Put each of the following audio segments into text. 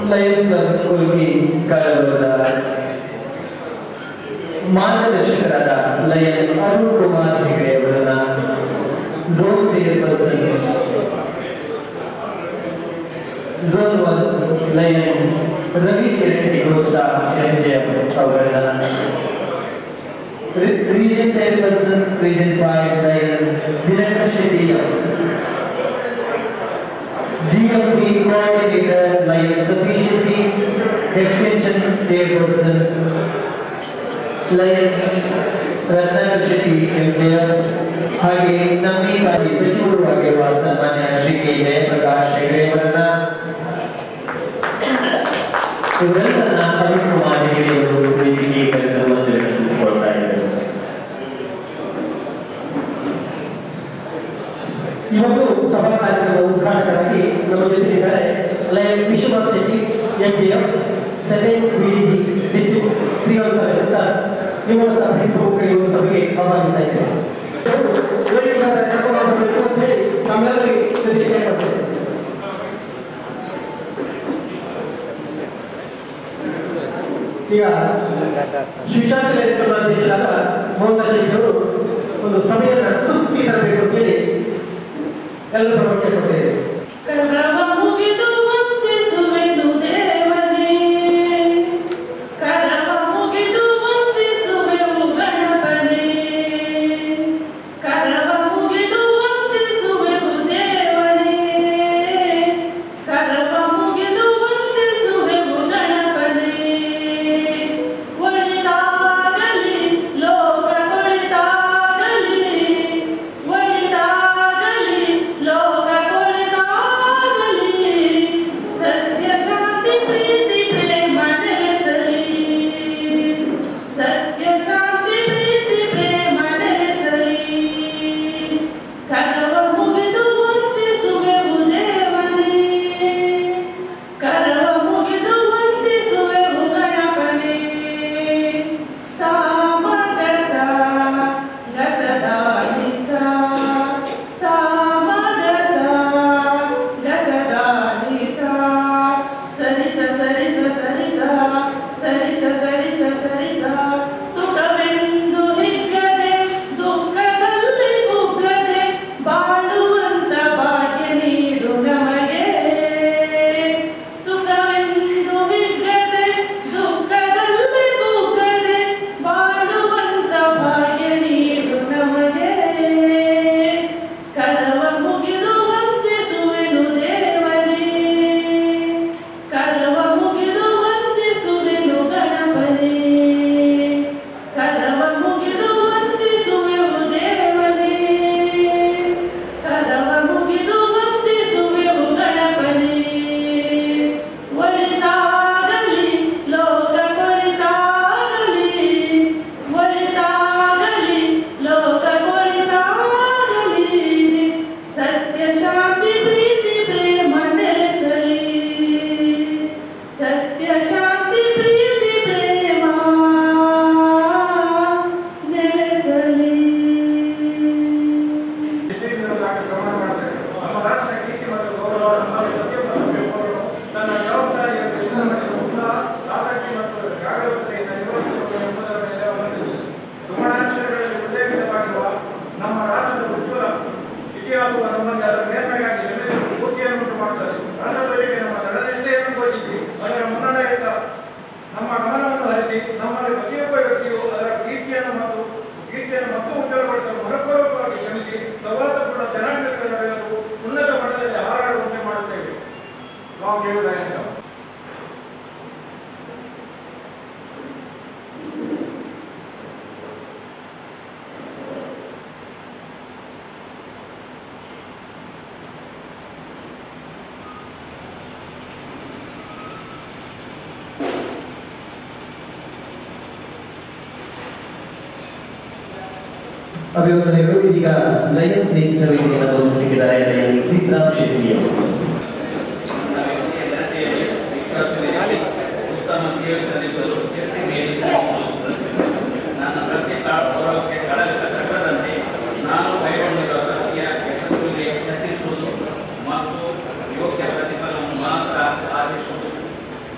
Lions club Kolgi ಕಳವರದ ಮಾರ್ಗದರ್ಶಕರಾದ lion Arun Kumar Hegde ಅವರನ್ನ zone chairperson zone one lion Ravi Kiran Gosta MJ ಅವರನ್ನ region chairperson region five lion Dinakara Shetty ಅವರು GMP coordinator like Satish Shetty, extension chairperson like Ratnakar Shetty MJF ಹಾಗೆ ನಮ್ಮಿ ಕಾಲಿ ಸಚಿವರು ಆಗಿರುವ ಸನ್ಮಾನ್ಯ ಶ್ರೀ ಕೆ ಜಯಪ್ರಕಾಶ್ ಹೆಗಡೆ ಅವರನ್ನ ಇವರೆಲ್ಲರನ್ನ ಅರುಣ್ ಕುಮಾರ್ ಹೆಗಡೆ ಅವರು ವೇದಿಕೆಗೆ ಕರೆದು ವಂದನೆಗೊಳಿಸಿಕೊಳ್ತಾ ಇದ್ದಾರೆ ಇವತ್ತು ಸಭಾ ಕಾರ್ಯಕ್ರಮದ ಉದ್ಘಾಟಕರಾಗಿ ನಮ್ಮ ಜೊತೆಗಿದ್ದಾರೆ lion Vishwanath Shetty MPM second BDC district three one seven sir ನಿಮ್ಮನ್ನು ಸಹ ಪ್ರಮುಖ ಈ ಒಂದು ಸಭೆಗೆ ಆಹ್ವಾನಿಸ್ತಾ ಇದ್ದೇವೆ ವೇದಿಕೆ ಮೇಲೆ ಕರ್ಕೊಂಡು ಬರಬೇಕು ಅಂತ ಹೇಳಿ ನಮ್ಮೆಲ್ಲರಿಗೆ ಜೊತೆಗೆ ಕೇಳ್ಕೊಳ್ತೇವೆ ಈಗ ಶಿಕ್ಷಾಂತರ ಅಧ್ಯಕ್ಷರಾದ ಮೋಹನ್ ಶೆಟ್ಟಿ ಅವರು ಒಂದು ಸಭೆಯನ್ನು ಸುಸ್ಥಿತಿ ತರಬೇಕು ಅಂತ ಹೇಳಿ ಎಲ್ಲರೂ ಪ್ರವರ್ತನೆ ಕೊಟ್ಟಿದ್ದೇವೆ ಕರವ ಮುಗಿದು ವಂದಿಸುವೆನು ದೇವನೇ ಕರವ ಮುಗಿದು ವಂದಿಸುವೆವು ಗಣಪನೇ ಕರವ ಮುಗಿದು ವಂದಿಸುವೆವು ದೇವನೇ ಕರವ ಮುಗಿದು ವಂದಿಸುವೆವು ಗಣಪನೇ ಒಳಿತಾಗಲಿ ಲೋಕ ಒಳಿತಾಗಲಿ ಒಳಿತಾಗಲಿ ಲೋಕ ಒಳಿತಾಗಲಿ ಸತ್ಯ ಶಾಂತಿ ಪ್ರೀತಿ ಪ್ರೇಮ ನೆಲೆಸಲಿ ಸತ್ಯ ಶಾಂತಿ ಪ್ರೀತಿ ಪ್ರೇಮ ನೆಲೆಸಲಿ ಕರವ ಮುಗಿದು ವಂದಿಸುವೆವು ದೇವನೇ ಕರವ ಮುಗಿದು ವಂದಿಸುವೆವು ಗಣಪನೇ ಸಾಮಗಸ ಗಸದಾನಿಸ ಸಾಮಗಸ ಗಸದಾನಿಸ ಸರಿಸ ಸರಿಸ ಸರಿಸ ಸರಿಸ ಸರಿಸ ಸರಿಸ ಸುಖವೆಂದು ಹಿಗ್ಗದೆ ದುಃಖದಲ್ಲಿ ಕುಗ್ಗದೆ ಬಾಳುವಂತ ಭಾಗ್ಯ ನೀಡು ನಮಗೆ ಸುಖವೆಂದು ಹಿಗ್ಗದೆ ದುಃಖದಲ್ಲಿ ಕುಗ್ಗದೆ ಬಾಳುವಂತ ಭಾಗ್ಯ ನೀಡು ನಮಗೆ ಕರವ ಮುಗಿದು ವಂದಿಸುವೆನು ದೇವನೇ ಕರವ ಮುಗಿದು ವಂದಿಸುವೆನು ಗಣಪನೇ ಕರವ ಮುಗಿದು ವಂದಿಸುವೆವು ದೇವನೇ ಕರವ ಮುಗಿದು ವಂದಿಸುವೆವು ಗಣಪನೇ ಒಳಿತಾಗಲಿ ಲೋಕ ಒಳಿತಾಗಲಿ ಒಳಿತಾಗಲಿ ಲೋಕ ಒಳಿತಾಗಲಿ ಸತ್ಯ ಶಾಂತಿ ಪ್ರೀತಿ ಪ್ರೇಮ ನೆಲೆಸಲಿ ಸತ್ಯ ಶಾಂತಿ ಪ್ರೀತಿ ಪ್ರೇಮ ನೆಲೆಸಲಿ ತನ್ನ ಜವಾಬ್ದಾರಿಯನ್ನು ನಿರ್ವಹಣೆ ಮುಕ್ತ ಆಸಕ್ತಿ ಮತ್ತು ಜಾಗರೂಕತೆಯಿಂದ ನಿರ್ವಹಿಸಬೇಕು ಎಂಬುದರ ಮೇಲೆ ಅವಲಂಬಿಸಿದೆ ಸುವರ್ಣಾಕ್ಷರಗಳಲ್ಲಿ ಉಲ್ಲೇಖಿತವಾಗಿರುವ ನಮ್ಮ ರಾಷ್ಟ್ರದ ಉಜ್ವಲ ಇತಿಹಾಸವು ನಮ್ಮಲ್ಲಿ ಅದರ ಮೇಲ್ಮೆಗಾಗಿ ಎಲ್ಲರಿಗೂ ಸ್ಫೂರ್ತಿಯನ್ನುಂಟು ಮಾಡುತ್ತದೆ ರಾಷ್ಟ್ರದವರಿಗೆ ನಮ್ಮ ನಡೆದಿದ್ದೆಯನ್ನು ಘೋಷಿಸಿ ಅದರ ಮುನ್ನಡೆಯುತ್ತ ನಮ್ಮ ಗಮನವನ್ನು ಹರಿಸಿ ನಮ್ಮಲ್ಲಿ ಪ್ರತಿಯೊಬ್ಬ ವ್ಯಕ್ತಿಯು ಅದರ ಕೀರ್ತಿಯನ್ನು ಮತ್ತು ಕೀರ್ತಿಯನ್ನು ಮತ್ತು ಉಜ್ವಲಗೊಳಿಸಲು ಮನಪೂರ್ವಕವಾಗಿ ಶ್ರಮಿಸಿ ಸೌಹಾರ್ದಪೂರ್ಣ ಜನಾಂಗಗಳ ಬೆಳೆದು ಉನ್ನತ ಮಟ್ಟದಲ್ಲಿ ಹಾರಾಡುವಂತೆ ಮಾಡುತ್ತೇವೆ Long live the anthem. ಅಭಿವಂದನೆಗಳು ಇದೀಗ ಲಯನ್ಸ್ ನೇತೃತ್ವ ವೇದಿಕೆಯನ್ನು ಗೌರವಿಸಿದ್ದಾರೆ ಲಯನ್ ಸಿದ್ದರಾಮ್ ಶೆಟ್ಟಿ ಅವರು ಉತ್ತಮ ಸೇವೆ ಸಲ್ಲಿಸಲು ಶಕ್ತಿ ಮೀರಿದ ನನ್ನ ಪ್ರತಿಭಾ ಗೌರವಕ್ಕೆ ಕಳಲಿತ ಚಕ್ರದಂತೆ ನಾನು ಕೈಗೊಂಡಿರುವ ಕೃತಿಯ ಯಶಸ್ವಿಗೆ ಯತ್ನಿಸುವುದು ಮತ್ತು ಯೋಗ್ಯ ಪ್ರತಿಫಲವನ್ನು ಮಾತ್ರ ಆಶಿಸುವುದು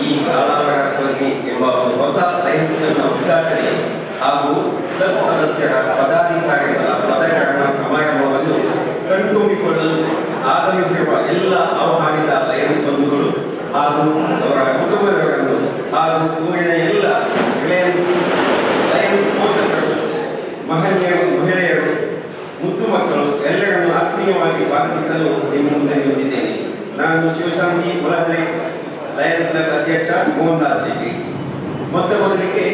ಈ ಕಾಲಾವಕಾಶದಲ್ಲಿ ಎಂಬ ಒಂದು ಹೊಸ ಲೈಸೆನ್ಸ್ ಉದ್ಘಾಟನೆ ಹಾಗೂ ಕ್ಲಬ್ ಸದಸ್ಯರ ಪದಾಧಿಕಾರಿಗಳ ಪದಗ್ರಹಣ ಸಮಾರಂಭವನ್ನು ಕಣ್ತುಂಬಿಕೊಳ್ಳಲು ಆಗಮಿಸಿರುವ ಎಲ್ಲ ಆಹ್ವಾನಿತ ಲಯನ್ಸ್ ಬಂಧುಗಳು ಹಾಗೂ ಅವರ ಕುಟುಂಬದವರನ್ನು ಹಾಗೂ ಊರಿನ ಎಲ್ಲ ರಿಲಯನ್ಸ್ ಲಯನ್ಸ್ ಪೋಷಕರು ಮಹನೀಯರು ಮಹಿಳೆಯರು ಮುದ್ದು ಮಕ್ಕಳು ಎಲ್ಲರನ್ನು ಆತ್ಮೀಯವಾಗಿ ಸ್ವಾಗತಿಸಲು ನಿಮ್ಮ ಮುಂದೆ ನಿಂತಿದ್ದೇನೆ ನಾನು ಶಿವಶಾಂತಿ ಮೊಲಹಳ್ಳಿ ಲಯನ್ಸ್ ಕ್ಲಬ್ ಅಧ್ಯಕ್ಷ ಮೋಹನ್ ದಾಸ್ ಶೆಟ್ಟಿ ಮೊತ್ತ ಮೊದಲಿಗೆ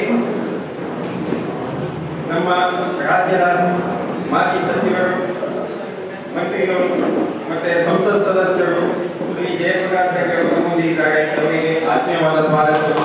ನಮ್ಮ ರಾಜ್ಯದ ಮಾಜಿ ಸಚಿವರು ಮಂತ್ರಿಗಳು ಮತ್ತೆ ಸಂಸತ್ ಸದಸ್ಯರು ಶ್ರೀ ಜಯಪ್ರಕಾಶ್ ರೆಡ್ಡಿ ಅವರು ಮುಂದಿದ್ದಾರೆ ಅವರಿಗೆ ಆತ್ಮೀಯವಾದ ಸ್ವಾಗತ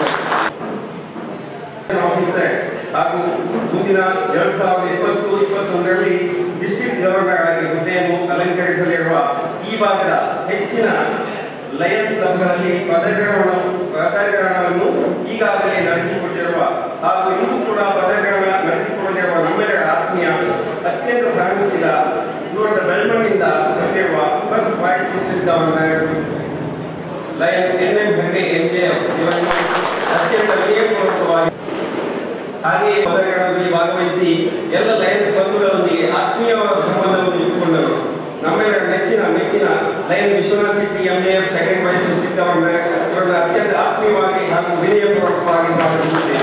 ಆಫೀಸರ್ ಹಾಗೂ ಮುಂದಿನ ಎರಡ್ ಸಾವಿರದ ಇಪ್ಪತ್ತು ಇಪ್ಪತ್ತೊಂದರಲ್ಲಿ ಡಿಸ್ಟ್ರಿಕ್ಟ್ ಗವರ್ನರ್ ಆಗಿ ಹುದ್ದೆಯನ್ನು ಅಲಂಕರಿಸಲಿರುವ ಈ ಭಾಗದ ಹೆಚ್ಚಿನ ಲಯನ್ಸ್ ಕ್ಲಬ್ಗಳಲ್ಲಿ ಪದಗ್ರಹಣ ಪದಗ್ರಹಣವನ್ನು ಈಗಾಗಲೇ ನಡೆಸಿಕೊಟ್ಟಿರುವ ಹಾಗೂ ಇನ್ನೂ ಕೂಡ ಪದಗ್ರಹಣ ನಡೆಸಿಕೊಡಲಿರುವ ನಮ್ಮೆಲ್ಲರ ಆತ್ಮೀಯ ಅತ್ಯಂತ ಶ್ರಮಿಸಿದ ದೂರದ ಬೆಳ್ಮಣ್ಣಿಂದ ಬಂದಿರುವ first vice district governor lion N M Hegde M J ಇವರನ್ನು ಅತ್ಯಂತ ವಿನಯಪೂರ್ವಕವಾಗಿ ಹಾಗೆಯೇ ಪದಗಳಲ್ಲಿ ಭಾಗವಹಿಸಿ ಎಲ್ಲ ಲಯನ್ಸ್ ಬಂಧುಗಳೊಂದಿಗೆ ಆತ್ಮೀಯವಾದ ಸಂಬಂಧವನ್ನು ಇಟ್ಟುಕೊಂಡರು ನಮ್ಮೆಲ್ಲರ ನೆಚ್ಚಿನ ಮೆಚ್ಚಿನ lion Vishwanath Shetty M A second vice district governor ಇವರನ್ನು ಅತ್ಯಂತ ಆತ್ಮೀಯವಾಗಿ ಹಾಗೂ ವಿನಯಪೂರ್ವಕವಾಗಿ ಸ್ವಾಗತಿಸುತ್ತೇನೆ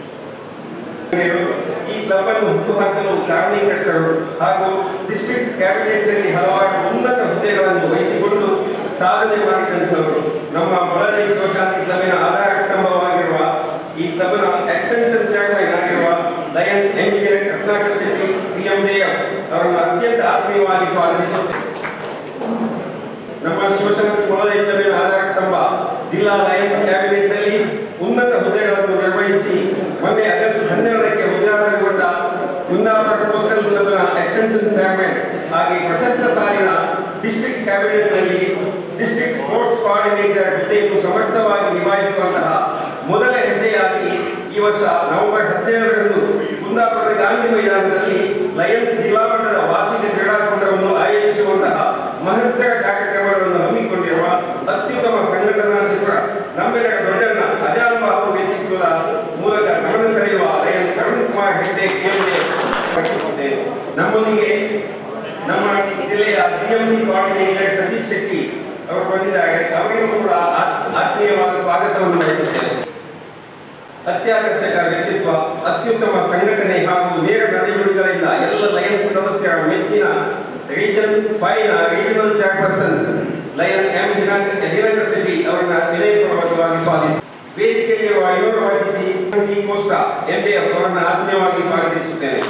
ಈ ಕ್ಲಬ್ ಅನ್ನು ಹುಟ್ಟುಹಾಕಲು ಕಾರಣೀಕರ್ತರು ಹಾಗೂ ಡಿಸ್ಟ್ರಿಕ್ಟ್ ಕ್ಯಾಬಿನೆಟ್ನಲ್ಲಿ ಹಲವಾರು ಉನ್ನತ ಹುದ್ದೆಗಳನ್ನು ವಹಿಸಿಕೊಂಡು ಸಾಧನೆ ಮಾಡಿದಂಥವರು ನಮ್ಮ ಮೊಳಲಿ ಶಿವಶಾಂತಿ ಕ್ಲಬ್ಬಿನ ಆಧಾರ ಸ್ತಂಭವಾಗಿರುವ ಈ ಕ್ಲಬ್ನ ಎಕ್ಸ್ಟೆನ್ಷನ್ ಚೇರ್ಮನ್ ಆಗಿರುವ lion engineer Ratnakar Shetty P M ಅವರನ್ನು ಅತ್ಯಂತ ಆತ್ಮೀಯವಾಗಿ ಸ್ವಾಗತಿಸುತ್ತೇನೆ ನಮ್ಮ ಶಿವಶಕ್ತಿ ಮೊದಲ ಕ್ಲಬ್ಬಿನ ಆಧಾರ ಸ್ತಂಭ ಜಿಲ್ಲಾ ಲಯನ್ಸ್ ಕ್ಯಾಬಿನೆಟ್ನಲ್ಲಿ ಉನ್ನತ ಹುದ್ದೆಗಳನ್ನು ನಿರ್ವಹಿಸಿ ಮೊನ್ನೆ ಆಗಸ್ಟ್ ಹನ್ನೆರಡಕ್ಕೆ ಉದ್ಘಾಟನೆಗೊಂಡ ಕುಂದಾಪುರ ಕೋಸ್ಟಲ್ ಕ್ಲಬ್ನ ಎಕ್ಸ್ಟೆನ್ಷನ್ ಚೇರ್ಮನ್ ಹಾಗೆ ಪ್ರಸಕ್ತ ಸಾಲಿನ ಡಿಸ್ಟ್ರಿಕ್ಟ್ ಕ್ಯಾಬಿನೆಟ್ನಲ್ಲಿ ಡಿಸ್ಟ್ರಿಕ್ಟ್ ಸ್ಪೋರ್ಟ್ಸ್ ಕೋಆರ್ಡಿನೇಟರ್ ಹುದ್ದೆಯನ್ನು ಸಮರ್ಥವಾಗಿ ನಿಭಾಯಿಸುವಂತಹ ಮೊದಲ ಹೆಜ್ಜೆಯಾಗಿ ಈ ವರ್ಷ ನವೆಂಬರ್ ಹದಿನೇಳರಂದು ಕುಂದಾಪುರದ ಗಾಂಧಿ ಮೈದಾನದಲ್ಲಿ ಲಯನ್ಸ್ ಜಿಲ್ಲಾ ಮಟ್ಟದ ವಾರ್ಷಿಕ ಕ್ರೀಡಾಕೂಟವನ್ನು ಆಯೋಜಿಸುವಂತಹ ಮಹತ್ತರ ಕಾರ್ಯಕ್ರಮಗಳನ್ನು ಹಮ್ಮಿಕೊಂಡಿರುವ ಅತ್ಯುತ್ತಮ ಸಂಘಟನಾ ಸಚಿವ ನಮ್ಮೆಲ್ಲರ ದೊಡ್ಡಣ್ಣ ಅಜಾಲ್ ಬಾಬು ವ್ಯಕ್ತಿತ್ವದ ಮೂಲಕ ಗಮನ ಸೆಳೆಯುವ ಲಯನ್ ಕರುಣ್ ಕುಮಾರ್ ಹೆಗ್ಡೆ ಕೇಂದ್ರ ನಮ್ಮೊಂದಿಗೆ ನಮ್ಮ ಜಿಲ್ಲೆಯ ಜಿಎಂಡಿ ಕೋಆರ್ಡಿನೇಟರ್ ಸತೀಶ್ ಶೆಟ್ಟಿ ಅವರು ಬಂದಿದ್ದಾರೆ ಅವರಿಗೂ ಕೂಡ ಆತ್- ಆತ್ಮೀಯವಾದ ಸ್ವಾಗತವನ್ನು ಬಯಸುತ್ತೇನೆ ಅತ್ಯಾಕರ್ಷಕ ವ್ಯಕ್ತಿತ್ವ ಅತ್ಯುತ್ತಮ ಸಂಘಟನೆ ಹಾಗೂ ನೇರ ನಡೆನುಡಿಗಳಿಂದ ಎಲ್ಲ ಲಯನ್ಸ್ ಸದಸ್ಯರ ಮೆಚ್ಚಿನ region five regional chairperson lion M Hiranka Hiranga Shetty ಅವರನ್ನ ವಿನಯಪೂರ್ವಕವಾಗಿ ಸ್ವಾಗತಿಸಿ ವೇದಿಕೆಯಲ್ಲಿರುವ ಐನೂರು ಅತಿಥಿ ಟಿ ಕೋಸ್ಟಾ ಎಂಬಿಎಫ್ ಅವರನ್ನ ಆತ್ಮೀಯವಾಗಿ ಸ್ವಾಗತಿಸುತ್ತೇನೆ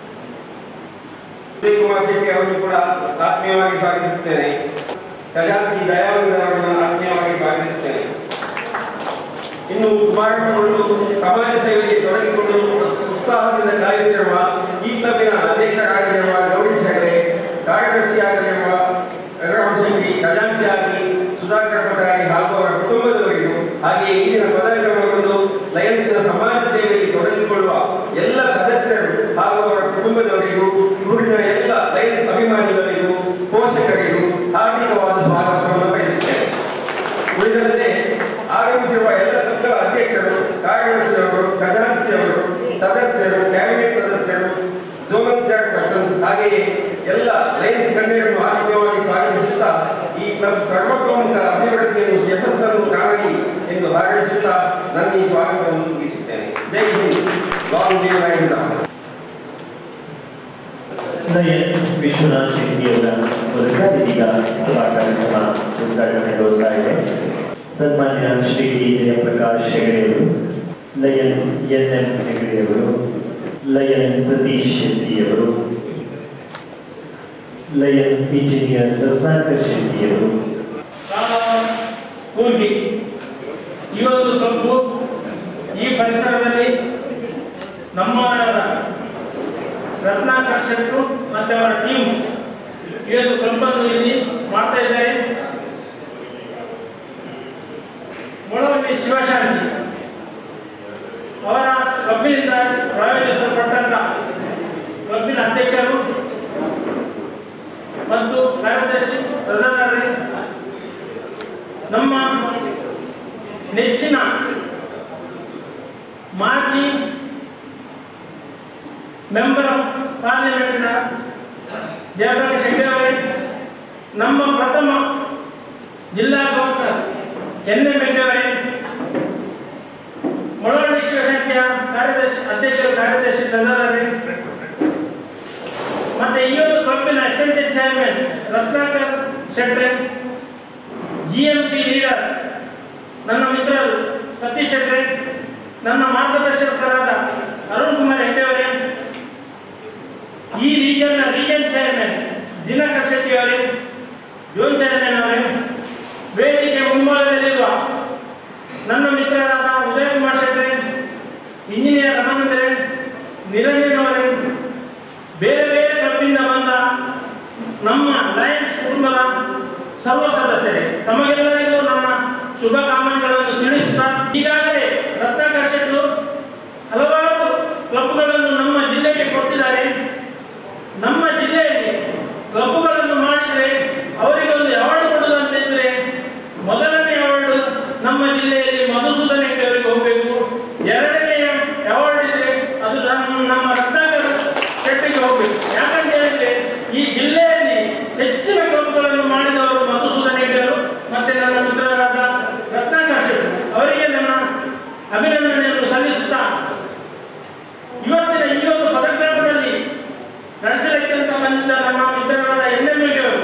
ಉದಯ್ ಕುಮಾರ್ ಶೆಟ್ಟಿ ಅವರನ್ನು ಕೂಡ ಆತ್ಮೀಯವಾಗಿ ಸ್ವಾಗತಿಸುತ್ತೇನೆ ಖಜಾಂಚಿ ದಯಾನಂದ ಅವರನ್ನು ಆತ್ಮೀಯವಾಗಿ ಸ್ವಾಗತಿಸುತ್ತೇನೆ ಇನ್ನು ಶುಭಾರಂಭಗೊಂಡು ಸಮಾಜ ಸೇವೆಗೆ ತೊಡಗಿಕೊಂಡು ಉತ್ಸಾಹದಿಂದ ಕಾಯುತ್ತಿರುವ ಈ ಕ್ಲಬ್ಬಿನ ಅಧ್ಯಕ್ಷರಾಗಿರುವ ಗೌರೀಶ್ ಹೆಗಡೆ ಕಾರ್ಯದರ್ಶಿಯಾಗಿರುವ ರಘುರಾಮ್ ಶೆಟ್ಟಿ ಖಜಾಂಚಿಯಾಗಿ ಸುಧಾಕರ್ ಪಟಾರಿ ಹಾಗೂ ಅವರ ಕುಟುಂಬದವರಿಗೂ ಹಾಗೆಯೇ ಇಲ್ಲಿನ ಪದಗ್ರಹವನ್ನು ಲಯನ್ಸ್ನ ಸಮಾಜ ಸೇವೆಯಲ್ಲಿ ತೊಡಗಿಕೊಳ್ಳುವ ಎಲ್ಲ ಸದಸ್ಯರು ಹಾಗೂ ಅವರ ಕುಟುಂಬದವರಿಗೂ ಊರಿನ ಎಲ್ಲ ಲಯನ್ಸ್ ಅಭಿಮಾನಿಗಳಿಗೂ ಪೋಷಕರಿಗೂ ಹಾರ್ದಿಕವಾದ ಸ್ವಾಗತವನ್ನು ಬಯಸುತ್ತೇನೆ ಉಳಿದಂತೆ ಆಗಮಿಸಿರುವ ಎಲ್ಲ ಕ್ಲಬ್ಗಳ ಅಧ್ಯಕ್ಷರು ಕಾರ್ಯದರ್ಶಿಯವರು ಖಜಾಂಚಿಯವರು ಸದಸ್ಯರು ಕ್ಯಾಬಿನೆಟ್ ಸದಸ್ಯರು ಝೋನಲ್ ಚೇರ್ಪರ್ಸನ್ಸ್ ಹಾಗೆಯೇ ಎಲ್ಲ ಲಯನ್ಸ್ ಗಣ್ಯರನ್ನು ಆತ್ಮೀಯವಾಗಿ ಸ್ವಾಗತಿಸುತ್ತಾ ಈ ಕ್ಲಬ್ ಸರ್ವತೋಮುಖ ಅಭಿವೃದ್ಧಿಯನ್ನು ಯಶಸ್ಸನ್ನು ಕಾಣಲಿ ಎಂದು ಹಾರೈಸುತ್ತಾ ನನ್ನ ಈ ಸ್ವಾಗತವನ್ನು ಮುಗಿಸುತ್ತೇನೆ Jai Hind long live lions lion Vishwanath ಶೆಟ್ಟಿಯವರ ಮೂಲಕ ಇದೀಗ ಸಭಾ ಕಾರ್ಯಕ್ರಮ ಉದ್ಘಾಟನೆಗೊಳ್ತಾ ಇದೆ ಸನ್ಮಾನ್ಯ ಶ್ರೀ ಡಿ ಜಯಪ್ರಕಾಶ್ ಹೆಗಡೆಯವರು ಲಯನ್ ಎನ್ ಎಂ ಹೆಗಡೆಯವರು ಲಯನ್ ಸತೀಶ್ ಶೆಟ್ಟಿಯವರು ಲಯನ್ ಇಂಜಿನಿಯರ್ ರತ್ನಾಕರ್ ಶೆಟ್ಟಿಯವರು ಕೂರ್ಗಿ ಈ ಒಂದು ಕಬ್ಬು ಈ ಪರಿಸರದಲ್ಲಿ ನಮ್ಮವರಾದ ರತ್ನಾಕರ್ ಶೆಟ್ಟರು ಮತ್ತೆ ಅವರ ಟೀಮ್ ಈ ಒಂದು ಕ್ಲಬ್ಬನ್ನು ಇಲ್ಲಿ ಮಾಡ್ತಾ ಇದ್ದಾರೆ ಮೊಳವಳ್ಳಿ ಶಿವಶಾಂತಿ ಅವರ ಕ್ಲಬ್ಬಿನಿಂದ ಪ್ರಾಯೋಜಿಸಲ್ಪಟ್ಟಂತ ಕ್ಲಬ್ಬಿನ ಅಧ್ಯಕ್ಷರು ಮತ್ತು ಕಾರ್ಯದರ್ಶಿ ಪ್ರಧಾನರಿ ನಮ್ಮ ನೆಚ್ಚಿನ ಮಾಜಿ ಮೆಂಬರ್ ಆಫ್ ಪಾರ್ಲಿಮೆಂಟ್ನ ಜಯಪ್ರಕಾಶ್ ಹೆಗ್ಡೆ ಅವರೇ ನಮ್ಮ ಪ್ರಥಮ ಜಿಲ್ಲಾ ಗವರ್ನರ್ ಎನ್ ಎಂ ಹೆಗ್ಡೆ ಅವರೇ ಮೊಳವಳ್ಳಿ ಶಿವಶಕ್ತಿಯ ಕಾರ್ಯದರ್ಶಿ ಅಧ್ಯಕ್ಷರು ಕಾರ್ಯದರ್ಶಿ ಪ್ರಧಾನರೇ ಮತ್ತೆ ಈ ಒಂದು ಕ್ಲಬ್ಬಿನ ಅಸಿಸ್ಟೆಂಟ್ ಚೇರ್ಮನ್ ರತ್ನಾಕರ್ ಶೆಟ್ರೆ ಜಿ ಎಂ ಪಿ ಲೀಡರ್ ನನ್ನ ಮಿತ್ರರು ಸತೀಶ್ ಶೆಟ್ರೆ ನನ್ನ ಮಾರ್ಗದರ್ಶಕರಾದ ಅರುಣ್ ಕುಮಾರ್ ಹೆಗ್ಡೆ ಅವರೇ ಈ ರೀಜನ್ನ ರೀಜನ್ ಚೇರ್ಮನ್ ದಿನಕರ್ ಶೆಟ್ಟಿ ಅವರೇ ಜೋನ್ ಚೇರ್ಮನ್ ಅವರೇ ವೇದಿಕೆ ಮುಂಭಾಗದಲ್ಲಿರುವ ನನ್ನ ಮಿತ್ರರಾದ ಉದಯ್ ಕುಮಾರ್ ಶೆಟ್ರೆ ಇಂಜಿನಿಯರ್ ರಮಾನಂದ್ರೆ ನಿರಂಜನ್ ಅವರೇ ಬೇರೆ ಬೇರೆ ಕ್ಲಬ್ಬಿಂದ ಬಂದ ನಮ್ಮ ಲಯನ್ಸ್ ಕುಟುಂಬದ ಸರ್ವ ಸದಸ್ಯರೇ ತಮಗೆಲ್ಲರಿಗೂ ನನ್ನ ಶುಭ ಕಾಮನೆಗಳನ್ನು ತಿಳಿಸುತ್ತಾ ಈಗಾಗಲೇ ರತ್ನಾಕರ್ ಶೆಟ್ಟು ಹಲವಾರು ಕ್ಲಬ್ಗಳನ್ನು ನಮ್ಮ ಜಿಲ್ಲೆಗೆ ಕೊಟ್ಟಿದ್ದಾರೆ ನಮ್ಮ ಜಿಲ್ಲೆಯಲ್ಲಿ ಕ್ಲಬ್ಗಳನ್ನು ಮಾಡಿದರೆ ಅವರಿಗೆ ಒಂದು ಅವಾರ್ಡ್ ಕೊಡುವುದು ಅಂತಿದ್ರೆ ಮೊದಲನೇ ಅವಾರ್ಡ್ ನಮ್ಮ ಜಿಲ್ಲೆಯಲ್ಲಿ ಮಧುಸೂದನ್ ಹೆಗ್ಡೆ ಅವರಿಗೆ ಹೋಗಬೇಕು ಎರಡನೇ ಅವಾರ್ಡ್ ಇದ್ರೆ ಅದು ನಮ್ಮ ನಮ್ಮ ರತ್ನಾಕರ್ ಶೆಟ್ಟಿಗೆ ಹೋಗಬೇಕು ಯಾಕಂತ ಹೇಳಿದ್ರೆ ಈ ಜಿಲ್ಲೆಯಲ್ಲಿ ಹೆಚ್ಚಿನ ಕ್ಲಬ್ಗಳನ್ನು ಮಾಡಿದವರು ಮಧುಸೂದನ್ ಹೆಗ್ಡೆ ಅವರು ಮತ್ತೆ ನನ್ನ ಮಿತ್ರರಾದ ರತ್ನಾಕರ್ ಶೆಟ್ಟಿ ಅವರಿಗೆ ನನ್ನ ಅಭಿನಂದನೆಯನ್ನು ಸಲ್ಲಿಸುತ್ತಾ ಇವತ್ತಿನ ಈ ಒಂದು ಪದಗ್ರಾಮದಲ್ಲಿ ನಡೆಸಲಿಕ್ಕೆ ಅಂತ ಬಂದಿದ್ದ ನಮ್ಮ ಮಿತ್ರರಾದ ಎನ್ ಎಂ ಅವರು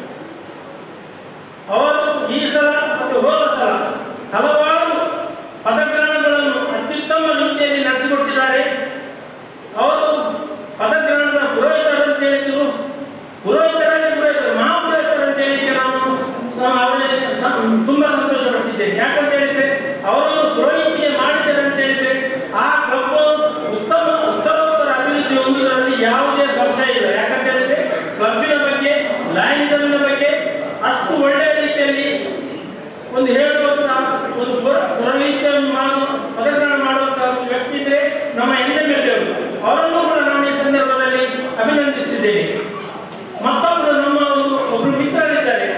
ಅವರು ಈ ಸಲ ಮತ್ತು ಹೋದ ಸಲ ಹಲವಾರು ಪದಗ್ರಹಣಗಳನ್ನು ಅತ್ಯುತ್ತಮ ರೀತಿಯಲ್ಲಿ ನಡೆಸಿಕೊಟ್ಟಿದ್ದಾರೆ ಅವರು ಪದಗ್ರಹಣದ ಪುರೋಹಿತರು ಅಂತ ಹೇಳಿದ್ರು ಪುರೋಹಿತರಲ್ಲಿ ಪುರೋಹಿತರು ಮಹಾಪುರೋಹಿತರು ಅಂತ ಹೇಳಿಕ್ಕೆ ನಾನು ಸ- ಅವರಿಗೆ ಸ- ತುಂಬಾ ಸಂತೋಷ ಪಡ್ತಿದ್ದೇನೆ ಯಾಕಂತ ಹೇಳಿದ್ರೆ ಅವರನ್ನು ಪುರೋಹಿತಿಗೆ ಮಾಡಿದ್ದಾರೆ ಅಂತ ಹೇಳಿದ್ರೆ ಆ ಕ್ಲಬ್ ಉತ್ತಮ ಉತ್ತರೋತ್ತರ ಅಭಿವೃದ್ಧಿ ಹೊಂದುವುದರಲ್ಲಿ ಯಾವುದೇ ಸಂಶಯ ಇಲ್ಲ ಯಾಕಂತ ಹೇಳಿದ್ರೆ ಕ್ಲಬ್ಬಿನ ಬಗ್ಗೆ ಲಯನಿಸಮ್ನ ಬಗ್ಗೆ ಅಷ್ಟು ಒಳ್ಳೆಯ ರೀತಿಯಲ್ಲಿ ಒಂದು ಹೇಳುವಂತ ಒಂದು ಪುರ- ಪುರೋಹಿತವನ್ನು ಮಾಡುವ ಪದಗ್ರಹಣ ಮಾಡುವಂತ ಒಂದು ವ್ಯಕ್ತಿ ಇದ್ರೆ ನಮ್ಮ ಎನ್ ಎಂ ಎಲ್ ಅವರು ಅವರನ್ನು ಕೂಡ ನಾನು ಈ ಸಂದರ್ಭದಲ್ಲಿ ಅಭಿನಂದಿಸುತ್ತಿದ್ದೇನೆ ಮತ್ತೊಬ್ಬರು ನಮ್ಮ ಒಂದು ಒಬ್ಬರು ಮಿತ್ರರಿದ್ದಾರೆ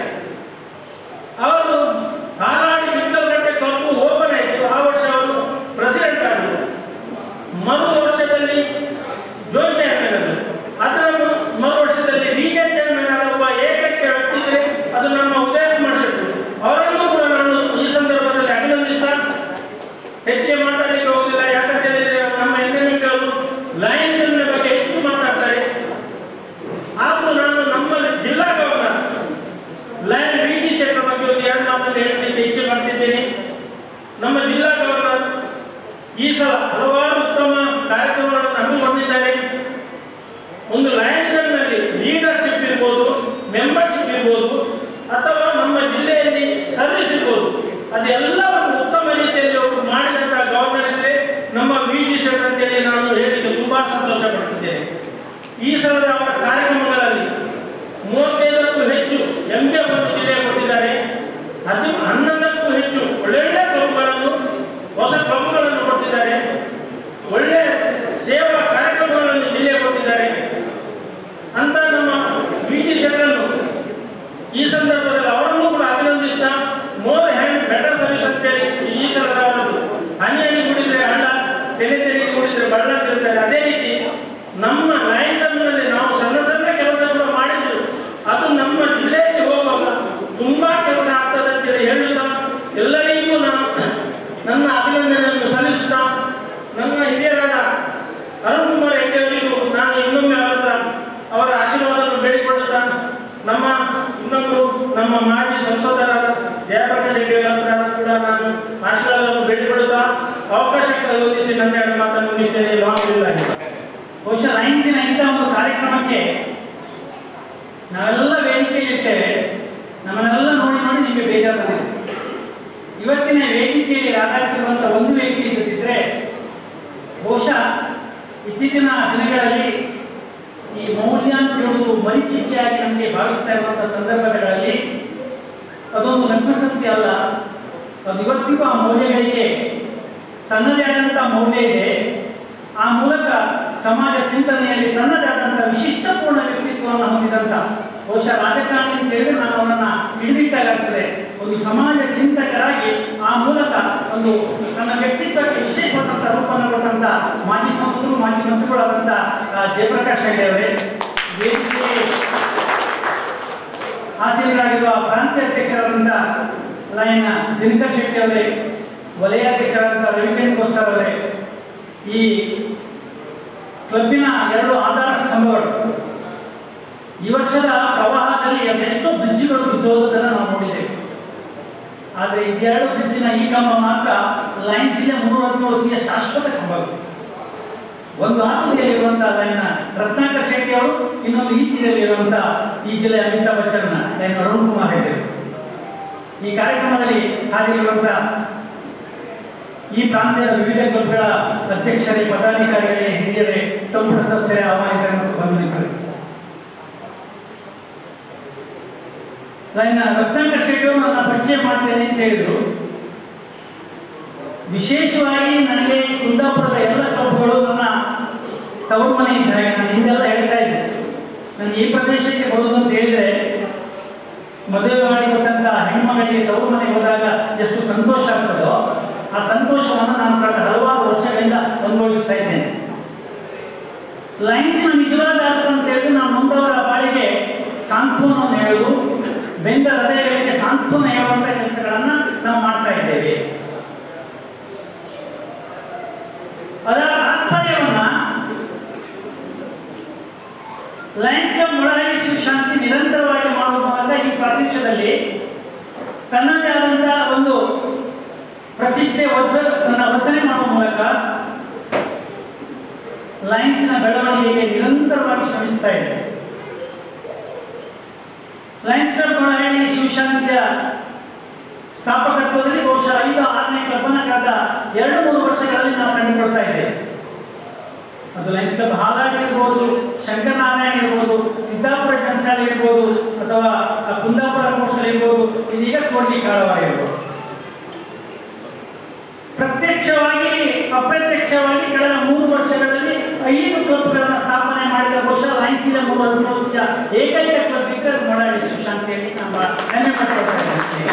ಅವರು ಹಾಲಾಡಿ ಬಿದ್ದಲ್ಗಟ್ಟೆ ಕ್ಲಬ್ ಓಪನ್ ಆಯಿತು ಆ ವರ್ಷ ಅವರು ಪ್ರೆಸಿಡೆಂಟ್ ಆದರು ಮರು ವರ್ಷದಲ್ಲಿ ಜೋನ್ ಚೇರ್ಮನ್ ಆದರು ಅದರ ಮರು- ಮರು ವರ್ಷದಲ್ಲಿ ರೀಜನ್ ಚೇರ್ಮನ್ ಆದ ಒಬ್ಬ ಏಕೈಕ ವ್ಯಕ್ತಿ ಇದ್ರೆ ಅದು ನಮ್ಮ ಉದಯ ಕುಮಾರ್ ಶೆಟ್ಟಿ ಅವರನ್ನು ಕೂಡ ನಾನು ಈ ಸಂದರ್ಭದಲ್ಲಿ ಅಭಿನಂದಿಸ್ತಾ ಹೆಚ್ಚಿಗೆ ಮಾತಾಡಲಿಕ್ಕೆ ಹೋಗುದಿಲ್ಲ ಯಾಕಂತ ಹೇಳಿದ್ರೆ ನಮ್ಮ ಎನ್ ಅವರು ಲಯನ್ಸ್ ಬಗ್ಗೆ ಹೆಚ್ಚು ಮಾತಾಡ್ತಾರೆ ಆದರೂ ನಾನು ನಮ್ಮ ಜಿಲ್ಲಾ governor lion V T Shettar ಬಗ್ಗೆ ಒಂದು ಎರಡು ಮಾತನ್ನು ಹೇಳಲಿಕ್ಕೆ ಇಚ್ಛೆ ಮಾಡ್ತಿದ್ದೇನೆ ನಮ್ಮ ಜಿಲ್ಲಾ ಗವರ್ನರ್ ಈ ಸಲ ಹಲವಾರು ಉತ್ತಮ ಕಾರ್ಯಕ್ರಮಗಳನ್ನು ಹಮ್ಮಿಕೊಂಡಿದ್ದಾರೆ ಒಂದು ಲಯನ್ಸ್ನಲ್ಲಿ ಲೀಡರ್ಶಿಪ್ ಇರ್ಬೋದು ಮೆಂಬರ್ಶಿಪ್ ಇರ್ಬೋದು ಅಥವಾ ನಮ್ಮ ಜಿಲ್ಲೆಯಲ್ಲಿ ಸರ್ವಿಸ್ ಇರ್ಬೋದು ಅದೆಲ್ಲವನ್ನು ಉತ್ತಮ ರೀತಿಯಲ್ಲಿ ಅವರು ಮಾಡಿದಂತಹ ಗವರ್ನರ್ ಇದ್ರೆ ನಮ್ಮ ವಿ ಟಿ ಶೆಟ್ ಅಂತೇಳಿ ನಾನು ಹೇಳಿಕ್ಕೆ ತುಂಬಾ ಸಂತೋಷ ಪಡ್ತಿದ್ದೇನೆ ಈ ಸಲದ ಅವರ ಕಾರ್ಯಕ್ರಮಗಳಲ್ಲಿ ಮೂವತ್ತೈದಕ್ಕೂ ಹೆಚ್ಚು ಎಂ ಪಿ ಎಫ್ ಅನ್ನು ಜಿಲ್ಲೆಗೆ ಕೊಟ್ಟಿದ್ದಾರೆ ಹದಿ ಹನ್ನೊಂದಕ್ಕೂ ಹೆಚ್ಚು ಒಳ್ಳೊಳ್ಳೆ ಕ್ಲಬ್ಗಳನ್ನು ಹೊಸ ಕ್ಲಬ್ಗಳನ್ನು ಕೊಟ್ಟಿದ್ದಾರೆ ಒಳ್ಳೆ ಸೇವಾ ಕಾರ್ಯಕ್ರಮಗಳನ್ನು ಜಿಲ್ಲೆಗೆ ಕೊಟ್ಟಿದ್ದಾರೆ ಅಂತ ನಮ್ಮ ವಿ ಟಿ ಶೆಟ್ಟರನ್ನು ಈ ಸಂದರ್ಭದಲ್ಲಿ ಅವರನ್ನು ಕೂಡ ಅಭಿನಂದಿಸ್ತಾ ಮೋರ್ ಹ್ಯಾಂಡ್ ಬೆಟರ್ ಸರ್ವಿಸ್ ಅಂತೇಳಿ ಈ ಸಲದ ಅವರದ್ದು ಹನಿ ಹನಿ ಕುಡಿದ್ರೆ ಹಳ್ಳ ತೆನೆ ತೆನೆ ಕುಡಿದ್ರೆ ಬಳ್ಳ ಅಂತ ಹೇಳ್ತಾರೆ ಅದೇ ರೀತಿ ನಮ್ಮ ಲಯನ್ಸಮ್ನಲ್ಲಿ ನಾವು ಸಣ್ಣ ಸಣ್ಣ ಕೆಲಸ ಕೂಡ ಮಾಡಿದ್ರು ಅದು ನಮ್ಮ ಜಿಲ್ಲೆಯಲ್ಲಿ ಹೋಗುವಾಗ ತುಂಬಾ ಕೆಲಸ ಆಗ್ತದೆ ಅಂತೇಳಿ ಹೇಳುತ್ತಾ ಎಲ್ಲರಿಗೂ ನಾನು ನನ್ನ ಅಭಿನಂದನೆಯನ್ನು ಸಲ್ಲಿಸುತ್ತಾ ನನ್ನ ಹಿರಿಯರಾದ ಅರುಣ್ ಕುಮಾರ್ ಹೆಗ್ಡೆ ಅವರಿಗೂ ನಾನು ಇನ್ನೊಮ್ಮೆ ಅವರ ಹತ್ರ ಅವರ ಆಶೀರ್ವಾದವನ್ನು ಬೇಡಿಕೊಳ್ಳುತ್ತಾ ನಮ್ಮ ಇನ್ನೊಂದು ನಮ್ಮ ಮಾಜಿ ಸಂಸದರಾದ ಜಯಪ್ರಕಾಶ್ ಹೆಗ್ಡೆ ಅವರ ಹತ್ರ ಕೂಡ ನಾನು ಆಶೀರ್ವಾದವನ್ನು ಬೇಡಿಕೊಳ್ಳುತ್ತಾ ಅವಕಾಶ ಒದಗಿಸಿ ನನ್ನ ಎರಡು ಮಾತನ್ನು ಮುಗಿಸ್ತೇನೆ ಲಾಂಗ್ ಇಲ್ಲ ಬಹುಶಃ ಲೈನ್ಸಿನ ಇಂಥ ಒಂದು ಕಾರ್ಯಕ್ರಮಕ್ಕೆ ನಾವೆಲ್ಲ ವೇದಿಕೆಯಲ್ಲಿರ್ತೇವೆ ನಮ್ಮನ್ನೆಲ್ಲ ನೋಡಿ ನೋಡಿ ನಿಮಗೆ ಬೇಜಾರು ಬಂದಿದೆ ಇವತ್ತಿನ ವೇದಿಕೆಯಲ್ಲಿ ಆಧರಿಸಿರುವಂಥ ಒಂದು ವ್ಯಕ್ತಿ ಇದ್ದಿದ್ರೆ ಬಹುಶಃ ಇತ್ತೀಚಿನ ದಿನಗಳಲ್ಲಿ ಈ ಮೌಲ್ಯ ಅಂತ ಹೇಳುವುದು ಮರೀಚಿಕೆಯಾಗಿ ನಮಗೆ ಭಾವಿಸ್ತಾ ಇರುವಂಥ ಸಂದರ್ಭಗಳಲ್ಲಿ ಅದೊಂದು ನಗ್ನಸಂತೆ ಅಲ್ಲ ಅದು ಇವತ್ತಿಗೂ ಆ ಮೌಲ್ಯಗಳಿಗೆ ತನ್ನದೇ ಆದಂಥ ಮೌಲ್ಯ ಇದೆ ಆ ಮೂಲಕ ಸಮಾಜ ಚಿಂತನೆಯಲ್ಲಿ ತನ್ನದೇ ಆದಂಥ ವಿಶಿಷ್ಟಪೂರ್ಣ ವ್ಯಕ್ತಿತ್ವವನ್ನು ಹೊಂದಿದಂಥ ಬಹುಶಃ ರಾಜಕಾರಣಿ ಅಂತ ಹೇಳಿದ್ರೆ ನಾನು ಅವನನ್ನ ಹಿಡಿದಿಟ್ಟಾಗ್ತದೆ ಒಂದು ಒಂದು ಸಮಾಜ ಚಿಂತಕರಾಗಿ ಆ ಮೂಲಕ ಒಂದು ತನ್ನ ವ್ಯಕ್ತಿತ್ವಕ್ಕೆ ವಿಶೇಷವಾದಂಥ ರೂಪವನ್ನು ಕೊಟ್ಟಂತ ಮಾಜಿ ಸಂಸದರು ಮಾಜಿ ಮಂತ್ರಿಗಳಾದಂಥ ಆ, ಜಯಪ್ರಕಾಶ್ ಹೆಗಡೆ ಅವರೇ ವೇದಿಕೆಗೆ ಆಸೀನರಾಗಿರುವ ಪ್ರಾಂತ್ಯ ಅಧ್ಯಕ್ಷರಾದಂಥ ಲೈನ್ ದಿನಕರ್ ಶೆಟ್ಟಿ ಅವರೇ ವಲಯಾಧ್ಯಕ್ಷರಾದಂಥ ರವಿಕಿರಣ್ ಕೋಸ್ಕರ್ ಅವರೇ ಈ ಕ್ಲಬ್ಬಿನ ಎರಡು ಆಧಾರ ಸ್ತಂಭಗಳು ಈ ವರ್ಷದ ಪ್ರವಾಹದಲ್ಲಿ ಅದೆಷ್ಟೋ ಬ್ರಿಡ್ಜ್ಗಳು ಬಿದ್ದೋದನ್ನು ನಾವು ನೋಡಿದ್ದೇವೆ ಆದರೆ ಇದೆರಡು ಬ್ರಿಡ್ಜಿನ ಈ ಕಂಬ ಮಾತ್ರ ಲೈನ್ ಜಿಲ್ಲೆ ಮೂರು ಹದಿಮೂರು ಸಿಯ ಶಾಶ್ವತ ಕಂಬಗಳು ಒಂದು ಆ ತುದಿಯಲ್ಲಿರುವಂತಹ ಲೈನ್ ರತ್ನಾಕರ್ ಶೆಟ್ಟಿ ಅವರು ಇನ್ನೊಂದು ಈ ತೀರಲ್ಲಿರುವಂತಹ ಈ ಜಿಲ್ಲೆಯ ಅಮಿತಾಬ್ ಬಚ್ಚನ್ ಲೈನ್ ಅರುಣ್ ಕುಮಾರ್ ಹೆಗಡೆ ಈ ಕಾರ್ಯಕ್ರಮದಲ್ಲಿ ಹಾಜರಿರುವಂತಹ ಈ ಪ್ರಾಂತ್ಯದ ವಿವಿಧ ಕ್ಲಬ್ಗಳ ಅಧ್ಯಕ್ಷರೇ ಪದಾಧಿಕಾರಿಗಳೇ ಹಿರಿಯರೇ ಸಂಪುಟ ಸದಸ್ಯರೇ ಆಹ್ವಾನಿತರೆ ಮತ್ತು ಬಂಧುಮಿತ್ರರೇ ನನ್ನ ರತ್ನಾಕರ್ ಶೆಟ್ಟಿ ಅವರು ನನ್ನ ಪರಿಚಯ ಮಾಡ್ತೇನೆ ಅಂತ ಹೇಳಿದ್ರು ವಿಶೇಷವಾಗಿ ನನಗೆ ಕುಂದಾಪುರದ ಎಲ್ಲ ಕ್ಲಬ್ಗಳು ನನ್ನ ತವರು ಮನೆ ಇದ್ದ ಹಾಗೆ ನಾನು ಹಿಂದೆಲ್ಲ ಹೇಳ್ತಾ ಇದ್ದೆ ನಾನು ಈ ಪ್ರದೇಶಕ್ಕೆ ಬರುವುದು ಅಂತ ಹೇಳಿದ್ರೆ ಮದುವೆ ಮಾಡಿಕೊಟ್ಟಂತ ಹೆಣ್ಮಗಳಿಗೆ ತವರು ಮನೆಗೆ ಹೋದಾಗ ಎಷ್ಟು ಸಂತೋಷ ಆಗ್ತದೋ ಆ ಸಂತೋಷವನ್ನು ನಾನು ಕಳೆದ ಹಲವಾರು ವರ್ಷಗಳಿಂದ ಅನುಭವಿಸ್ತಾ ಇದ್ದೇನೆ ಲೈನ್ಸಿನ ನಿಜವಾದ ಅರ್ಥ ಅಂತ ಹೇಳಿದ್ರೆ ನಾವು ನೊಂದವರ ಬಾಳಿಗೆ ಸಾಂತ್ವನವನ್ನು ಹೇಳುವುದು ಬೆಂದ ಹೃದಯಗಳಿಗೆ ಸಾಂತ್ವನ ಹೇಳುವಂತ ಕೆಲಸಗಳನ್ನ ನಾವು ಮಾಡ್ತಾ ಇದ್ದೇವೆ ಅದರ ತಾತ್ಪರ್ಯವನ್ನ ಲಯನ್ಸ್ ಕ್ಲಬ್ ಮೊಳಹಳ್ಳಿ ಶಿವಶಾಂತಿ ನಿರಂತರವಾಗಿ ಮಾಡುವ ಮೂಲಕ ಈ ಪ್ರದೇಶದಲ್ಲಿ ತನ್ನದೇ ಆದಂತಹ ಒಂದು ಪ್ರತಿಷ್ಠೆ ಒದ್ದ ತನ್ನ ವರ್ಧನೆ ಮಾಡುವ ಮೂಲಕ ಲಯನ್ಸ್ನ ಬೆಳವಣಿಗೆಗೆ ನಿರಂತರವಾಗಿ ಶ್ರಮಿಸ್ತಾ ಇದೆ ಲಯನ್ಸ್ ಕ್ಲಬ್ ಮೊಳಹಳ್ಳಿ ಶಿವಶಾಂತಿಯ ಸ್ಥಾಪಕತ್ವದಲ್ಲಿ ಬಹುಶಃ ಐದು ಆರನೇ ಕ್ಲಬ್ನ ಕಳೆದ ಎರಡು ಮೂರು ವರ್ಷಗಳಲ್ಲಿ ನಾವು ಕಂಡುಕೊಳ್ತಾ ಇದ್ದೇವೆ ಅದು ಲಯನ್ಸ್ ಕ್ಲಬ್ ಹಾಲಾಡಿ ಇರ್ಬೋದು ಶಂಕರನಾರಾಯಣ ಇರ್ಬೋದು ಸಿದ್ದಾಪುರ ಜನಸಾಲೆ ಇರ್ಬೋದು ಅಥವಾ ಆ ಕುಂದಾಪುರ ಕೋಸ್ಟಲ್ ಇರ್ಬೋದು ಇದೀಗ ಕೋಟಿ ಕಾಳವಾರ ಇರ್ಬೋದು ಪ್ರತ್ಯಕ್ಷವಾಗಿ ಅಪ್ರತ್ಯಕ್ಷವಾಗಿ ಕಳೆದ ಮೂರು ವರ್ಷಗಳಲ್ಲಿ ಐದು ಕ್ಲಬ್ಗಳನ್ನ ಸ್ಥಾಪನೆ ಮಾಡಿದ ಬಹುಶಃ ಲಯನ್ಸಿನ ಮೂರು ಹದಿಮೂರು ಏಕೈಕ ಕ್ಲಬ್ ಇದ್ದರೆ ಮೊಳಹಳ್ಳಿ ಶಿವಶಾಂತಿಯಲ್ಲಿ ನಮ್ಮ ಹೆಮ್ಮೆ ಪಡ್ಕೊಳ್ತಾ ಇದ್ದೇವೆ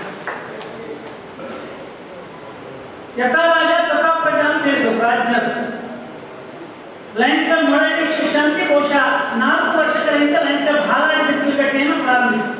ಯಥಾರಾಜ ತಥಾ ಪ್ರಜಾ ಅಂತ ಹೇಳಿದ್ರು ರಾಜ್ಯದ ಲಯನ್ಸ್ ಕ್ಲಬ್ ಮೊಳಹಳ್ಳಿ ಶಿವಶಾಂತಿ ಬಹುಶಃ ನಾಲ್ಕು ವರ್ಷಗಳ ಹಿಂದೆ ಲಯನ್ಸ್ ಕ್ಲಬ್ ಹಾಲಾಡಿ ಬಿತ್ತುಗಟ್ಟೆಯನ್ನು ಪ್ರಾರಂಭಿಸಿತು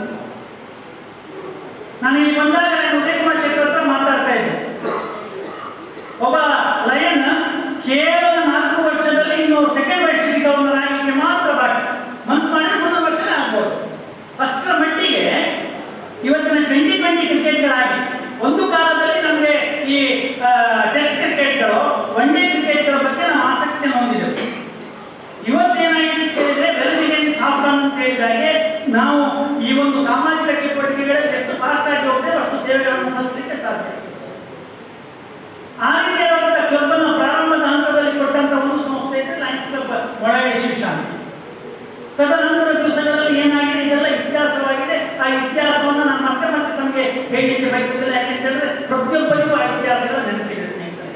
ನಾನು ಇಲ್ಲಿ ಬಂದಾಗ ನಾನು ಉದಯಕುಮಾರ್ ಶೆಟ್ಟಿ ಹತ್ರ ಮಾತಾಡ್ತಾ ಇದ್ದೆ ಒಬ್ಬ ಲಯನ್ ಕೇವಲ ನಾಲ್ಕು ವರ್ಷದಲ್ಲಿ ಇನ್ನು ಸೆಕೆಂಡ್ ವೈಸ್ ಗವರ್ನರ್ ಆಗಲಿಕ್ಕೆ ಮಾತ್ರ ಬಾಕಿ ಮನಸ್ಸು ಮಾಡಿದ್ರೆ ಮುಂದಿನ ವರ್ಷನೇ ಆಗ್ಬೋದು ಅಷ್ಟರ ಮಟ್ಟಿಗೆ ಇವತ್ತಿನ ಟ್ವೆಂಟಿ ಟ್ವೆಂಟಿ ಕ್ರಿಕೆಟ್ಗಳಾಗಿ ಒಂದು ಕಾಲದಲ್ಲಿ ನಮಗೆ ಈ ಟೆಸ್ಟ್ ಕ್ರಿಕೆಟ್ಗಳು ಒನ್ ಡೇ ಕ್ರಿಕೆಟ್ಗಳ ಬಗ್ಗೆ ನಾವು ಆಸಕ್ತಿಯನ್ನು ಹೊಂದಿದ್ದೆವು ಇವತ್ತೇನಾಗಿದೆ ಅಂತ ಹೇಳಿದ್ರೆ ಬೆಳಗಿಗೆ ಸಾಫ್ಟ್ವೇರ್ ಅಂತ ಹೇಳಿದಾಗೆ ನಾವು ಈ ಒಂದು ಸಾಮಾಜಿಕ ಚಟುವಟಿಕೆಗಳಲ್ಲಿ ಎಷ್ಟು ಫಾಸ್ಟ್ ಆಗಿ ಹೋಗ್ತೇವೆ ಅಷ್ಟು ಸೇವೆಗಳನ್ನು ಸಲ್ಲಿಸಲಿಕ್ಕೆ ಸಾಧ್ಯ ಆ ರೀತಿಯಾದಂಥ ಕ್ಲಬ್ ಅನ್ನು ಪ್ರಾರಂಭದ ಹಂತದಲ್ಲಿ ಕೊಟ್ಟಂತ ಒಂದು ಸಂಸ್ಥೆ ಇದೆ ಲಯನ್ಸ್ ಕ್ಲಬ್ ಮೊಳಹಳ್ಳಿ ಶಿವಶಾಂತಿ ತದನಂತರ ದಿವಸಗಳಲ್ಲಿ ಏನಾಗಿದೆ ಇದೆಲ್ಲ ಇತಿಹಾಸವಾಗಿದೆ ಆ ಇತಿಹಾಸವನ್ನು ನಾನು ಮತ್ತೆ ಮತ್ತೆ ತಮಗೆ ಹೇಳಲಿಕ್ಕೆ ಬಯಸುವುದಿಲ್ಲ ಯಾಕೆಂತ ಹೇಳಿದ್ರೆ ಪ್ರತಿಯೊಬ್ಬರಿಗೂ ಆ ಇತಿಹಾಸಗಳ ನೆನಪಿದೆ ಸ್ನೇಹಿತರೆ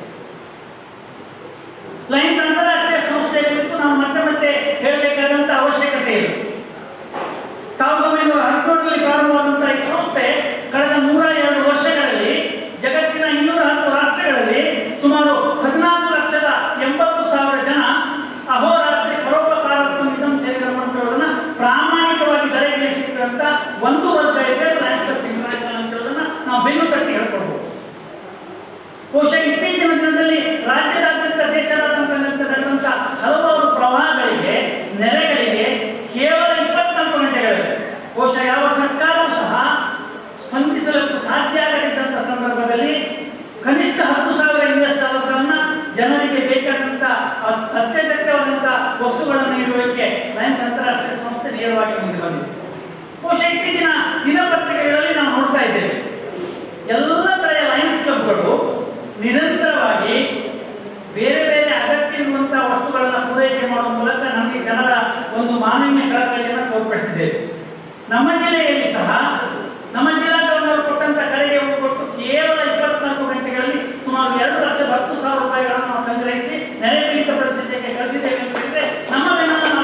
ಲೈನ್ ಅಂತಾರಾಷ್ಟ್ರೀಯ ಸಂಸ್ಥೆ ಕುರಿತು ನಾವು ಮತ್ತೆ ಮತ್ತೆ ಹೇಳಬೇಕಾದಂತ ಅವಶ್ಯಕತೆ ಇದೆ ಸಾವಿರದ ಒಂಬೈನೂರ ಹದಿನೇಳರಲ್ಲಿ ಪ್ರಾರಂಭವಾದಂತಹ ಈ ಸಂಸ್ಥೆ ಕಳೆದ ನೂರ ಎರಡು ವರ್ಷಗಳಲ್ಲಿ ಜಗತ್ತಿನ ಇನ್ನೂರ ಹತ್ತು ರಾಷ್ಟ್ರಗಳಲ್ಲಿ ಸುಮಾರು ಹದಿನಾಲ್ಕು ಲಕ್ಷದ ಎಂಬತ್ತು ಸಾವಿರ ಜನ ಅಹೋರಾತ್ರಿ ಪರೋಪಕಾರತ್ವ ಇದಂ ಸೇರಿದ ಮಂತ್ರಗಳನ್ನ ಪ್ರಾಮಾಣಿಕವಾಗಿ ಧರೆಗಿಳಿಸಿದಂತ ಒಂದು ವರ್ಗ ಇದೆ ರಾಷ್ಟ್ರ ಇಂಟರ್ನ್ಯಾಷನಲ್ ಅಂತ ಹೇಳೋದನ್ನ ನಾವು ಬೆನ್ನು ತಟ್ಟಿ ಹೇಳ್ಕೊಳ್ಬಹುದು ಬಹುಶಃ ಇತ್ತೀಚಿನ ದಿನದಲ್ಲಿ ರಾಜ್ಯದಾದ್ಯಂತ ದೇಶದಾದ್ಯಂತ ನಡೆದಂತ ಹಲವಾರು ಪ್ರವಾಹಗಳಿಗೆ ನೆರೆಗಳಿಗೆ ಕೇವಲ ಇಪ್ಪತ್ನಾಲ್ಕು ಗಂಟೆಗಳಿವೆ ಬಹುಶಃ ಯಾವ ಸರ್ಕಾರವೂ ಸಹ ಸ್ಪಂದಿಸಲು ಸಾಧ್ಯ ಆಗದಿದ್ದಂಥ ಸಂದರ್ಭದಲ್ಲಿ ಕನಿಷ್ಠ ಹತ್ತು ಸಾವಿರ ಇನ್ವೆಸ್ಟ್ ಆಗೋದ್ರನ್ನ ಜನರಿಗೆ ಬೇಕಾದಂತ ಅತ್- ಅತ್ಯಗತ್ಯವಾದಂತ ವಸ್ತುಗಳನ್ನು ನೀಡುವುದಕ್ಕೆ ಲಯನ್ಸ್ ಅಂತಾರಾಷ್ಟ್ರೀಯ ಸಂಸ್ಥೆ ನೇರವಾಗಿ ಮುಂದೆ ಬಂದಿದೆ ಬಹುಶಃ ಇತ್ತೀಚಿನ ದಿನಪತ್ರಿಕೆಗಳಲ್ಲಿ ನಾವು ನೋಡ್ತಾ ಇದ್ದೇವೆ ಎಲ್ಲ ಕಡೆಯ ಲಯನ್ಸ್ ಕ್ಲಬ್ಗಳು ನಿರಂತರವಾಗಿ ಬೇರೆ ಬೇರೆ ಅಗತ್ಯ ಇರುವಂತಹ ವಸ್ತುಗಳನ್ನು ಪೂರೈಕೆ ಮಾಡುವ ಮೂಲಕ ನಮಗೆ ಜನರ ಒಂದು ಮಾನವೀಯ ಕಳಕಳಿಯನ್ನು ತೋರ್ಪಡಿಸಿದ್ದೇವೆ ನಮ್ಮ ಜಿಲ್ಲೆಯಲ್ಲಿ ಸಹ ನಮ್ಮ ಜಿಲ್ಲಾ ಗವರ್ನರ್ ಕೊಟ್ಟಂತ ಕರೆಗೆ ಒಂದು ಕೊಟ್ಟು ಕೇವಲ ಇಪ್ಪತ್ನಾಲ್ಕು ಗಂಟೆಗಳಲ್ಲಿ ಸುಮಾರು ಎರಡು ಲಕ್ಷದ ಹತ್ತು ಸಾವಿರ ರೂಪಾಯಿಗಳನ್ನು ನಾವು ಸಂಗ್ರಹಿಸಿ ನೆರೆ ಪೀಡಿತ ಪರಿಸ್ಥಿತಿಗೆ ಕಳಿಸಿದ್ದೇವೆ ಅಂತ ಹೇಳಿದ್ರೆ ನಮ್ಮ ಬೆನ್ನನ್ನು ನಾವು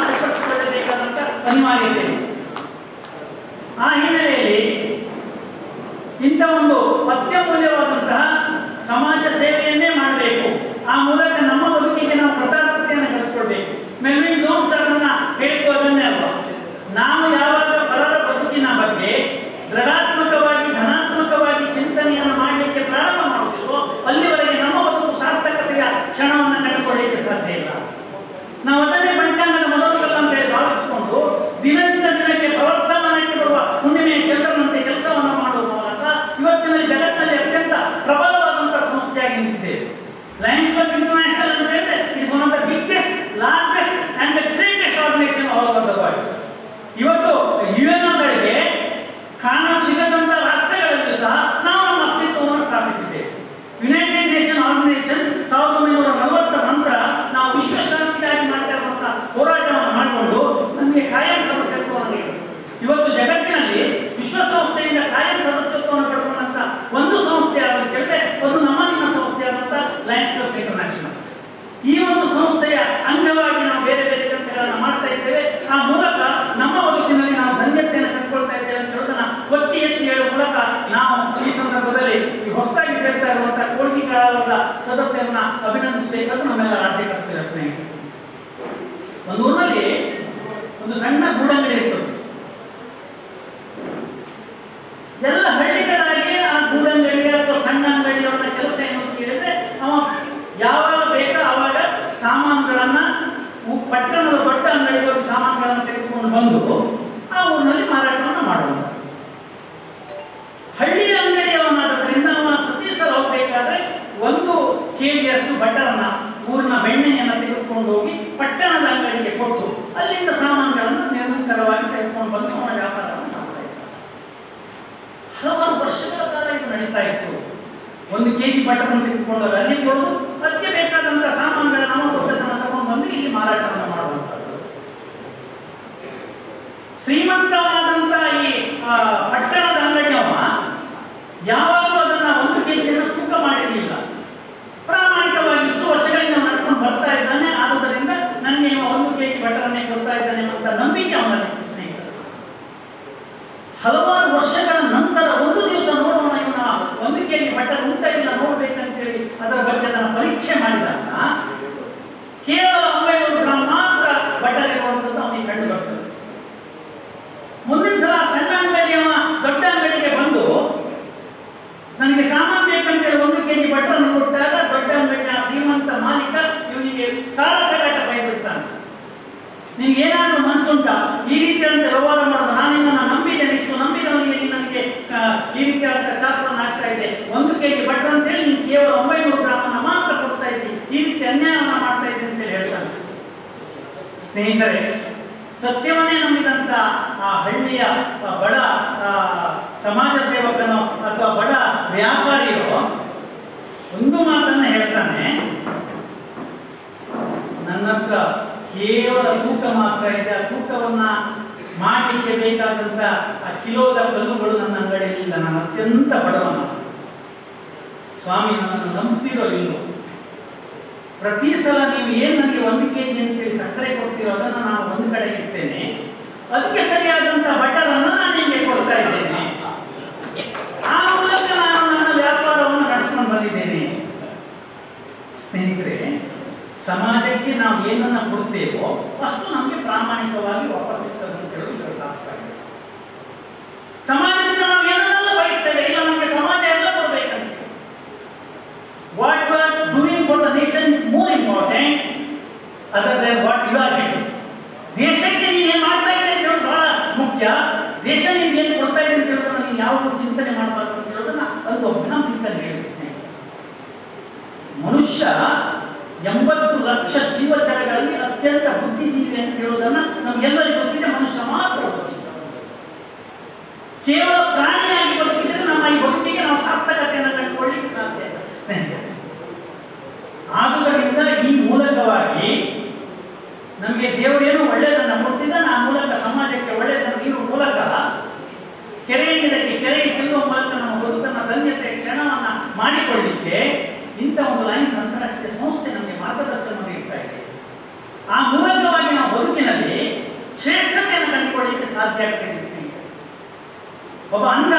ಚಪ್ಪಡಿಸಿಕೊಳ್ಳಬೇಕಾದಂತ ಅನಿವಾರ್ಯತೆ ಇದೆ ಆ ಹಿನ್ನೆಲೆಯಲ್ಲಿ ಸ್ಥಾಪಿಸಿದ್ದೇವೆ ಲಯನ್ಸ್ ಕ್ಲಬ್ ಇಂಟರ್ನ್ಯಾಷನಲ್ ಅಂತ ಹೇಳಿದ್ರೆ it's one of the biggest largest and the greatest organisation all over the world ಇವತ್ತು ಯು ಎನ್ ಗಳಿಗೆ ಕಾನೂನು ಸಿಗದಂತ ರಾಷ್ಟ್ರಗಳಲ್ಲೂ ಸಹ ನಾವು ನಮ್ಮ ಅಸ್ತಿತ್ವವನ್ನು ಸ್ಥಾಪಿಸಿದ್ದೇವೆ ಯುನೈಟೆಡ್ ನೇಷನ್ ಆರ್ಗನೈಸೇಷನ್ ಸಾವಿರದ ಒಂಬೈನೂರ ನಲವತ್ತರ ನಂತರ ನಾವು ವಿಶ್ವಶಾಂತಿಗಾಗಿ ಮಾಡ್ತಾ ಇರುವಂತಹ ಹೋರಾಟವನ್ನು ಮಾಡಿಕೊಂಡು ನಮಗೆ ಕಾಯಂ ಸದಸ್ಯತ್ವವನ್ನು ನೀಡಿದೆ ಇವತ್ತು ಜಗತ್ತಿನಲ್ಲಿ ವಿಶ್ವಸಂಸ್ಥೆಯಿಂದ ಕಾಯಂ ಸದಸ್ಯತ್ವವನ್ನು ಪಡ್ಕೊಂಡಂತ ಒಂದು ಸಂಸ್ಥೆ ಯಾವುದು ಅಂತ ಹೇಳಿದ್ರೆ ಅದು ನಮ್ಮ ನಿಮ್ಮ ಸಂಸ್ಥೆ ಆದಂತ ಲಯನ್ಸ್ ಕ್ಲಬ್ ಇಂಟರ್ನ್ಯಾಷನಲ್ ಈ ಒಂದು ಸಂಸ್ಥೆಯ ಅಂಗವಾಗಿ ನಾವು ಬೇರೆ ಬೇರೆ ಕೆಲಸಗಳನ್ನು ಮಾಡ್ತಾ ಇದ್ದೇವೆ ಆ ಮೂಲಕ ನಮ್ಮ ಬದುಕಿನಲ್ಲಿ ನಾವು ಧನ್ಯತೆಯನ್ನು ಕಂಡುಕೊಳ್ತಾ ಇದ್ದೇವೆ ಅಂತ ಹೇಳೋದನ್ನ ಒತ್ತಿ ಎತ್ತಿ ಹೇಳುವ ಮೂಲಕ ನಾವು ಈ ಸಂದರ್ಭದಲ್ಲಿ ಈ ಹೊಸದಾಗಿ ಸೇರ್ತಾ ಇರುವಂತಹ ಕೋಟಿ ಕಾಲದ ಸದಸ್ಯರನ್ನ ಅಭಿನಂದಿಸಬೇಕಾದ ನಮ್ಮೆಲ್ಲ ರಾಜ್ಯ ಕರ್ತವ್ಯ ಸ್ನೇಹಿತರು ಒಂದು ಊರಿನಲ್ಲಿ ಒಂದು ಸಣ್ಣ ಗೂಡಂಗಡಿ ಇರ್ತದೆ ಎಲ್ಲ ಹಳ್ಳಿಗಳಾಗಿ ಆ ಗೂಡಂಗಡಿ ಅಥವಾ ಸಣ್ಣ ಅಂಗಡಿಯವರ ಕೆಲಸ ಏನು ಅಂತ ಕೇಳಿದ್ರೆ ಅವ ಯಾವಾಗ ಬೇಕೋ ಆವಾಗ ಸಾಮಾನುಗಳನ್ನ ಉ- ಪಟ್ಟಣದ ದೊಡ್ಡ ಅಂಗಡಿಗೆ ಹೋಗಿ ಸಾಮಾನುಗಳನ್ನು ತೆಗೆದುಕೊಂಡು ಬಂದು ಆ ಊರಿನಲ್ಲಿ ಮಾರಾಟವನ್ನು ಮಾಡುವುದು ಹಳ್ಳಿಯ ಅಂಗಡಿಯವನಾದ್ರಿಂದ ಅವನ ಪ್ರತಿ ಸಲ ಹೋಗ್ಬೇಕಾದ್ರೆ ಒಂದು ಕೆಜಿಯಷ್ಟು ಬಟರನ್ನ ಊರಿನ ಬೆಣ್ಣೆಯನ್ನು ತೆಗೆದುಕೊಂಡು ಹೋಗಿ ಪಟ್ಟಣದ ಅಂಗಡಿಗೆ ಕೊಟ್ಟು ಅಲ್ಲಿಂದ ಸಾಮಾನುಗಳನ್ನು ನಿರಂತರವಾಗಿ ತೆಗೆದುಕೊಂಡು ಬಂದು ಅವನ ವ್ಯಾಪಾರವನ್ನು ಮಾಡ್ತಾ ಇದ್ದ ಹಲವಾರು ವರ್ಷಗಳ ಕಾಲ ಇದು ನಡೀತಾ ಇತ್ತು ಒಂದು ಕೆಜಿ ಬಟರನ್ನು ತೆಗೆದುಕೊಂಡು ಹೋಗಿ ಅಲ್ಲಿ ಕೊಡೋದು ಅದಕ್ಕೆ ಬೇಕಾದಂತಹ ಸಾಮಾನುಗಳನ್ನ ನಾವು ದೊಡ್ಡದನ್ನು ತಗೊಂಡು ಬಂದು ಇಲ್ಲಿ ಮಾರಾಟವನ್ನು ಮಾಡುವಂಥದ್ದು ಶ್ರೀಮಂತವಾದಂತ ಈ ಆ, ಪಟ್ಟಣದ ಅಂಗಡಿಯವ ಯಾವಾಗಲೂ ಅದನ್ನ ಒಂದು ಕೆಜಿಯನ್ನು ತೂಕ ಮಾಡಿರಲಿಲ್ಲ ಪ್ರಾಮಾಣಿಕವಾಗಿ ಇಷ್ಟು ವರ್ಷಗಳಿಂದ ಅವ್ನು ನಡ್ಕೊಂಡು ಬರ್ತಾ ಇದ್ದಾನೆ ಆದುದರಿಂದ ನನಗೆ ಇವ ಒಂದು ಕೆಜಿ ಬಟರನ್ನೇ ಕೊಡ್ತಾ ಇದ್ದಾನೆ ಅಂತ ನಂಬಿಕೆ ಅವನಲ್ಲಿ ಸ್ನೇಹಿತರು ಹಲವಾರು ವರ್ಷಗಳ ನಂತರ ಒಂದು ದಿವಸ ನೋಡೋಣ ಇವನ ಒಂದು ಕೆಜಿ ಬಟರ್ ಉಂಟ ಇಲ್ಲ ನೋಡ್ಬೇಕಂತೇಳಿ ಅದರ ಬಗ್ಗೆ ನಾನು ಪರೀಕ್ಷೆ ಮಾಡಿದಾಗ ಕೇವಲ ಒಂಬೈನೂರು ಗ್ರಾಮ್ ಮಾತ್ರ ಬಟರ್ ಇರುವಂಥದ್ದು ಅವನಿಗೆ ಕಂಡು ಬರ್ತದೆ ಮುಂದಿನ ಸಲ ಸಣ್ಣ ಅಂಗಡಿಯವ ದೊಡ್ಡ ಅಂಗಡಿಗೆ ಬಂದು ನನಗೆ ಸಾಮಾನು ಬೇಕಂತೇಳಿ ಒಂದು ಕೆಜಿ ಬಟರನ್ನು ಕೊಟ್ಟಾಗ ದೊಡ್ಡ ಅಂಗಡಿಯ ಶ್ರೀಮಂತ ಮಾಲೀಕ ಇವನಿಗೆ ಸಾಲ ಸಗಾಟ ಬೈಬಿಡ್ತಾನೆ ನಿನ್ಗೆ ಏನಾದ್ರೂ ಮನಸ್ಸುಂಟ ಈ ರೀತಿಯಾದಂತ ವ್ಯವಹಾರ ಮಾಡೋದು ನಾನು ನಿನ್ನನ್ನು ನಂಬಿದ್ದೇನೆ ಇಷ್ಟು ನಂಬಿದವನಿಗೆ ನೀನು ನನಗೆ ಆ, ಈ ರೀತಿಯಾದಂತ ಚಾಪವನ್ನು ಹಾಕ್ತಾ ಇದೆ ಒಂದು ಕೆಜಿ ಬಟರ್ ಅಂತೇಳಿ ನೀನು ಕೇವಲ ಒಂಬೈನೂರು ಗ್ರಾಮನ್ನ ಮಾತ್ರ ಕೊಡ್ತಾ ಇದ್ದಿ ಈ ರೀತಿ ಅನ್ಯಾಯವನ್ನ ಮಾಡ್ತಾ ಇದ್ದಿ ಅಂತೇಳಿ ಹೇಳ್ತಾನೆ ಸ್ನೇಹಿತರೆ ಸತ್ಯವನ್ನೇ ನಂಬಿದಂತ ಆ ಹಳ್ಳಿಯ ಆ ಬಡ ಆ, ಸಮಾಜ ಸೇವಕನೋ ಅಥವಾ ಬಡ ವ್ಯಾಪಾರಿಯೋ ಒಂದು ಮಾತನ್ನ ಹೇಳ್ತಾನೆ ನನ್ನ ಹತ್ರ ಕೇವಲ ತೂಕ ಮಾತ್ರ ಇದೆ ಆ ತೂಕವನ್ನ ಮಾಡಲಿಕ್ಕೆ ಬೇಕಾದಂತ ಆ ಕಿಲೋದ ಕಲ್ಲುಗಳು ನನ್ನ ಅಂಗಡಿಯಲ್ಲಿ ಇಲ್ಲ ನಾನು ಅತ್ಯಂತ ಬಡವನ ಸ್ವಾಮಿ ನನ್ನನ್ನು ನಂಬ್ತಿರೋ ಇಲ್ಲೋ ಪ್ರತಿ ಸಲ ನೀವು ಏನ್ ನನಗೆ ಒಂದು ಕೆ ಜಿ ಅಂತೇಳಿ ಸಕ್ಕರೆ ಕೊಡ್ತೀರೋ ಅದನ್ನು ನಾನು ಒಂದು ಕಡೆ ಇಡ್ತೇನೆ ಅದಕ್ಕೆ ಸರಿಯಾದಂತ ಬಟರನ್ನು ನಾನು ನಿಮಗೆ ಕೊಡ್ತಾ ಇದ್ದೇನೆ ಆ ಮೂಲಕ ನಾನು ನನ್ನ ವ್ಯಾಪಾರವನ್ನು ನಡೆಸ್ಕೊಂಡು ಬಂದಿದ್ದೇನೆ ಸ್ನೇಹಿತರೆ ಸಮಾಜಕ್ಕೆ ನಾವು ಏನನ್ನ ಕೊಡ್ತೇವೋ ಅಷ್ಟು ನಮಗೆ ಪ್ರಾಮಾಣಿಕವಾಗಿ ವಾಪಸ್ ಸಿಗ್ತದೆ ಅಂತ ಹೇಳಿ ಗೊತ್ತಾಗ್ತಾ ಇದೆ ಸಮಾಜದಿಂದ ನಾವು ಏನನ್ನೆಲ್ಲ ಬಯಸ್ತೇವೆ ಇಲ್ಲ ನಮಗೆ ಸಮಾಜ ಎಲ್ಲ ಕೊಡಬೇಕಂತ what you are doing for the nation is more important other than what you are getting. ದೇಶಕ್ಕೆ ನೀನು ಏನು ಮಾಡ್ತಾ ಇದ್ದೆ ಅಂತ ಹೇಳೋದು ಬಹಳ ಮುಖ್ಯ ದೇಶ ನಿಮ್ಗೆ ಏನು ಕೊಡ್ತಾ ಇದೆ ಅಂತ ಹೇಳೋದನ್ನ ನೀನು ಯಾವುದು ಚಿಂತನೆ ಮಾಡಬಾರ್ದು ಅಂತ ಹೇಳೋದನ್ನ ಅದು ಅಭಿನಂಬಿತ ಹೇಳಿಸ್ತೇನೆ ಮನುಷ್ಯ ಎಂಬತ್ತು ಲಕ್ಷ ಜೀವಚರಗಳಲ್ಲಿ ಅತ್ಯಂತ ಬುದ್ಧಿಜೀವಿ ಅಂತ ಹೇಳೋದನ್ನ ನಮ್ಗೆಲ್ಲರಿಗೂ ಗೊತ್ತಿದೆ ಮನುಷ್ಯ ಮಾತ್ರ ಬದುಕಿದ. ಕೇವಲ ಪ್ರಾಣಿಯಾಗಿ ಬದುಕಿದ್ರೆ ನಮ್ಮ ಈ ಬದುಕಿಗೆ ನಾವು ಸಾರ್ಥಕತೆಯನ್ನು ಕಂಡುಕೊಳ್ಳಿಕ್ಕೆ ಸಾಧ್ಯ ಇಲ್ಲ ಸ್ನೇಹಿತರೆ ಆದುದರಿಂದ ಈ ಮೂಲಕವಾಗಿ ನಮಗೆ ದೇವರೇನು ಒಳ್ಳೆಯದನ್ನು ಕೊಡ್ತಿದ್ದಾನೆ ಆ ಮೂಲಕ ಸಮಾಜಕ್ಕೆ ಒಳ್ಳೆಯದನ್ನು ನೀಡುವ ಮೂಲಕ ಕೆರೆಯ ನೀರಿಗೆ ಕೆರೆಗೆ ಚೆಲ್ಲುವ ಮೂಲಕ ನಮ್ಮ ಬದುಕನ್ನ ಧನ್ಯತೆ ಕ್ಷಣವನ್ನ ಮಾಡಿಕೊಳ್ಳಿಕ್ಕೆ ಇಂಥ ಒಂದು ಲೈನ್ಸ್ ಅಂತಾರಾಷ್ಟ್ರೀಯ ಸಂಸ್ಥೆ ನಮಗೆ ಮಾರ್ಗದರ್ಶನ ನೀಡ್ತಾ ಇದೆ ಆ ಮೂಲಕವಾಗಿ ನಾವು ಬದುಕಿನಲ್ಲಿ ಶ್ರೇಷ್ಠತೆಯನ್ನು ಕಂಡುಕೊಳ್ಳಿಕ್ಕೆ ಸಾಧ್ಯ ಆಗ್ತದೆ ಸ್ನೇಹಿತರೆ. ಒಬ್ಬ ಅಂಧ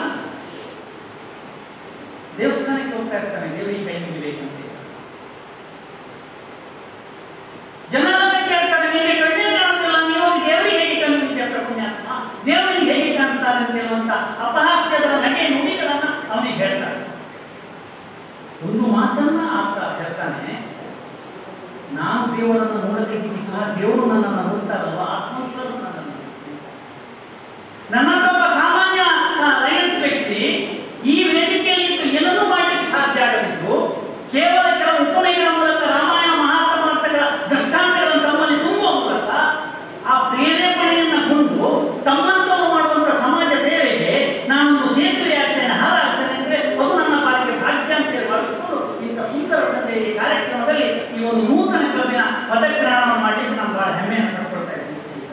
ದೇವಸ್ಥಾನಕ್ಕೆ ಹೋಗ್ತಾ ಇರ್ತಾನೆ ದೇವರಿಗೆ ಕೈ ಮುಗಿಬೇಕಂತ ಜನರನ್ನ ಕೇಳ್ತಾರೆ ನಿಮಗೆ ಕಣ್ಣೇ ಕಾಣುತ್ತಿಲ್ಲ ನೀವು ದೇವರಿಗೆ ಹೇಗೆ ಕಾಣುತ್ತೀಯ ಪ್ರಪುಣ್ಯಾತ್ಮ ದೇವರಿಗೆ ಹೇಗೆ ಕಾಣ್ತಾರೆ ಅಂತ ಹೇಳುವಂತ ಅಪಹಾಸ್ಯದ ನಗೆ ನುಡಿಗಳನ್ನ ಅವನಿಗೆ ಹೇಳ್ತಾರೆ ಒಂದು ಮಾತನ್ನ ಆತ ಹೇಳ್ತಾನೆ ನಾನು ದೇವರನ್ನು ನೋಡಬೇಕಿದ್ದು ಸಹ ದೇವರು ನನ್ನನ್ನು ನೋಡ್ತಾರಲ್ವ ಆತ್ಮವಿಶ್ವಾಸ ನನ್ನನ್ನು ನನ್ನನ್ನೊಬ್ಬ ಸಾಮಾನ್ಯ ಆ, ಲಯನ್ಸ್ ವ್ಯಕ್ತಿ ಈ ವೇದಿಕೆಯಲ್ಲಿ ಇದ್ದು ಏನನ್ನೂ ಮಾಡಲಿಕ್ಕೆ ಸಾಧ್ಯ ಆಗದಿದ್ದು ಕೇವಲ ವೇದಿಕೆ ಕಾರ್ಯಕ್ರಮದಲ್ಲಿ ಈ ಒಂದು ನೂತನ ಕ್ಲಬ್ಬಿನ ಪದಗ್ರಹಣವನ್ನು ಮಾಡಲಿಕ್ಕೆ ನಾನು ಬಹಳ ಹೆಮ್ಮೆಯನ್ನು ಪಡ್ಕೊಳ್ತಾ ಇದ್ದೀನಿ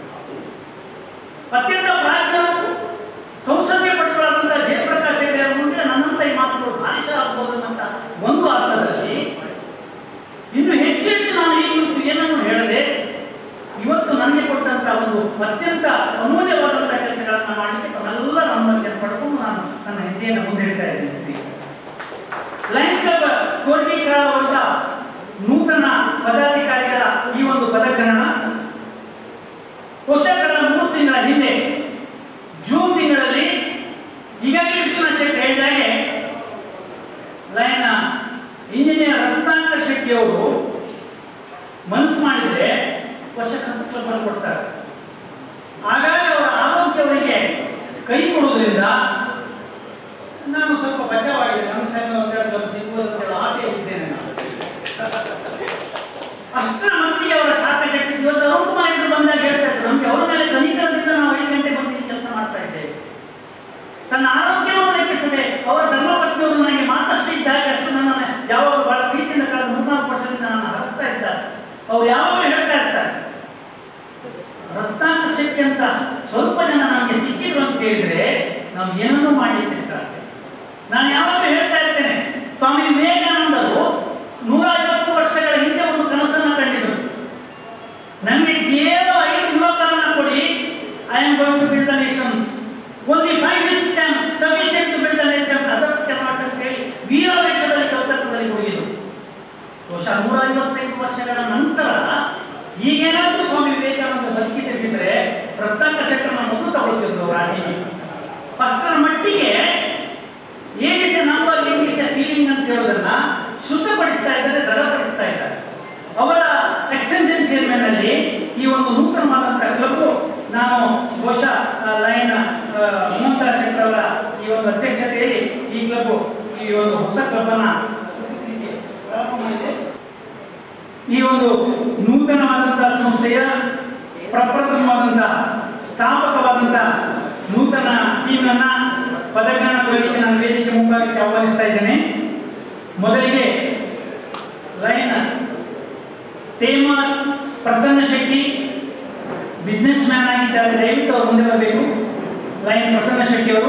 ಅತ್ಯಂತ ಪ್ರಾಜ್ಞರು ಸಂಸದೀಯ ಪಟುಗಳಾದಂತಹ ಜಯಪ್ರಕಾಶ್ ಹೆಗಡೆ ಅವರ ಮುಂದೆ ನನ್ನಂತ ಈ ಮಾತುಗಳು ಭಾಷೆ ಆಗ್ಬೋದು ಅಂತ ಒಂದು ಅರ್ಥದಲ್ಲಿ ಇನ್ನು ಹೆಚ್ಚು ಹೆಚ್ಚು ನಾನು ಈ ಕುರಿತು ಏನನ್ನು ಹೇಳದೆ ಇವತ್ತು ನನಗೆ ಕೊಟ್ಟಂತ ಒಂದು ಅತ್ಯಂತ ಅಮೂಲ್ಯವಾದಂತಹ ಕೆಲಸಗಳನ್ನು ಮಾಡಲಿಕ್ಕೆ ತಮ್ಮೆಲ್ಲರ ಅನುಮತಿಯನ್ನು ಪಡ್ಕೊಂಡು ನಾನು ನನ್ನ ಹೆಜ್ಜೆಯನ್ನು ಮುಂದಿಡ್ತಾ ಇದ್ದೀನಿ ಸ್ನೇಹಿತರೆ ಲಯನ್ಸ್ ಕ್ಲಬ್ ಕೋರ್ಟಿಕಾ ಅವರದ ನೂತನ ಪದಾಧಿಕಾರಿಗಳ ಈ ಒಂದು ಪದಗ್ರಹಣ ಪೋಷಕರ ಮೂರು ತಿಂಗಳ ಹಿಂದೆ ಜೂನ್ ತಿಂಗಳಲ್ಲಿ ಈಗಾಗಲೇ ವಿಶ್ವನಾಥ್ ಶೆಟ್ಟಿ ಹೇಳಿದಾಗೆ ಲಯನ ಇಂಜಿನಿಯರ್ ರತ್ನಾಕರ್ ಶೆಟ್ಟಿ ಅವರು ಮನಸ್ಸು ಮಾಡಿದ್ರೆ ವರ್ಷಕ್ಕಂತ ಕ್ಲಬ್ ಅನ್ನು ಕೊಡ್ತಾರೆ ಆಗಾಗ ಅವರ ಆರೋಗ್ಯ ಅವರಿಗೆ ಕೈ ಕೊಡುವುದರಿಂದ ನಾನು ಸ್ವಲ್ಪ ಬಚಾವಾಗಿದೆ ನಮ್ಮ ಟೈಮ್ ಒಂದೆರಡು ಕ್ಲಬ್ ಸಿಗ್ಬೋದು ಅಂತ ಹೇಳೋ ಆಸೆ ಇದ್ದೇನೆ ನಾನು ಅಷ್ಟರ ಮಟ್ಟಿಗೆ ಅವರ ಚಾಕಚಕ್ತಿ ಇವತ್ತು ಅರುಣ್ ಕುಮಾರ್ ಇದ್ರು ಬಂದಾಗ ಹೇಳ್ತಾ ಇದ್ರು ನಮ್ಗೆ ಅವರ ಮೇಲೆ ಕನಿಕರದಿಂದ ನಾವು ಐದು ಗಂಟೆ ಬಂದು ಕೆಲಸ ಮಾಡ್ತಾ ಇದ್ದೇವೆ ತನ್ನ ಆರೋಗ್ಯವನ್ನು ಲೆಕ್ಕಿಸದೆ ಅವರ ಧರ್ಮಪತ್ನಿಯವರು ನನಗೆ ಮಾತಷ್ಟು ಇದ್ದಾಗ ಅಷ್ಟು ನನ್ನನ್ನು ಯಾವಾಗ ಬಹಳ ಪ್ರೀತಿಯಿಂದ ಕಳೆದ ಮೂರ್ನಾಲ್ಕು ವರ್ಷದಿಂದ ನಾನು ಹರಿಸ್ತಾ ಇದ್ದಾರೆ ಅವ್ರು ಯಾವಾಗಲೂ ಹೇಳ್ತಾ ಇರ್ತಾರೆ ರತ್ನಾಕರ ಶಕ್ತಿ ಅಂತ ಸ್ವಲ್ಪ ಜನ ನಮಗೆ ಸಿಕ್ಕಿದ್ರು ಅಂತ ಹೇಳಿದ್ರೆ ನಾವು ಏನನ್ನೂ ಮಾಡಲಿಕ್ಕೆ ಸಾಧ್ಯ ನಾನು ಯಾವಾಗಲೂ ಹೇಳ್ತಾ ಇರ್ತೇನೆ ಸ್ವಾಮಿ ವಿವೇಕಾನಂದರು ನೂರ ಐವತ್ತು ವರ್ಷಗಳ ಹಿಂದೆ ಒಂದು ಕನಸನ್ನು ಕಂಡಿದ್ರು ನನಗೆ ಕೇವಲ ಐದು ಯುವಕರನ್ನ ಕೊಡಿ I am going to build the nations only five minutes can sufficient to build the nations others can not ಅಂತ ಹೇಳಿ ವೀರಾವೇಶದಲ್ಲಿ ಕಲ್ಕತ್ತದಲ್ಲಿ ಹೋಗಿದ್ರು ಬಹುಶಃ ನೂರ ಐವತ್ತೈದು ವರ್ಷಗಳ ನಂತರ ಈಗೇನಾದ್ರೂ ಸ್ವಾಮಿ ವಿವೇಕಾನಂದ ಬದುಕಿದ್ದಿದ್ರೆ ರತ್ನಾಕ ಶೆಟ್ಟರ್ನ ಮೊದಲು ತಗೊಳ್ತಿದ್ರು ರಾಣಿಗೆ ಅಷ್ಟರ ಮಟ್ಟಿಗೆ ಏನಿಸ ನಂಬರ್ ಏನಿಸ ಫೀಲಿಂಗ್ ಅಂತ ಹೇಳೋದನ್ನ ಶುದ್ಧಪಡಿಸ್ತಾ ಇದ್ದಾರೆ ದೃಢಪಡಿಸ್ತಾ ಇದ್ದಾರೆ ಅವರ ಎಕ್ಸ್ಟೆನ್ಷನ್ ಚೇರ್ಮನ್ ಅಲ್ಲಿ ಈ ಒಂದು ನೂತನವಾದಂತಹ ಕ್ಲಬ್ ನಾನು ಬಹುಶಃ ಆ, ಲಯನ್ ಆ, ಹನುಮಂತ ಶೆಟ್ಟರ್ ಅವರ ಈ ಒಂದು ಅಧ್ಯಕ್ಷತೆಯಲ್ಲಿ ಈ ಕ್ಲಬ್ ಈ ಒಂದು ಹೊಸ ಕ್ಲಬ್ ಅನ್ನ ಪ್ರಾರಂಭ ಮಾಡಿದೆ ಈ ಒಂದು ನೂತನವಾದಂತಹ ಸಂಸ್ಥೆಯ ಪ್ರಪ್ರಥಮವಾದಂತಹ ಸ್ಥಾಪಕವಾದಂತಹ ನೂತನ ಟೀಮನ್ನ ಪದಗ್ರಹಣ ಕೊಡಲಿಕ್ಕೆ ನಾನು ವೇದಿಕೆ ಮುಂಭಾಗಕ್ಕೆ ಆಹ್ವಾನಿಸ್ತಾ ಇದ್ದೇನೆ ಮೊದಲಿಗೆ ಲಯನ್ ತೇಮ ಪ್ರಸನ್ನ ಶೆಟ್ಟಿ ಬಿಸ್ನೆಸ್ ಮ್ಯಾನ್ ಆಗಿದ್ದಾರೆ ದಯವಿಟ್ಟು ಅವರು ಮುಂದೆ ಬರಬೇಕು ಲಯನ್ ಪ್ರಸನ್ನ ಶೆಟ್ಟಿ ಅವರು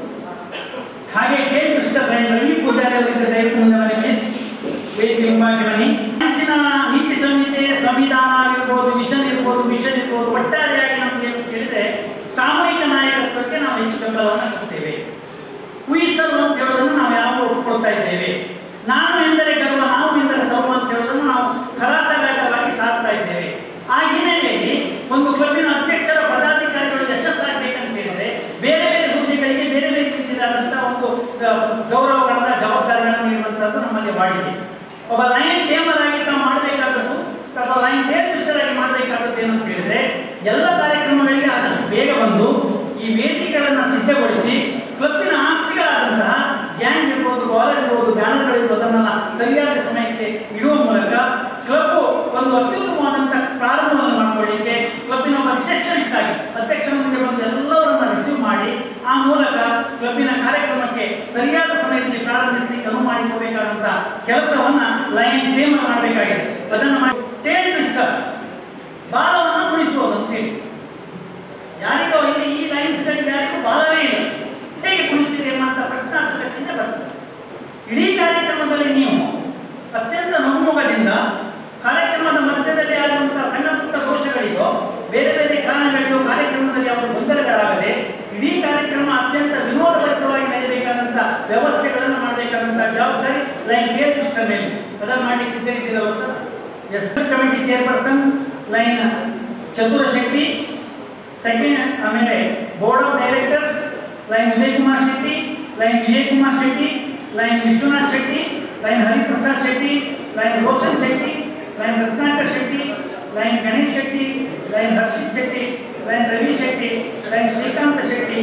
ಹಾಗೆ ಕೆ ಕೃಷ್ಣ ಲಯನ್ ರವಿ ಪೂಜಾರಿ ಅವರಿಂದ ದಯವಿಟ್ಟು ಮುಂದೆ ಬನ್ನಿ ಪ್ಲೀಸ್ ವೇದಿಕೆ ಮುಂಭಾಗಕ್ಕೆ ಬನ್ನಿ ಫ್ರಾನ್ಸಿನ ನೀತಿ ಸಂಹಿತೆ ಸಂವಿಧಾನ ಇರ್ಬೋದು ವಿಷನ್ ಇರ್ಬೋದು ಮಿಷನ್ ಇರ್ಬೋದು ಒಟ್ಟಾರೆಯಾಗಿ ನಮಗೆ ಏನು ಕೇಳಿದ್ರೆ ಸಾಮೂಹಿಕ ನಾಯಕತ್ವಕ್ಕೆ ನಾವು ಹೆಚ್ಚು ಬೆಂಬಲವನ್ನು ಕೊಡ್ತೇವೆ ಉಯಿಸಲು ಅಂತ ಹೇಳೋದನ್ನು ನಾವು ಯಾವಾಗ ಒಪ್ಪಿಕೊಳ್ತಾ ಇದ್ದೇವೆ ನಾನು ಎಂದರೆ ಗರ್ವ ನಾವು ಎಂದರೆ ಸರ್ವ ಅಂತ ಹೇಳೋದನ್ನು ನಾವು ಸರಾಸಗತವಾಗಿ ಸಾಕ್ತಾ ಇದ್ದೇವೆ ಆ ಹಿನ್ನೆಲೆಯಲ್ಲಿ ಒಂದು ಕ್ಲಬ್ಬಿನ ಅಧ್ಯಕ್ಷರ ಪದಾಧಿಕಾರಿಗಳು ಯಶಸ್ಸಾಗಬೇಕಂತ ಹೇಳಿದ್ರೆ ಬೇರೆ ಬೇರೆ ಹುದ್ದೆಗಳಿಗೆ ಬೇರೆ ಬೇರೆ ರೀತಿಯಾದಂತಹ ಒಂದು ಆ, ಗೌರವಗಳನ್ನ ಜವಾಬ್ದಾರಿಗಳನ್ನು ನೀಡುವಂತದ್ದು ನಮ್ಮಲ್ಲಿ ವಾಡಿಕೆ ಒಬ್ಬ ಲೈನ್ ಟೇಮರ್ ಆಗಿ ತಾವು ಮಾಡಬೇಕಾದದ್ದು ಅಥವಾ ಲೈನ್ ಟೇಮಿಸ್ಟರ್ ಮಾಡಬೇಕಾದದ್ದು ಏನು ಅಂತ ಹೇಳಿದ್ರೆ ಎಲ್ಲ ಕಾರ್ಯಕ್ರಮಗಳಿಗೆ ಆದಷ್ಟು ಬೇಗ ಬಂದು ಈ ವೇದಿಕೆಗಳನ್ನ ಸಿದ್ಧಗೊಳಿಸಿ ಕ್ಲಬ್ಬಿನ ಆಸ್ತಿಗಳಾದಂತಹ ಗ್ಯಾಂಗ್ ಇರ್ಬೋದು ಬಾಲರ್ ಇರ್ಬೋದು ಬ್ಯಾನರ್ಗಳಿರ್ಬೋದು ಅದನ್ನೆಲ್ಲ ಸರಿಯಾದ ಸಮಯಕ್ಕೆ ಇಡುವ ಮೂಲಕ ಕ್ಲಬ್ ಒಂದು ಅತ್ಯುತ್ತಮವಾದಂತಹ ಪ್ರಾರಂಭವನ್ನು ಮಾಡಿಕೊಳ್ಳಿಕ್ಕೆ ಕ್ಲಬ್ಬಿನ ಒಬ್ಬ ರಿಸೆಪ್ಷನಿಸ್ಟ್ ಆಗಿ ಅಧ್ಯಕ್ಷರ ಮುಂದೆ ಬಂದು ಎಲ್ಲವರನ್ನ ರಿಸೀವ್ ಮಾಡಿ ಆ ಮೂಲಕ ಕ್ಲಬ್ಬಿನ ಕಾರ್ಯಕ್ರಮಕ್ಕೆ ಸರಿಯಾದ ಸಮಯದಲ್ಲಿ ಪ್ರಾರಂಭಿಸಲಿಕ್ಕೆ ಅನುವು ಮಾಡಿಕೊಳ್ಬೇಕಾದಂತಹ ಕೆಲಸವನ್ನ ಲೈನ್ ನೇಮ ಮಾಡಬೇಕಾಗಿದೆ ಅದನ್ನು ಮಾಡಿ ಟೇಲ್ ಟ್ವಿಸ್ಟರ್ ಬಾಲವನ್ನ ಕುಣಿಸುವುದು ಅಂತೇಳಿ ಯಾರಿಗೋ ಇಲ್ಲಿ ಈ ಲೈನ್ಸ್ಗಳಿಗೆ ಯಾರಿಗೂ ಬಾಲವೇ ಇಲ್ಲ ಹೇಗೆ ಕುಣಿಸ್ತೀರಿ ಎಂಬಂತ ಪ್ರಶ್ನಾರ್ಥಕ ಚಿಂತೆ ಬರ್ತದೆ ಇಡೀ ಕಾರ್ಯಕ್ರಮದಲ್ಲಿ ನೀವು ಅತ್ಯಂತ ನಗುಮೊಗದಿಂದ ಕಾರ್ಯಕ್ರಮದ ಮಧ್ಯದಲ್ಲಿ ಆಗುವಂತಹ ಸಣ್ಣ ಪುಟ್ಟ ದೋಷಗಳಿಗೋ ಬೇರೆ ಬೇರೆ ಕಾರಣಗಳಿಗೋ ಕಾರ್ಯಕ್ರಮದಲ್ಲಿ ಅವರು ಗೊಂದಲಗಳಾಗದೆ ಇಡೀ ಕಾರ್ಯಕ್ರಮ ಅತ್ಯಂತ ವಿನೋದಭರಿತವಾಗಿ ನಡೆಯಬೇಕಾದಂತ ವ್ಯವಸ್ಥೆಗಳನ್ನು ಮಾಡಬೇಕಾದಂತ ಜವಾಬ್ದಾರಿ ಲೈನ್ ಕೇರ್ ಸಿಸ್ಟಮ್ ಮೇಲೆ ಅದನ್ನು ಮಾಡಲಿಕ್ಕೆ ಸಿದ್ಧರಿದ್ದೀರಲ್ಲ sir yes committee chairperson lion Chatura Shetty second ಆಮೇಲೆ board of directors lion Vijay Kumar Shetty lion Vijay Kumar Shetty lion Vishwanath Shetty lion Hariprasad Shetty lion Roshan Shetty lion Ratnakar Shetty lion Ganesh Shetty lion Harshith Shetty lion Ravi Shetty lion Srikanta Shetty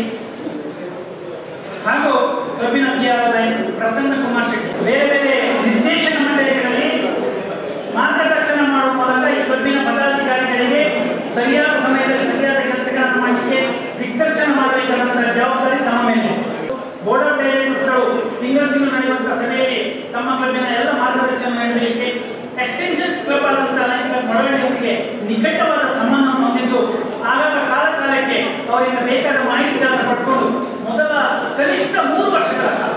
ಹಾಗೂ ಕ್ಲಬ್ಬಿನ ಅಧ್ಯಕ್ಷ ಲೈನ್ ಪ್ರಸನ್ನ ಕುಮಾರ್ ಶೆಟ್ಟಿ ಬೇರೆ ಬೇರೆ ನಿರ್ದೇಶಕ ಮಂಡಳಿಗಳಲ್ಲಿ ಮಾರ್ಗದರ್ಶನ ಮಾಡುವ ಮೂಲಕ ಈ ಕ್ಲಬ್ಬಿನ ಪದಾಧಿಕಾರಿಗಳಿಗೆ ಸರಿಯಾದ ಸಮಯದಲ್ಲಿ ಸರಿಯಾದ ಕೆಲಸಗಳನ್ನು ಮಾಡಲಿಕ್ಕೆ ದಿಗ್ದರ್ಶನ ಮಾಡಬೇಕಾದಂತಹ ಜವಾಬ್ದಾರಿ ತಮ್ಮ ಮೇಲೆ ಬೋರ್ಡ್ ಆಫ್ ಡೈರೆಕ್ಟರ್ಸ್ಗಳು ತಿಂಗಳು ತಿಂಗಳು ನಡೆಯುವಂತಹ ಸಭೆಯಲ್ಲಿ ತಮ್ಮ ಕ್ಲಬ್ಬಿನ ಎಲ್ಲ ಮಾರ್ಗದರ್ಶನ ನೀಡಲಿಕ್ಕೆ ನಿಕಟವಾದ ಸಂಬಂಧವನ್ನು ಹೊಂದಿದ್ದು ಆಗಾಗ ಕಾಲ ಕಾಲಕ್ಕೆ ಅವರಿಂದ ಬೇಕಾದ ಮಾಹಿತಿಗಳನ್ನು ಪಡ್ಕೊಂಡು ಮೊದಲ ಕನಿಷ್ಠ ಮೂರು ವರ್ಷಗಳ ಕಾಲ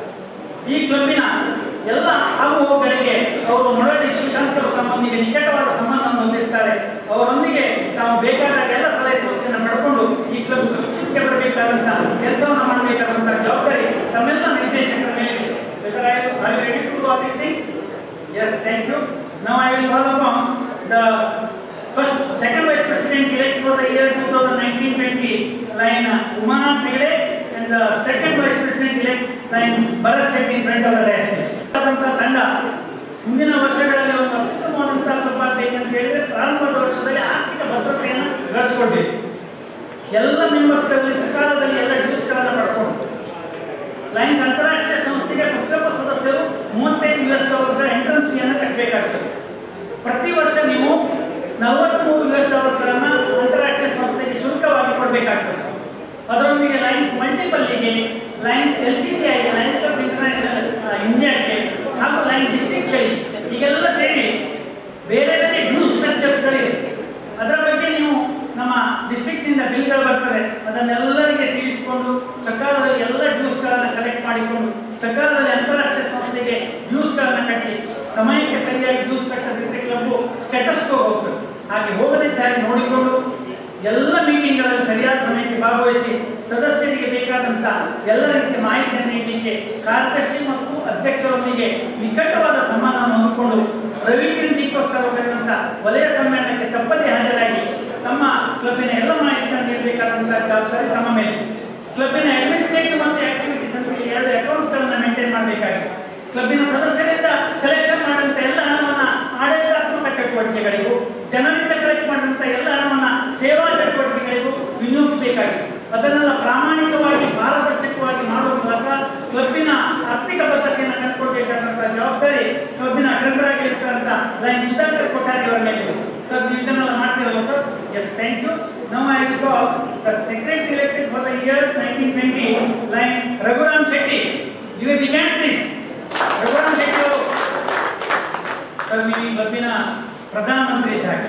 ಈ ಕ್ಲಬ್ಬಿನ ಎಲ್ಲ ಆಗುಹೋಗುಗಳಿಗೆ ಅವರು ಮೊಳಲಿ ಶಿವಶಾಂತರು ತಮ್ಮೊಂದಿಗೆ ನಿಕಟವಾದ ಸಂಬಂಧವನ್ನು ಹೊಂದಿರ್ತಾರೆ ಅವರೊಂದಿಗೆ ತಾವು ಬೇಕಾದಾಗ ಎಲ್ಲ ಸಲಹೆ ಸೂಚನೆ ಮಾಡಿಕೊಂಡು ಈ ಕ್ಲಬ್ ಸುಕ್ಷಕ್ಕೆ ಬರಬೇಕಾದಂತ ಕೆಲಸವನ್ನು ಮಾಡಬೇಕಾದಂತ ಜವಾಬ್ದಾರಿ ತಮ್ಮೆಲ್ಲ ನಿರ್ದೇಶಕರ ಮೇಲೆ ಇದೆ. Whether I are you ready to do all these things? Yes, thank you. Now I will call upon the first, second vice president elect for the year 2019-20, line uh, Umanath Hegde, and the second vice president elect, line Bharat Shetty in front of the dais. ಆದಂತ ತಂಡ ಮುಂದಿನ ವರ್ಷಗಳಲ್ಲಿ ಒಂದು ಅತ್ಯುತ್ತಮವಾದಂತಹ ಸಂಪಾದನೆ ಅಂತ ಹೇಳಿದ್ರೆ ಪ್ರಾರಂಭದ ವರ್ಷದಲ್ಲಿ ಆರ್ಥಿಕ ಭದ್ರತೆಯನ್ನು ಗಳಿಸಿಕೊಳ್ಬೇಕು ಎಲ್ಲ ಮೆಂಬರ್ಸ್ಗಳಲ್ಲಿ ಸಕಾಲದಲ್ಲಿ ಎಲ್ಲ ಡ್ಯೂಸ್ಗಳನ್ನು ಪಡ್ಕೊಂಡು ಲೈನ್ಸ್ ಅಂತಾರಾಷ್ಟ್ರೀಯ ಸಂಸ್ಥೆಗೆ ಪ್ರತಿಯೊಬ್ಬ ಸದಸ್ಯರು ಮೂವತ್ತೈದು ಯು ಎಸ್ ಡಾಲರ್ಗಳ ಎಂಟ್ರೆನ್ಸ್ ಫೀಯನ್ನು ಕಟ್ಟಬೇಕಾಗ್ತದೆ ಪ್ರತಿ ವರ್ಷ ನೀವು ನಲವತ್ಮೂರು ಯು ಎಸ್ ಡಾಲರ್ಗಳನ್ನು ಅಂತಾರಾಷ್ಟ್ರೀಯ ಸಂಸ್ಥೆಗೆ ಶುಲ್ಕವಾಗಿ ಕೊಡಬೇಕಾಗ್ತದೆ ಅದರೊಂದಿಗೆ ಲೈನ್ಸ್ ಮಲ್ಟಿಪಲ್ಲಿಗೆ ಲೈನ್ಸ್ ಎಲ್ ಸಿ ಸಿ ಐಗೆ ಲೈನ್ಸ್ ಕ್ಲಬ್ ಇಂಟರ್ನ್ಯಾಷನಲ್ ಇಂಡಿಯಾಕ್ಕೆ ಹಾಗೂ ಲೈನ್ ಡಿಸ್ಟ್ರಿಕ್ಟ್ಗಳಿಗೆ ಹೀಗೆಲ್ಲ ಸೇರಿ ಬೇರೆ ಬೇರೆ ಡ್ಯೂ ಸ್ಟ್ರಕ್ಚರ್ಸ್ಗಳಿದೆ ಅದರ ಬಗ್ಗೆ ನೀವು ನಮ್ಮ ಡಿಸ್ಟ್ರಿಕ್ಟ್ನಿಂದ ಬಿಲ್ಗಳು ಬರ್ತದೆ ಅದನ್ನೆಲ್ಲರಿಗೆ ತಿಳಿಸಿಕೊಂಡು ಸಕಾಲದಲ್ಲಿ ಎಲ್ಲ ಡ್ಯೂಸ್ಗಳನ್ನು ಕಲೆಕ್ಟ್ ಮಾಡಿಕೊಂಡು ಸಕಾಲದಲ್ಲಿ ಅಂತಾರಾಷ್ಟ್ರೀಯ ಸಂಸ್ಥೆಗೆ ಡ್ಯೂಸ್ಗಳನ್ನು ಕಟ್ಟಿ ಸಮಯಕ್ಕೆ ಸರಿಯಾಗಿ ಡ್ಯೂಸ್ ಕಟ್ಟದಿದ್ದರೆ ಕ್ಲಬ್ಬು ಕೆಟ್ಟಸ್ಕೋ ಹೋಗ್ತದೆ ಹಾಗೆ ಹೋಗದಿದ್ದಾಗ ನೋಡಿಕೊಂಡು ಎಲ್ಲ ಮೀಟಿಂಗ್ಗಳಲ್ಲಿ ಸರಿಯಾದ ಸಮಯಕ್ಕೆ ಭಾಗವಹಿಸಿ ಸದಸ್ಯರಿಗೆ ಬೇಕಾದಂತ ಎಲ್ಲ ರೀತಿಯ ಮಾಹಿತಿಯನ್ನು ನೀಡಲಿಕ್ಕೆ ಕಾರ್ಯದರ್ಶಿ ಮತ್ತು ಅಧ್ಯಕ್ಷರೊಂದಿಗೆ ನಿಕಟವಾದ ಸಂಬಂಧವನ್ನು ಹೊಂದಿಕೊಂಡು ರವಿಕಿರಣ್ ದೀಪೋತ್ಸವ ಕರೆದಂತ ವಲಯ ಸಮ್ಮೇಳನಕ್ಕೆ ತಪ್ಪದೇ ಹಾಜರಾಗಿ ತಮ್ಮ ಕ್ಲಬ್ಬಿನ ಎಲ್ಲ ಮಾಹಿತಿಯನ್ನು ನೀಡಬೇಕಾದಂತಹ ಜವಾಬ್ದಾರಿ ತಮ್ಮ ಮೇಲೆ ಕ್ಲಬ್ಬಿನ ಅಡ್ಮಿನಿಸ್ಟ್ರೇಟಿವ್ ಮತ್ತು ಆಕ್ಟಿವಿಟೀಸ್ ಅಂತ ಹೇಳಿ ಎರಡು ಅಕೌಂಟ್ಸ್ಗಳನ್ನು ಮೇಂಟೈನ್ ಮಾಡಬೇಕಾಗಿದೆ ಕ್ಲಬ್ಬಿನ ಸದಸ್ಯರಿಂದ ಕಲೆಕ್ಷನ್ ಮಾಡಿದಂತ ಎಲ್ಲ ಹಣವನ್ನ ಆಡಳಿತಾತ್ಮಕ ಚಟುವಟಿಕೆಗಳಿಗೂ ಜನರಿಂದ ಕಲೆಕ್ಟ್ ಮಾಡಿದಂತ ಎಲ್ಲ ಹಣವನ್ನ ಸೇವಾ ಚಟುವಟಿಕೆಗಳಿಗೂ ವಿನಿಯೋಗಿಸಬೇಕಾಗಿದೆ ಅದನ್ನೆಲ್ಲ ಪ್ರಾಮಾಣಿಕವಾಗಿ ಪಾರದರ್ಶಕವಾಗಿ ಮಾಡುವ ಮೂಲಕ ಕ್ಲಬ್ಬಿನ ಆರ್ಥಿಕ ಭದ್ರತೆಯನ್ನು ಕಂಡುಕೊಳ್ಬೇಕಾದಂತಹ ಜವಾಬ್ದಾರಿ ಕ್ಲಬ್ಬಿನ ಅಗ್ರಸರಾಗಿರ್ತಕ್ಕಂಥ ಲೈನ್ ಸುಧಾಕರ್ ಕೊಠಾರಿ ಅವರ ಮೇಲೆ ಇದೆ. ಸರ್ ನೀವು ಇದನ್ನೆಲ್ಲ ಮಾಡ್ತಿರಲ್ಲ sir yes thank you now I will call the secretary elected for the year nineteen twenty lion Raghuram Shetty you began please Raghuram Shetty ಅವರು ಸರ್ ನೀವು ಈ ಕ್ಲಬ್ಬಿನ ಪ್ರಧಾನಮಂತ್ರಿ ಇದ್ದಾರೆ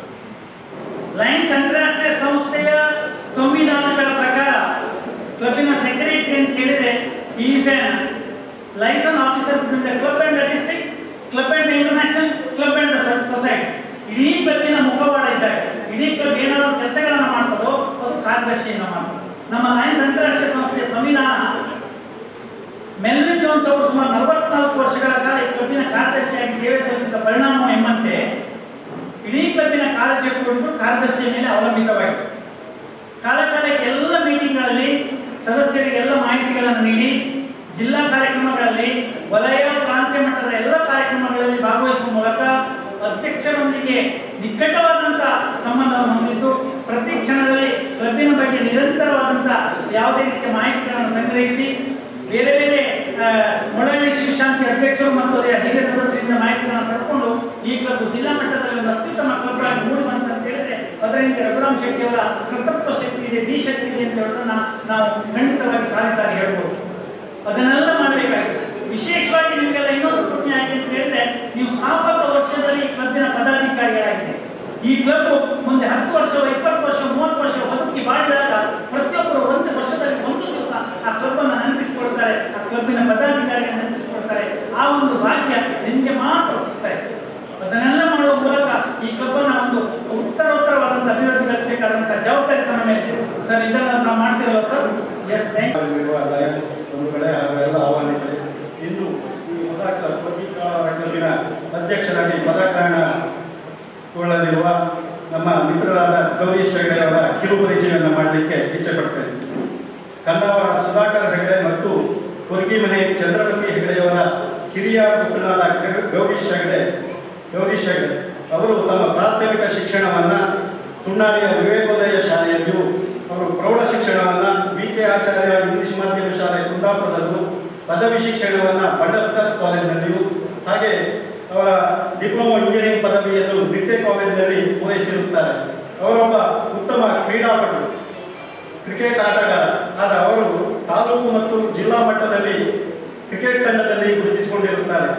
ಲೈನ್ಸ್ ಅಂತಾರಾಷ್ಟ್ರೀಯ ಸಂಸ್ಥೆಯ ಸಂವಿಧಾನಗಳ ಪ್ರಕಾರ ಕ್ಲಬ್ಬಿನ ಸೆಕ್ರೆಟರಿ ಅಂತ ಹೇಳಿದ್ರೆ is an liaison officer between the club and the district club and international club and society ಇಡೀ ಕ್ಲಬ್ಬಿನ ಮುಖವಾಡ ಇದ್ದಾರೆ ಇಡೀ ಕ್ಲಬ್ ಏನಾದ್ರು ಕೆಲಸಗಳನ್ನು ಮಾಡ್ತದೋ ಅದು ಕಾರ್ಯದರ್ಶಿಯನ್ನು ಮಾಡ್ತದೆ ನಮ್ಮ ಲೈನ್ಸ್ ಅಂತಾರಾಷ್ಟ್ರೀಯ ಸಂಸ್ಥೆಯ ಸಂವಿಧಾನ ಮೆಲ್ವಿನ್ ಜೋನ್ಸ್ ಅವರು ಸುಮಾರು ನಲವತ್ನಾಲ್ಕು ವರ್ಷಗಳ ಕಾಲ ಈ ಕ್ಲಬ್ಬಿನ ಕಾರ್ಯದರ್ಶಿಯಾಗಿ ಸೇವೆ ಸಲ್ಲಿಸಿದ ಪರಿಣಾಮ ಎಂಬಂತೆ ಇಡೀ ಕ್ಲಬ್ಬಿನ ಕಾರ್ಯಚಟುವಟಿಕೆಗಳು ಕಾರ್ಯದರ್ಶಿಯ ಮೇಲೆ ಅವಲಂಬಿತವಾಗಿದೆ ಕಾಲಕಾಲಕ್ಕೆ ಎಲ್ಲ ಮೀಟಿಂಗ್ಗಳಲ್ಲಿ ಸದಸ್ಯರಿಗೆ ಎಲ್ಲ ಮಾಹಿತಿಗಳನ್ನು ನೀಡಿ ಜಿಲ್ಲಾ ಕಾರ್ಯಕ್ರಮಗಳಲ್ಲಿ ವಲಯ ಪ್ರಾಂತ್ಯ ಮಟ್ಟದ ಎಲ್ಲ ಕಾರ್ಯಕ್ರಮಗಳಲ್ಲಿ ಭಾಗವಹಿಸುವ ಮೂಲಕ ಅಧ್ಯಕ್ಷರೊಂದಿಗೆ ನಿಕಟವಾದಂಥ ಸಂಬಂಧವನ್ನು ಹೊಂದಿದ್ದು ಪ್ರತಿ ಕ್ಷಣದಲ್ಲಿ ಕ್ಲಬ್ಬಿನ ಬಗ್ಗೆ ನಿರಂತರವಾದಂಥ ಯಾವುದೇ ರೀತಿಯ ಮಾಹಿತಿಗಳನ್ನು ಸಂಗ್ರಹಿಸಿ ಬೇರೆ ಬೇರೆ ಆ, ಮೊಳಲಿ ಶಿವಶಾಂತಿ ಅಧ್ಯಕ್ಷರು ಮತ್ತು ಅದರ ಹಿರಿಯ ಸದಸ್ಯರಿಂದ ಮಾಹಿತಿಯನ್ನು ಪಡ್ಕೊಂಡು ಈ ಕ್ಲಬ್ ಜಿಲ್ಲಾ ಮಟ್ಟದಲ್ಲಿ ಒಂದು ಅತ್ಯುತ್ತಮ ಕ್ಲಬ್ ಆಗಿ ಮೂಡಿ ಬಂತ ಅಂತ ಹೇಳಿದ್ರೆ ಅದರಿಂದ ರಘುರಾಮ್ ಶೆಟ್ಟಿ ಅವರ ಕರ್ತೃತ್ವ ಶಕ್ತಿ ಇದೆ ದಿ ಶಕ್ತಿ ಇದೆ ಅಂತ ಹೇಳೋದನ್ನ ನಾವು ಖಂಡಿತವಾಗಿ ಸಾರಿ ಸಾರಿ ಹೇಳ್ಬೋದು ಅದನ್ನೆಲ್ಲ ಮಾಡಬೇಕಾಗಿದೆ ವಿಶೇಷವಾಗಿ ನಿಮಗೆಲ್ಲ ಇನ್ನೊಂದು ಪುಣ್ಯ ಆಗಿದೆ ಅಂತ ಹೇಳಿದ್ರೆ ನೀವು ಸ್ಥಾಪಕ ವರ್ಷದಲ್ಲಿ ಈ ಕ್ಲಬ್ಬಿನ ಪದಾಧಿಕಾರಿಗಳಾಗಿದೆ ಈ ಕ್ಲಬ್ ಮುಂದೆ ಹತ್ತು ವರ್ಷ ಇಪ್ಪತ್ತು ವರ್ಷ ಮೂವತ್ತು ವರ್ಷ ಬದುಕಿ ಬಾಳಿದಾಗ ಪ್ರತಿಯೊಬ್ಬರು ಒಂದು ವರ್ಷದಲ್ಲಿ ಒಂದು ದಿವಸ ಆ ಕ್ಲಬ್ ಅನ್ನು ನೆನಪಿಸಿಕೊಳ್ತಾರೆ ಆ ಕ್ಲಬ್ಬಿನ ಪದಾಧಿಕಾರಿಯನ್ನು ನೆನಪಿಸಿಕೊಳ್ತಾರೆ ಆ ಒಂದು ಭಾಗ್ಯ ನಿಮಗೆ ಮಾತ್ರ ಸಿಗ್ತಾ ಇದೆ ಅದನ್ನೆಲ್ಲ ಮಾಡುವ ಮೂಲಕ ಈ ಕ್ಲಬ್ ಅನ್ನ ಒಂದು ಉತ್ತರೋತ್ತರವಾದಂಥ ಅಭಿವೃದ್ಧಿಗೊಳಿಸಬೇಕಾದಂಥ ಜವಾಬ್ದಾರಿ ತಮ್ಮ ಮೇಲೆ ಇದೆ. ಸರ್ ಇದನ್ನ ನಾವು ಮಾಡ್ತಿರಲ್ಲ ಸರ್ ಎಸ್ ಥ್ಯಾಂಕ್ ಇರುವ ಲಯನ್ಸ್ ಒಂದು ಕಡೆ ಹಾಗೂ ಎಲ್ಲ ಆಹ್ವಾನಿಸಿದೆ ಇಂದು ಈ ಹೊಸ ಕ್ಲಬ್ ವರ್ಗೀಕರಣ ಕ್ಲಬ್ಬಿನ ಅಧ್ಯಕ್ಷರಾಗಿ ಪದಗ್ರಹಣ ಕೊಳ್ಳಲಿರುವ ನಮ್ಮ ಮಿತ್ರರಾದ ಗೌರೀಶ್ ಹೆಗಡೆ ಅವರ ಕಿರು ಪರಿಚಯವನ್ನು ಮಾಡಲಿಕ್ಕೆ ಇಚ್ಛೆ ಪಡ್ತೇನೆ ಕಂದಾವರ ಸುಧಾಕರ್ ಹೆಗಡೆ ಮತ್ತು ಕೊರ್ಗಿಮನೆ ಚಂದ್ರವತಿ ಹೆಗಡೆಯವರ ಹಿರಿಯ ಪುತ್ರನಾದ ಗ- ಗೌರೀಶ್ ಹೆಗಡೆ ಗೌರೀಶ್ ಹೆಗಡೆ ಅವರು ತಮ್ಮ ಪ್ರಾಥಮಿಕ ಶಿಕ್ಷಣವನ್ನ ತುಣ್ಣಾರಿಯ ವಿವೇಕೋದಯ ಶಾಲೆಯಲ್ಲಿಯೂ ಅವರು ಪ್ರೌಢ ಶಿಕ್ಷಣವನ್ನ ವಿ ಕೆ ಆಚಾರ್ಯ ಇಂಗ್ಲಿಷ್ ಮಾಧ್ಯಮ ಶಾಲೆ ಕುಂದಾಪುರದಲ್ಲೂ ಪದವಿ ಶಿಕ್ಷಣವನ್ನ ಬಂಡಸ್ಕರ್ಸ್ ಕಾಲೇಜಿನಲ್ಲಿಯೂ ಹಾಗೆ ಅವರ ಡಿಪ್ಲೊಮಾ ಇಂಜಿನಿಯರಿಂಗ್ ಪದವಿಯನ್ನು ನಿಟ್ಟೆ ಕಾಲೇಜಿನಲ್ಲಿ ಪೂರೈಸಿರುತ್ತಾರೆ ಅವರೊಬ್ಬ ಉತ್ತಮ ಕ್ರೀಡಾಪಟು ಕ್ರಿಕೆಟ್ ಆಟಗಾರ ಆದ ಅವರು ತಾಲೂಕು ಮತ್ತು ಜಿಲ್ಲಾ ಮಟ್ಟದಲ್ಲಿ ಕ್ರಿಕೆಟ್ ತಂಡದಲ್ಲಿ ಗುರುತಿಸಿಕೊಂಡಿರುತ್ತಾರೆ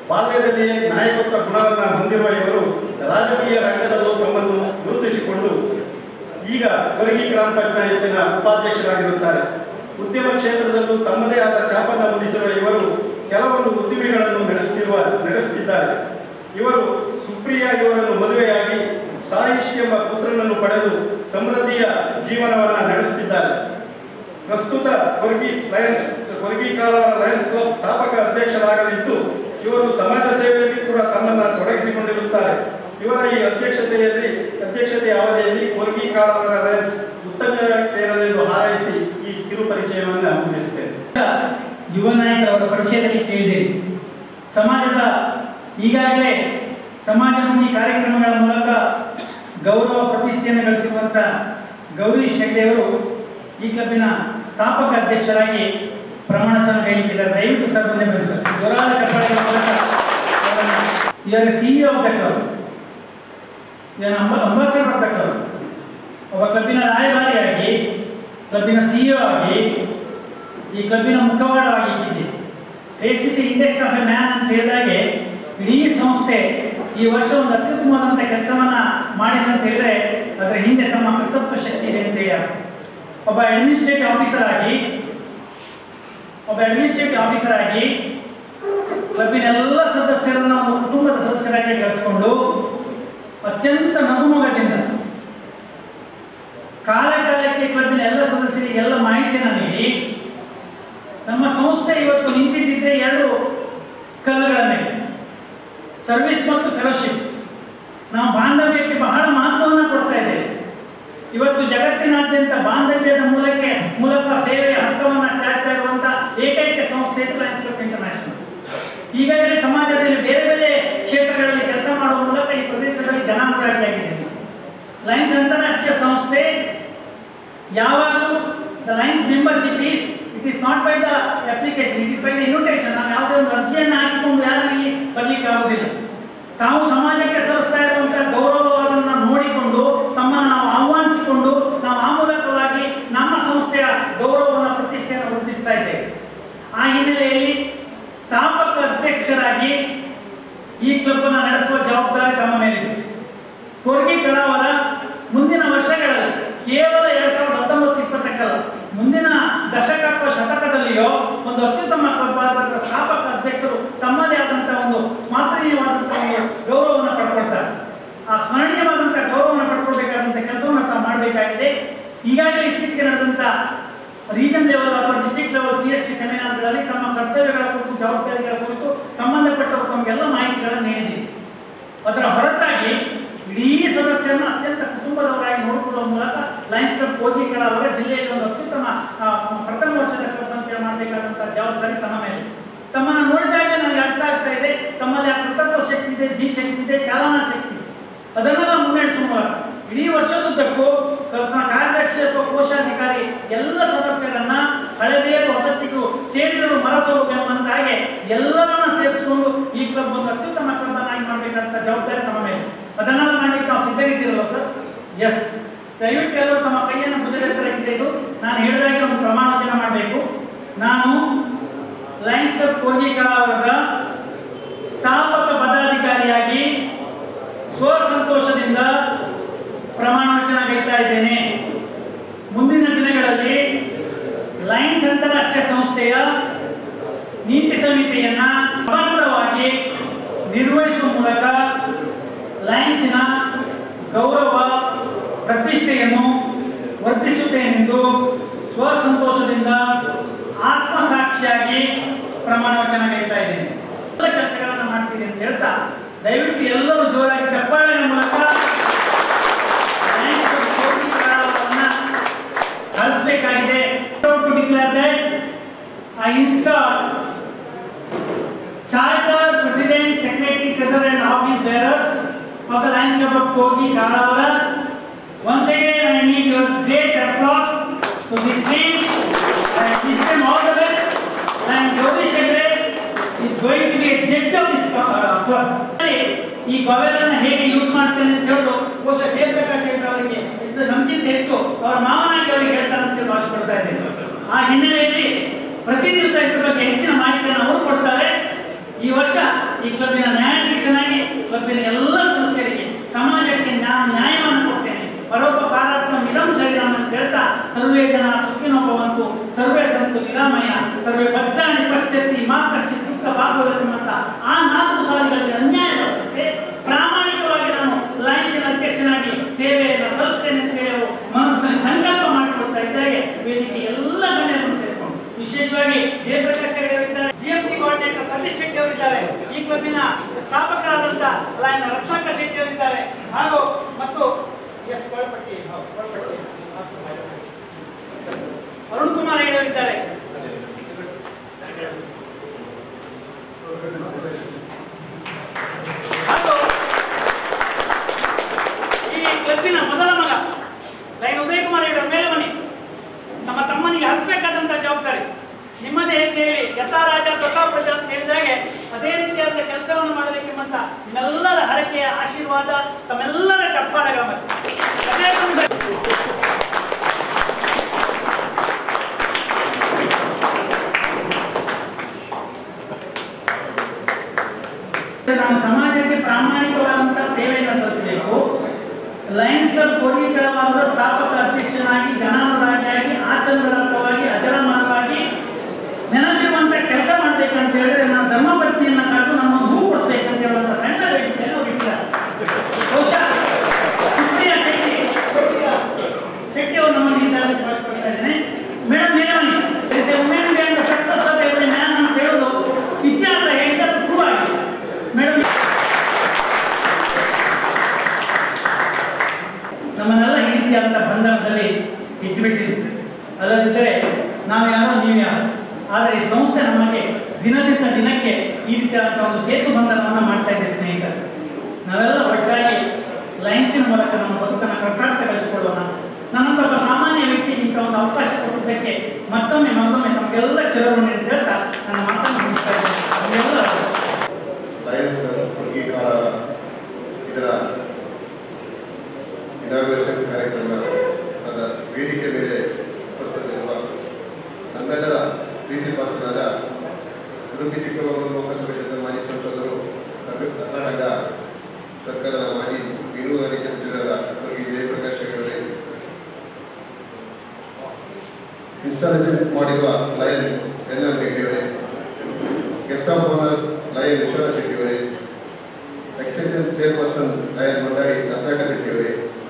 ಬಾಲ್ಯದಲ್ಲಿಯೇ ನಾಯಕತ್ವ ಗುಣವನ್ನು ಹೊಂದಿರುವ ಇವರು ರಾಜಕೀಯ ರಂಗದಲ್ಲೂ ತಮ್ಮನ್ನು ಗುರುತಿಸಿಕೊಂಡು ಈಗ ಕೊರಗಿ ಗ್ರಾಮ ಪಂಚಾಯತಿನ ಉಪಾಧ್ಯಕ್ಷರಾಗಿರುತ್ತಾರೆ ಉದ್ಯಮ ಕ್ಷೇತ್ರದಲ್ಲೂ ತಮ್ಮದೇ ಆದ ಛಾಪನ್ನು ಮೂಡಿಸಿರುವ ಇವರು ಕೆಲವೊಂದು ಉದ್ದಿಮೆಗಳನ್ನು ನಡೆಸುತ್ತಿರುವ ನಡೆಸುತ್ತಿದ್ದಾರೆ ಇವರು ಸುಪ್ರಿಯಾ ಇವರನ್ನು ಮದುವೆಯಾಗಿ ಸಾಯಿಶ್ ಎಂಬ ಪುತ್ರನನ್ನು ಪಡೆದು ಸಮೃದ್ಧಿಯ ಜೀವನವನ್ನು ನಡೆಸುತ್ತಿದ್ದಾರೆ ಪ್ರಸ್ತುತ Korgi lions Korgi Kalavara lions club ಸ್ಥಾಪಕ ಅಧ್ಯಕ್ಷರಾಗಲಿದ್ದು ಇವರು ಸಮಾಜ ಸೇವೆಯಲ್ಲಿ ಕೂಡ ತಮ್ಮನ್ನು ತೊಡಗಿಸಿಕೊಂಡಿರುತ್ತಾರೆ ಇವರ ಈ ಅಧ್ಯಕ್ಷತೆಯಲ್ಲಿ ಅಧ್ಯಕ್ಷತೆಯ ಅವಧಿಯಲ್ಲಿ ಕೊರ್ಗಿ ಕಾಲವರ ಲಯನ್ಸ್ ಉತ್ತಮತೆಯಿರಲೆಂದು ಹಾರೈಸಿ ಈ ಕಿರು ಪರಿಚಯವನ್ನು ಮುಗಿಸುತ್ತೇನೆ ಯುವ ನಾಯಕರವರ ಪರಿಚಯದಲ್ಲಿ ಕೇಳಿದ್ದೇವೆ ಸಮಾಜದ ಈಗಾಗಲೇ ಸಮಾಜಮುಖಿ ಕಾರ್ಯಕ್ರಮಗಳ ಮೂಲಕ ಗೌರವ ಪ್ರತಿಷ್ಠೆಯನ್ನು ಗಳಿಸಿರುವಂಥ ಗೌರೀಶ್ ಹೆಗ್ಡೆಯವರು ಈ ಕ್ಲಬ್ಬಿನ ಸ್ಥಾಪಕ ಅಧ್ಯಕ್ಷರಾಗಿ ಪ್ರಮಾಣವನ್ನು ಕೈಲಿಕ್ಕಿದ್ದಾರೆ ದಯವಿಟ್ಟು ಸರ್ ಮುಂದೆ ಬನ್ನಿ ಸರ್ ಜೋರಾದ ಚಪ್ಪಾಳೆಗಳ ಮೂಲಕ ಇವರ ಸಿಇಒ ಆಫ್ ದ ಕ್ಲಬ್ ಇವರ ಅಂಬಾಸಿಡರ್ ಆಫ್ ದ ಕ್ಲಬ್ ಒಬ್ಬ ಕ್ಲಬ್ಬಿನ ರಾಯಭಾರಿಯಾಗಿ ಕ್ಲಬ್ಬಿನ ಸಿಇಒ ಆಗಿ ಈ ಕ್ಲಬ್ಬಿನ ಮುಖವಾಡವಾಗಿ ಇಟ್ಟಿದೆ ಎಸಿಸಿ ಇಂಡೆಕ್ಸ್ ಆಫ್ ಎ ಮ್ಯಾನ್ ಅಂತ ಹೇಳಿದಾಗೆ ಇಡೀ ಸಂಸ್ಥೆ ಈ ವರ್ಷ ಒಂದು ಅತ್ಯುತ್ತಮವಾದಂಥ ಕೆಲಸವನ್ನ ಮಾಡಿದೆ ಅಂತ ಹೇಳಿದ್ರೆ ಅದರ ಹಿಂದೆ ತಮ್ಮ ಕರ್ತೃತ್ವ ಶಕ್ತಿ ಇದೆ ಅಂತ ಹೇಳಿ ಒಬ್ಬ ಅಡ್ಮಿನಿಸ್ಟ್ರೇಟಿವ್ ಆಫೀಸರ್ ಆಗಿ ಒಬ್ಬ ಅಡ್ಮಿನಿಸ್ಟ್ರೇಟಿವ್ ಆಫೀಸರ್ ಆಗಿ ಕ್ಲಬ್ಬಿನ ಎಲ್ಲ ಸದಸ್ಯರನ್ನ ಒಂದು ಕುಟುಂಬದ ಸದಸ್ಯರಾಗಿ ಕರೆಸಿಕೊಂಡು ಅತ್ಯಂತ ನಗುಮೊಗದಿಂದ ಕಾಲ ಕಾಲಕ್ಕೆ ಕ್ಲಬ್ಬಿನ ಎಲ್ಲ ಸದಸ್ಯರಿಗೆ ಎಲ್ಲ ಮಾಹಿತಿಯನ್ನು ನೀಡಿ ನಮ್ಮ ಸಂಸ್ಥೆ ಇವತ್ತು ನಿಂತಿದ್ದಿದ್ರೆ ಎರಡು ಕಲ್ಲುಗಳ ಮೇಲೆ ಸರ್ವಿಸ್ ಮತ್ತು ಫೆಲೋಶಿಪ್ ನಾವು ಬಾಂಧವ್ಯಕ್ಕೆ ಬಹಳ ಮಹತ್ವವನ್ನು ಕೊಡ್ತಾ ಇದ್ದೇವೆ ಇವತ್ತು ಜಗತ್ತಿನಾದ್ಯಂತ ಬಾಂಧವ್ಯದ ಮೂಲಕ್ಕೆ ಮೂಲಕ ಸೇವೆಯ ಹಸ್ತವನ್ನು ಚಾಚ್ತಾ ಇರುವಂತಹ ಏಕೈಕ ಸಂಸ್ಥೆ ಲಯನ್ಸ್ ಕ್ಲಬ್ ಇಂಟರ್ನ್ಯಾಷನಲ್ ಈಗಾಗಲೇ ಸಮಾಜದಲ್ಲಿ ಬೇರೆ ಬೇರೆ ಕ್ಷೇತ್ರಗಳಲ್ಲಿ ಕೆಲಸ ಮಾಡುವ ಮೂಲಕ ಈ ಪ್ರದೇಶದಲ್ಲಿ ಜನಾನುರಾಗಿಯಾಗಿದೆ ಲಯನ್ಸ್ ಅಂತಾರಾಷ್ಟ್ರೀಯ ಸಂಸ್ಥೆ ಯಾವಾಗಲೂ the lions membership is it is not by the application it is by the invitation ನಾವು ಯಾವುದೇ ಒಂದು ಅರ್ಜಿಯನ್ನು ಹಾಕಿಕೊಂಡು ಯಾರು ಇಲ್ಲಿ ಬರ್ಲಿಕ್ಕೆ ಆಗುದಿಲ್ಲ ತಾವು ಸಮಾಜಕ್ಕೆ ಸಲ್ಲಿಸ್ತಾ ಇರುವಂತಹ ಗೌರವವನ್ನು ನೋಡಿಕೊಂಡು ತಮ್ಮನ್ನು ನಾವು ಆಹ್ವಾನಿಸಿಕೊಂಡು ನಾವು ಆ ಮೂಲಕವಾಗಿ ನಮ್ಮ ಸಂಸ್ಥೆಯ ಗೌರವವನ್ನು ಪ್ರತಿಷ್ಠೆಯನ್ನು ವೃದ್ಧಿಸ್ತಾ ಇದ್ದೇವೆ ಆ ಹಿನ್ನೆಲೆಯಲ್ಲಿ ಸ್ಥಾಪಕ ಅಧ್ಯಕ್ಷರಾಗಿ ಈ ಕ್ಲಬ್ ಅನ್ನು ನಡೆಸುವ ಜವಾಬ್ದಾರಿ ತಮ್ಮ ಮೇಲಿದೆ ಕೊರ್ಗಿ ಕಳಾವರ ಮುಂದಿನ ವರ್ಷಗಳಲ್ಲಿ ಕೇವಲ ಎರಡ್ ಸಾವಿರದ ಹತ್ತೊಂಬತ್ತು ಇಪ್ಪತ್ತಕ್ಕಲ್ಲ ಮುಂದಿನ ದಶಕ ಅಥವಾ ಶತಕದಲ್ಲಿಯೋ ಒಂದು ಅತ್ಯುತ್ತಮ ಕ್ಲಬ್ ಆದಂತಹ ಸ್ಥಾಪಕ ಅಧ್ಯಕ್ಷರು ತಮ್ಮದೇ ಆದಂತಹ ಒಂದು ಸ್ಮಾತ್ರೀಯವಾದಂತಹ ಒಂದು ಗೌರವವನ್ನು ಪಡ್ಕೊಳ್ತಾರೆ ಆ ಸ್ಮರಣೀಯವಾದಂತಹ ಗೌರವವನ್ನು ಪಡ್ಕೊಳ್ಬೇಕಾದಂತಹ ಕೆಲಸವನ್ನು ತಾವು ಮಾಡಬೇಕಾಗಿದೆ ಈಗಾಗಲೇ ಇತ್ತೀಚೆಗೆ ನಡೆದಂತ ರೀಜನ್ ಲೆವೆಲ್ ಅಥವಾ district level P S T ಸೆಮಿನಾರ್ಗಳಲ್ಲಿ ತಮ್ಮ ಕರ್ತವ್ಯಗಳ ಕುರಿತು ಜವಾಬ್ದಾರಿಗಳ ಕುರಿತು ಸಂಬಂಧಪಟ್ಟವರು ತಮಗೆಲ್ಲ ಮಾಹಿತಿಗಳನ್ನು ನೀಡಿದ್ದೀವಿ ಅದರ ಹೊರತಾಗಿ ಇಡೀ ಸದಸ್ಯರನ್ನ ಅತ್ಯಂತ ಕುಟುಂಬದವರಾಗಿ ನೋಡಿಕೊಳ್ಳುವ ಮೂಲಕ ಲಯನ್ಸ್ ಕ್ಲಬ್ ಕೋಗಿಗಳ ಅವರ ಜಿಲ್ಲೆಯಲ್ಲಿ ಒಂದು ಅತ್ಯುತ್ತಮ ಆ, ಪ್ರಥಮ ವರ್ಷದ ಕ್ಲಬ್ ಅಂತ ಮಾಡಬೇಕಾದಂತಹ ಜವಾಬ್ದಾರಿ ತಮ್ಮ ಮೇಲೆ ತಮ್ಮನ್ನು ನೋಡಿದಾಗ ನನಗೆ ಅರ್ಥ ಆಗ್ತಾ ಇದೆ ತಮ್ಮಲ್ಲಿ ಆ ಕರ್ತೃತ್ವ ಶಕ್ತಿ ಇದೆ ಧೀ ಶಕ್ತಿ ಇದೆ ಚಾಲನಾ ಶಕ್ತಿ ಅದನ್ನೆಲ್ಲ ಮುನ್ನಡೆಸುವ ಮೂಲಕ ಇಡೀ ವರ್ಷದುದ್ದಕ್ಕೂ ಕಲ್ಪನಾ ಕಾರ್ಯದರ್ಶಿ ಅಥವಾ ಕೋಶಾಧಿಕಾರಿ ಎಲ್ಲ ಸದಸ್ಯರನ್ನ ಹಳೆಬೇರು ಹೊಸಚಿಗೂ ಸೇರಿದರು ಮರಸೋಗ ಎಂಬಂತ ಹಾಗೆ ಎಲ್ಲರನ್ನ ಸೇರಿಸಿಕೊಂಡು ಈ ಕ್ಲಬ್ ಒಂದು ಅತ್ಯುತ್ತಮ ಕ್ಲಬ್ ಆಗಿ ಮಾಡಬೇಕಂತ ಜವಾಬ್ದಾರಿ ತಮ್ಮ ಮೇಲೆ ಅದನ್ನೆಲ್ಲ ಮಾಡ್ಲಿಕ್ಕೆ ನಾವು ಸಿದ್ಧರಿದ್ದೀರಲ್ಲ ಸರ್ ಎಸ್ ದಯವಿಟ್ಟು ಎಲ್ಲರೂ ತಮ್ಮ ಕೈಯನ್ನು ಬುದ್ಧಿರಹಿತರಾಗಿದ್ದು ನಾನು ಹೇಳಿದಾಗೆ ಒಂದು ಪ್ರಮಾಣ ವಚನ ಮಾಡಬೇಕು ನಾನು ಲಯನ್ಸ್ ಕ್ಲಬ್ ಕೋರ್ಗಿಕಾವರದ ಸ್ಥಾಪಕ ಪದಾಧಿಕಾರಿಯಾಗಿ ಸ್ವಸಂತೋಷದಿಂದ ಪ್ರಮಾಣ ವಚನ ಗೈತಾ ಇದ್ದೇನೆ ಮುಂದಿನ ದಿನಗಳಲ್ಲಿ ಲಯನ್ಸ್ ಅಂತಾರಾಷ್ಟ್ರೀಯ ಸಂಸ್ಥೆಯ ನೀತಿ ಸಮಿತಿಯನ್ನ ಸಮರ್ಥವಾಗಿ ನಿರ್ವಹಿಸುವ ಮೂಲಕ ಲಯನ್ಸಿನ ಗೌರವ ಪ್ರತಿಷ್ಠೆಯನ್ನು ವರ್ಧಿಸುತ್ತೇನೆಂದು ಸ್ವಸಂತೋಷದಿಂದ ಆತ್ಮಸಾಕ್ಷಿಯಾಗಿ ಪ್ರಮಾಣ ವಚನ ಗೈತಾ ಇದ್ದೇನೆ ಎಲ್ಲ ಕೆಲಸಗಳನ್ನು ಮಾಡ್ತೀನಿ ಅಂತ ಹೇಳ್ತಾ ದಯವಿಟ್ಟು ಎಲ್ಲರೂ ಜೋರಾಗಿ ಚಪ್ಪಾಳೆಯ ಮೂಲಕ ಲಯನ್ಸ್ ಕ್ಲಬ್ ಕೋಟಿ ಕಾರಣವನ್ನ ಹರಿಸಬೇಕಾಗಿದೆ to declare that I install charter, president, secretary, treasurer and office bearers of the Lions Club of Kogi, Kalavara. Once again, I need your great applause to this team. I wish them all the best. And Yogi Shegre is going to be a judge of this uh, club. ಈ ಗವೆರನ್ನ ಹೇಗೆ use ಮಾಡ್ತೇನೆ ಅಂತ ಹೇಳೋದು ಬಹುಶಃ ಜಯಪ್ರಕಾಶ್ ಹೆಗ್ಡೆ ಅವರಿಗೆ ಇದು ನಮ್ಗಿಂತ ಹೆಚ್ಚು ಅವರ ಮಾವನಾಗಿ ಅವರಿಗೆ ಹೇಳ್ತಾರೆ ಅಂತ ಭಾಷೆ ಇದ್ದೇನೆ ಆ ಹಿನ್ನೆಲೆಯಲ್ಲಿ ಪ್ರತಿ ದಿವಸ ಇದ್ರ ಬಗ್ಗೆ ಹೆಚ್ಚಿನ ಮಾಹಿತಿಯನ್ನು ಅವರು ಕೊಡ್ತಾರೆ ಈ ವರ್ಷ ಈ ಕ್ಲಬ್ಬಿನ ನ್ಯಾಯಾಧೀಶನಾಗಿ ಕ್ಲಬ್ಬಿನ ಎಲ್ಲ ಸದಸ್ಯರಿಗೆ ಸಮಾಜಕ್ಕೆ ನಾನು ನ್ಯಾಯವನ್ನು ಕೊಡ್ತೇನೆ ಪರೋಪಕಾರಾತ್ಮ ಇದಂ ಶರೀರಂ ಅಂತ ಹೇಳ್ತಾ ಸರ್ವೇ ಜನ ಸುಖಿನೋ ಭವಂತು ಸರ್ವೇ ಸಂತು ನಿರಾಮಯ ಸರ್ವೇ ಭದ್ರಾಣಿ ಪಶ್ಚತಿ ಮಾ ಕರ್ಷಿ ದುಃಖ ಭಾಗವತಂ ಅಂತ ಆ ನಾಲ್ಕು ಸಾಲಿಗಳಲ್ಲಿ ಅನ್ಯಾಯವಾಗುತ್ತೆ ಪ್ರಾಮಾಣಿಕವಾಗಿ ನಾನು ಲಯನ್ಸಿನ ಅಧ್ಯಕ್ಷನಾಗಿ ಸೇವೆಯನ್ನು ಸಲ್ಲಿಸ್ತೇನೆ ಅಂತ ಹೇಳಿ ಅವರು ಮನಸ್ಸಿನಲ್ಲಿ ಸಂಕಲ್ಪ ಮಾಡಿಕೊಡ್ತಾ ಇದ್ದಾಗೆ ವೇದಿಕೆ ಎಲ್ಲ ಗಣ್ಯರನ್ನು ಸೇರಿಕೊಂಡು ವಿಶೇಷವಾಗಿ ಜಯಪ್ರಕಾಶ್ ಹೆಗಡೆ ಅವರಿದ್ದಾರೆ ಜಿಎಂಟಿ ಕೋಆರ್ಡಿನೇಟರ್ ಸತೀಶ್ ಶೆಟ್ಟಿ ಅವರಿದ್ದಾರೆ ಈ ಕ್ಲಬ್ಬಿನ ಸ್ಥಾಪಕರಾದಂತ ಲಯನ್ ರತ್ನಾಕರ್ ಶೆಟ್ಟಿ ಅವರಿದ್ದಾರೆ ಹಾಗೂ ಮತ್ತು ಎಸ್ ಕೊಳಪಟ್ಟಿ ಹೌದು, ಕೊಳಪಟ್ಟಿ ಅರುಣ್ ಕುಮಾರ್ ಹೆಗಡೆ ಅವರಿದ್ದಾರೆ ಹಾಗೂ ಈ ಕ್ಲಬ್ಬಿನ ಮೊದಲ ಮಗ ಲೈನ್ ಉದಯ್ ಕುಮಾರ್ ಹೆಗಡೆ ಅವ್ರ ಮೇಲೆ ಬನ್ನಿ ನಮ್ಮ ತಮ್ಮನಿಗೆ ಹರಿಸಬೇಕಾದಂತ ಜವಾಬ್ದಾರಿ ನಿಮ್ಮದೇ ಹೆಜ್ಜೆಯಲ್ಲಿ ಯಥಾರಾಜ ದೊಡ್ಡ ಪ್ರಜಾ ಅಂತ ಹೇಳಿದಾಗೆ ಅದೇ ರೀತಿಯಾದ ಕೆಲಸವನ್ನು ಮಾಡಬೇಕೆಂಬಂತ ನಿಮ್ಮೆಲ್ಲರ ಹರಕೆಯ ಆಶೀರ್ವಾದ ತಮ್ಮೆಲ್ಲರ ಚಪ್ಪಾಳೆಗಳ ಮಧ್ಯೆ ಅದೇ ಸಂದರ್ಭ- ನಾವು ಸಮಾಜಕ್ಕೆ ಪ್ರಾಮಾಣಿಕವಾದಂತಹ ಸೇವೆಯನ್ನು ಸಲ್ಲಿಸಬೇಕು ಲಯನ್ಸ್ ಕ್ಲಬ್ ಕೋಟೀಕರವಾದ ಸ್ಥಾಪಕ ಅಧ್ಯಕ್ಷನಾಗಿ ಜನಾನುರಾಗಿಯಾಗಿ ಆಚರಣಾತ್ಮಕವಾಗಿ ಅಜರಮರವಾಗಿ ನೆನಪಿರುವಂತ ಕೆಲಸ ಮಾಡ್ಬೇಕಂತ ಹೇಳಿದ್ರೆ ನಾವು ಧರ್ಮಪತ್ನಿಯನ್ನ ಕರೆದು ನಮ್ಮನ್ನು ಹೂ ಕೊಡಿಸ್ಬೇಕಂತ ಹೇಳುವಂತ ಸಣ್ಣ ಬೇಡಿಕೆಯನ್ನು ಅವರು ಇಟ್ಟಿದ್ದಾರೆ ಬಹುಶಃ ಸುಪ್ರಿಯ ಶೆಟ್ಟಿ ಶೆಟ್ಟಿ ಅವರು ನಮ್ಮನ್ನು ಈ ತರ ಕಳಿಸ್ಕೊಡ್ತಾ ಇದ್ದೇನೆ madam madam women and success of every man ಅಂತ ಹೇಳೋದು ಇತಿಹಾಸ ಹೇಳಿದ್ದು ಪ್ರೂವ್ ಆಗಿದೆ ಮೇಡಮ್ ನಮ್ಮನ್ನೆಲ್ಲ ಈ ರೀತಿಯಾದಂಥ ಬಂಧನದಲ್ಲಿ ಇಟ್ಬಿಟ್ಟಿದೆ ಅಲ್ಲದಿದ್ದರೆ ನಾವು ಯಾರೋ ನೀವು ಯಾರು ಆದರೆ ಈ ಸಂಸ್ಥೆ ನಮಗೆ ದಿನದಿಂದ ದಿನಕ್ಕೆ ಈ ರೀತಿಯಾದಂಥ ಒಂದು ಸೇತು ಬಂಧನವನ್ನು ಮಾಡ್ತಾ ಇದೆ ಸ್ನೇಹಿತರೆ ನಾವೆಲ್ಲ ಒಟ್ಟಾಗಿ ಲೈನ್ಸಿನ ಮೂಲಕ ನಮ್ಮ ಬದುಕನ್ನು ಕಟ್ಟಾಟಗೊಳಿಸಿಕೊಳ್ಳೋಣ ನನ್ನಂತ ಒಬ್ಬ ಸಾಮಾನ್ಯ ವ್ಯಕ್ತಿ ಇಂಥ ಒಂದು ಅವಕಾಶ ಕೊಟ್ಟಿದ್ದಕ್ಕೆ ಮತ್ತೊಮ್ಮೆ ಮತ್ತೊಮ್ಮೆ ನಮಗೆಲ್ಲ ಚಿರಋಣಿ ಅಂತ ಹೇಳ್ತಾ ನನ್ನ ಮಾತನ್ನು ಮುಗಿಸ್ತಾ ಇದ್ದೇನೆ ನಮಗೆಲ್ಲ ಲಯನ್ಸ್ ಅಂಗೀಕಾರ ಇದರ ಇನಾಗ್ರೇಷನ್ ಕಾರ್ಯಕ್ರಮ ಅದರ ವೇದಿಕೆ ಮೇಲೆ ಉಪಸ್ಥಿತರಿರುವ ನಮ್ಮೆಲ್ಲರ ಪ್ರೀತಿ ಪಾತ್ರರಾದ ಉಡುಪಿ ಚಿಕ್ಕಮಗಳೂರು ಲೋಕಸಭೆ ಕ್ಷೇತ್ರದ ಮಾಜಿ ಸಂಸದರು ಕರ್ನಾಟಕ ಕರ್ನಾಟಕ ಸರ್ಕಾರದ ಮಾಜಿ ಮೀನುಗಾರಿಕೆ ಸಚಿವರಾದ ಸ್वर्गीय ಜಯಪ್ರಕಾಶ್ ಹೆಗಡೆ ಇನ್ಸ್ಟಾಲೇಷನ್ ಮಾಡಿರುವ ಲಯನ್ ಎನ್ ಎಂ ಹೆಗ್ಡೆಯವರೇ guest of honour lion Vishwanatha ಶೆಟ್ಟಿಯವರೇ ಎಕ್ಸ್ಟೆನ್ಷನ್ ಚೇರ್ಪರ್ಸನ್ ಲಯನ್ ಮಂಡಳಿ ರತ್ನಾಕರ್ ಶೆಟ್ಟಿಯವರೇ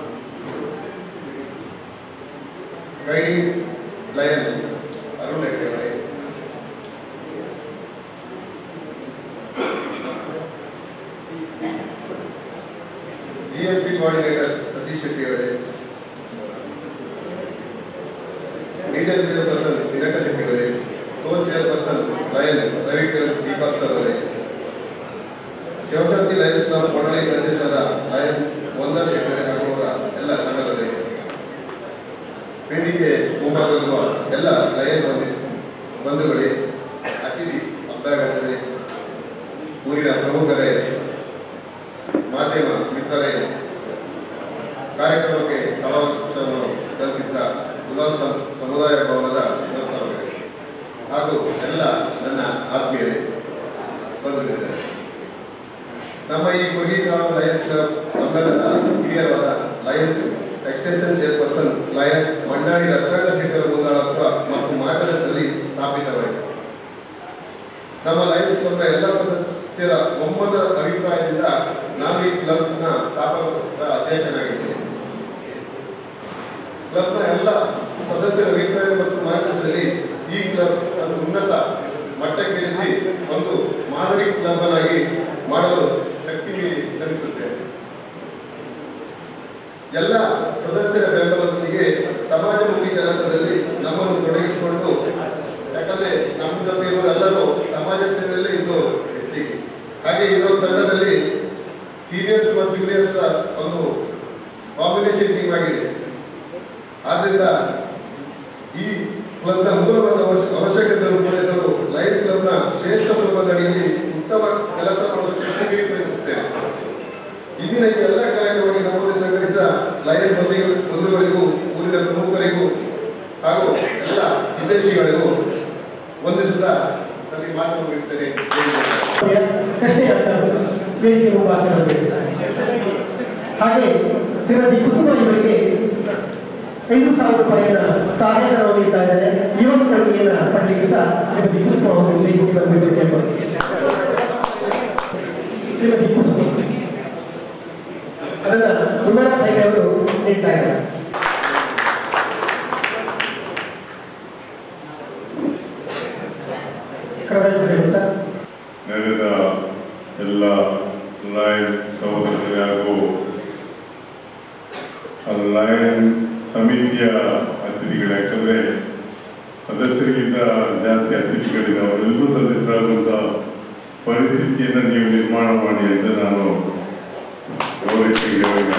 ಗೈಡಿಂಗ್ ಲಯನ್ ಅರುಣ್ ಹೆಗ್ಡೆಯವರೇ ಜಿಎಂಸಿ ಕೋಆರ್ಡಿನೇಟರ್ ಸತೀಶ್ ಶೆಟ್ಟಿಯವರೇ ಮೇಜರ್ ಚೇರ್ಪರ್ಸನ್ ದಿನಕರ್ ಶೆಟ್ಟಿಯವರೇ co chairperson lion Ravikiran Deepak sir ಅವರೇ ಶಿವಶಕ್ತಿ ಲಯನ್ಸ್ ಕ್ಲಬ್ ಮಂಡಳಿ ಅಧ್ಯಕ್ಷರಾದ ಲಯನ್ಸ್ ಒಂದರ್ ಶೆಟ್ಟರೆ ಹಾಗೂ ಅವರ ಎಲ್ಲ ಸಂಘದವರೇ ವೇದಿಕೆ ಮುಂಭಾಗದಲ್ಲಿರುವ ಎಲ್ಲ ಲಯನ್ ಬಂಧು ಬಂಧುಗಳೇ ಅತಿಥಿ ಅಭ್ಯಾಗತರೇ ಊರಿನ ಪ್ರಮುಖರೇ ಮಾಧ್ಯಮ ಮಿತ್ರರೇ ಕಾರ್ಯಕ್ರಮಕ್ಕೆ ಸಮಾವೇಶವನ್ನು ಕಲ್ಪಿಸಿದ ಉದಾತ್ತ ಸಮುದಾಯ ಭವನದ ವ್ಯವಸ್ಥಾಪಕರೇ ಹಾಗೂ ಎಲ್ಲ ನನ್ನ ಆತ್ಮೀಯರೇ ಬಂಧುಗಳಿದ್ದಾರೆ ನಮ್ಮ ಈ ಕೊಹೀಗಾಂವ್ ಲಯನ್ಸ್ ಕ್ಲಬ್ ನಮ್ಮೆಲ್ಲರ ಹಿರಿಯರಾದ Lions extension chairperson Lion Mandadi Ratnakar Shekhar ಮುಂದಾಳತ್ವ ಮತ್ತು ಮಾರ್ಗದರ್ಶನದಲ್ಲಿ ಸ್ಥಾಪಿತವಾಯಿತು ನಮ್ಮ ಲಯನ್ಸ್ ಕ್ಲಬ್ನ ಎಲ್ಲ ಸದಸ್ಯರ ಒಮ್ಮತದ ಅಭಿಪ್ರಾಯದಿಂದ ನಾನು ಈ ಕ್ಲಬ್ನ ಸ್ಥಾಪಕ ಅಧ್ಯಕ್ಷನಾಗಿದ್ದೇನೆ ಕ್ಲಬ್ನ ಎಲ್ಲ ಸದಸ್ಯರ ಅಭಿಪ್ರಾಯ ಮತ್ತು ಮಾರ್ಗದರ್ಶನದಲ್ಲಿ ಈ ಕ್ಲಬ್ ಒಂದು ಉನ್ನತ ಮಟ್ಟಕ್ಕೇರಿಸಿ ಒಂದು ಮಾದರಿ ಕ್ಲಬ್ ಆಗಿ ಮಾಡಲು ಶಕ್ತಿ ಮೀರಿ ಶ್ರಮಿಸುತ್ತೇವೆ ಎಲ್ಲ ಸದಸ್ಯರ ಬೆಂಬಲದೊಂದಿಗೆ ಸಮಾಜಮುಖಿ ಕೆಲಸದಲ್ಲಿ ನಮ್ಮನ್ನು ತೊಡಗಿಸಿಕೊಂಡು ಯಾಕಂದ್ರೆ ನಮ್ಮ ಜೊತೆ ಇರುವರೆಲ್ಲರೂ ಸಮಾಜ ಸೇವೆಯಲ್ಲೇ ಇದ್ದು ಹೆಚ್ಚಿಗೆ ಹಾಗೆ ಇರೋ ತಂಡದಲ್ಲಿ ಸೀನಿಯರ್ಸ್ ಮತ್ತು ಜೂನಿಯರ್ಸ್ ಒಂದು ಕಾಂಬಿನೇಷನ್ ಟೀಮ್ ಆಗಿದೆ ಆದ್ರಿಂದ ಈ ಕ್ಲಬ್ನ ಮೂಲವಾದ ಅವಶ್ಯ- ಅವಶ್ಯಕತೆಯನ್ನು ಪೂರೈಸಲು ಲಯನ್ಸ್ ಕ್ಲಬ್ನ ಶ್ರೇಷ್ಠ ಕ್ಲಬ್ ಅಡಿಯಲ್ಲಿ ಉತ್ತಮ ಕೆಲಸ ಮಾಡಲು ಶಕ್ತಿಗೆ ಪ್ರಯತ್ನಿಸುತ್ತೇವೆ ಇಂದಿನ ಈ ಎಲ್ಲ ಕಾರ್ಯಕ್ರಮಕ್ಕೆ ನಮ್ಮೊಂದಿಗೆ ಸಹಕರಿಸಿದ ಲಯನ್ ಬಂಧುಗಳು ಬಂಧುಗಳಿಗೂ ಊರಿನ ಪ್ರಮುಖರಿಗೂ ಹಾಗೂ ಎಲ್ಲ ವಿದೇಶಿಗಳಿಗೂ ವಂದಿಸುತ್ತಾ ನನಗೆ ಮಾತು ಮುಗಿಸ್ತೇನೆ ಜೈ ಜೈ. ಕೃಷ್ಣ ಸ್ವಾಗತ ಹಾಗೆ ಶ್ರೀಮತಿ ಕುಸುಮ ಇವರಿಗೆ ಐದು ಸಾವಿರ ರೂಪಾಯಿಯ ಸಹಾಯಧನ ನೀಡ್ತಾ ಇದ್ದಾರೆ ಯುವಕ ಕಲ್ವಿಯನ್ನ ಪಡೆಯಲಿಕ್ಕೆ ಸಹ ಶ್ರೀಮತಿ ಕುಸುಮ ಅವರು ವೇದಿಕೆ ಬರಬೇಕು ಕೇಳ್ಕೊಳ್ತೀನಿ. ಶ್ರೀಮತಿ ಕುಸುಮ ಅದನ್ನ ಸುಮನ ಸಾಯಿ ಅವರು ನೀಡ್ತಾ ಇದ್ದಾರೆ ಕನ್ನಡ ಸರ್ ನೆರೆದ ಎಲ್ಲ ಲಯನ್ ಸಹೋದರರಿಗೆ ಹಾಗೂ ಆ ಲಯನ್ ಸಮಿತಿಯ ಅತಿಥಿಗಳು ಯಾಕಂದ್ರೆ ಸದಸ್ಯರಿಗಿಂತ ಜಾಸ್ತಿ ಅತಿಥಿಗಳಿದೆ ಅವರೆಲ್ಲರೂ ಸದಸ್ಯರಾಗುವಂಥ ಪರಿಸ್ಥಿತಿಯನ್ನು ನೀವು ನಿರ್ಮಾಣ ಮಾಡಿ ಅಂತ ನಾನು ಗೌರಿ ಶಿಗ್ದೇವರಿಗೆ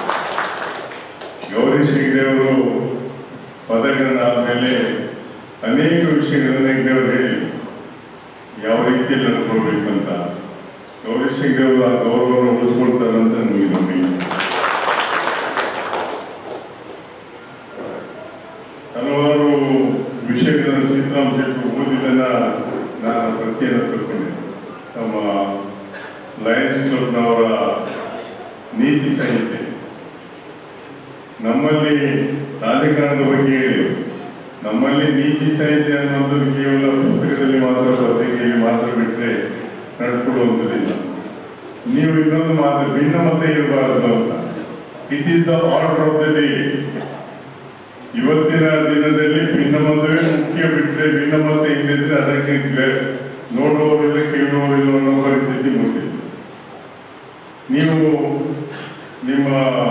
ಗೌರಿ ಶಿಗ್ದೇವರು ಪದಗಳನ್ನ ಆದಮೇಲೆ ಅನೇಕ ವಿಷಯಗಳನ್ನ ದೇವರು ಹೇಳಿ ಯಾವ ರೀತಿಯಲ್ಲಿ ನಡ್ಕೊಳ್ಬೇಕು ಅಂತ ಗೌರಿ ಶಿಗ್ದೇವರು ಆ ಗೌರವವನ್ನು ಉಳಿಸ್ಕೊಳ್ತಾರಂತ ನಮಗೆ ನಂಬಿಕೆ ಹಲವಾರು ವಿಷಯಗಳನ್ನು ಸೀತಾರಾಮ್ ಶೆಟ್ಟಿ ಓದಿದ್ದನ್ನ ನಾನು ಪ್ರತಿಯನ್ನು ತಿಳ್ಕೊಂಡಿದ್ದೆ ನಮ್ಮ ಲಯನ್ಸ್ ಕ್ಲಬ್ನವರ ನೀತಿ ಸಂಹಿತೆ ನಮ್ಮಲ್ಲಿ ರಾಜಕಾರಣದ ಬಗ್ಗೆ ಹೇಳಿ ನಮ್ಮಲ್ಲಿ ನೀತಿ ಸಂಹಿತೆ ಅನ್ನೋದು ಕೇವಲ ಪುಸ್ತಕದಲ್ಲಿ ಮಾತ್ರ ಪತ್ರಿಕೆಯಲ್ಲಿ ಮಾತ್ರ ಬಿಟ್ಟರೆ ನಡ್ಕೊಳ್ಳುವಂಥದ್ದಿಲ್ಲ ನೀವು ಇನ್ನೊಂದು ಮಾತು ಭಿನ್ನಮತ ಇರಬಾರದು ಅಂತ it is the order of the day ಇವತ್ತಿನ ದಿನದಲ್ಲಿ ಭಿನ್ನಮತವೇ ಮುಖ್ಯ ಬಿಟ್ಟರೆ ಭಿನ್ನಮತ ಇದ್ದಿದ್ರೆ ಅದಕ್ಕೆ ಗ- ನೋಡುವವರಿಲ್ಲ ಕೇಳುವವರಿಲ್ಲ ಅನ್ನೋ ಪರಿಸ್ಥಿತಿ ಮುಟ್ಟಿದೆ ನೀವು ನಿಮ್ಮ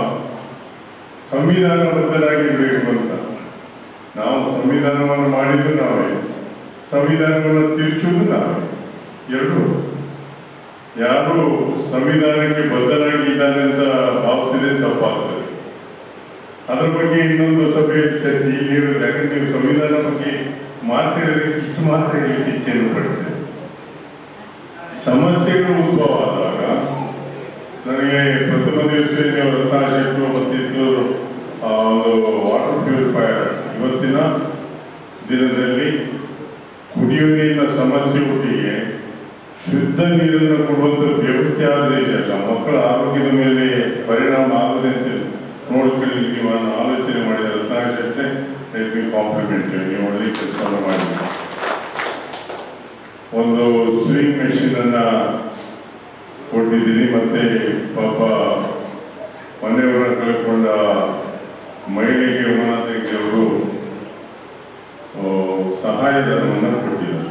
ಸಂವಿಧಾನಬದ್ಧರಾಗಿರ್ಬೇಕು ಅಂತ ನಾವು ಸಂವಿಧಾನವನ್ನು ಮಾಡಿದ್ದು ನಾವೇ ಸಂವಿಧಾನವನ್ನು ತಿರುಚುವುದು ನಾವೇ ಎರಡು ಯಾರು ಸಂವಿಧಾನಕ್ಕೆ ಬದ್ಧರಾಗಿದ್ದಾನೆ ಅಂತ ಭಾವಿಸಿದ್ರೆ ತಪ್ಪಾಗ್ತದೆ ಅದ್ರ ಬಗ್ಗೆ ಇನ್ನೊಂದು ಸಭೆಯಲ್ಲಿ ಚರ್ಚೆ ಇಲ್ಲಿ ಇರೋದು ಯಾಕಂದ್ರೆ ನೀವು ಸಂವಿಧಾನ ಬಗ್ಗೆ ಮಾತಾಡಿದ್ರೆ ಇಷ್ಟು ಮಾತ್ರ ಹೇಳಲಿಕ್ಕೆ ಇಚ್ಛೆಯನ್ನು ಪಡ್ತೇವೆ ಸಮಸ್ಯೆಗಳು ಉದ್ಭವ ಆದಾಗ ನನಗೆ ಪ್ರಥಮ ದಿವಸದಲ್ಲಿ ರತ್ನ ಶೆಟ್ಟರು ಮತ್ತು ಆ ಒಂದು ವಾಟರ್ ಪ್ಯೂರಿಫೈಯರ್ ಇವತ್ತಿನ ದಿನದಲ್ಲಿ ಕುಡಿಯುವ ನೀರಿನ ಸಮಸ್ಯೆ ಒಟ್ಟಿಗೆ ಶುದ್ಧ ನೀರನ್ನು ಕೊಡುವಂತ ವ್ಯವಸ್ಥೆ ಆದರೆ ಇದೆಯಲ್ಲ ಮಕ್ಕಳ ಆರೋಗ್ಯದ ಮೇಲೆ ಪರಿಣಾಮ ಆಗದಂತೆ ನೋಡ್ಕೊಳ್ಳಿಕ್ಕೆ ನಾನು ಆಲೋಚನೆ ಮಾಡಿದ ರತ್ನ ಶೆಟ್ಟೆ ಲೆಟ್ ಕಾಂಪ್ಲಿಮೆಂಟ್ ನೀವು ಒಳ್ಳೆ ಕೆಲಸವನ್ನು ಮಾಡಿದ್ದೀರಿ ಒಂದು ಸ್ವಿಂಗ್ ಮೆಷಿನ್ ಅನ್ನ ಕೊಟ್ಟಿದ್ದೀನಿ ಮತ್ತೆ ಪಾಪ ಮನೆಯವರನ್ನ ಕಳ್ಕೊಂಡ ಮಹಿಳೆಗೆ ಉಮಾನಾಥಿಗೆ ಅವರು ಸಹಾಯಧನವನ್ನು ಕೊಟ್ಟಿದ್ದಾರೆ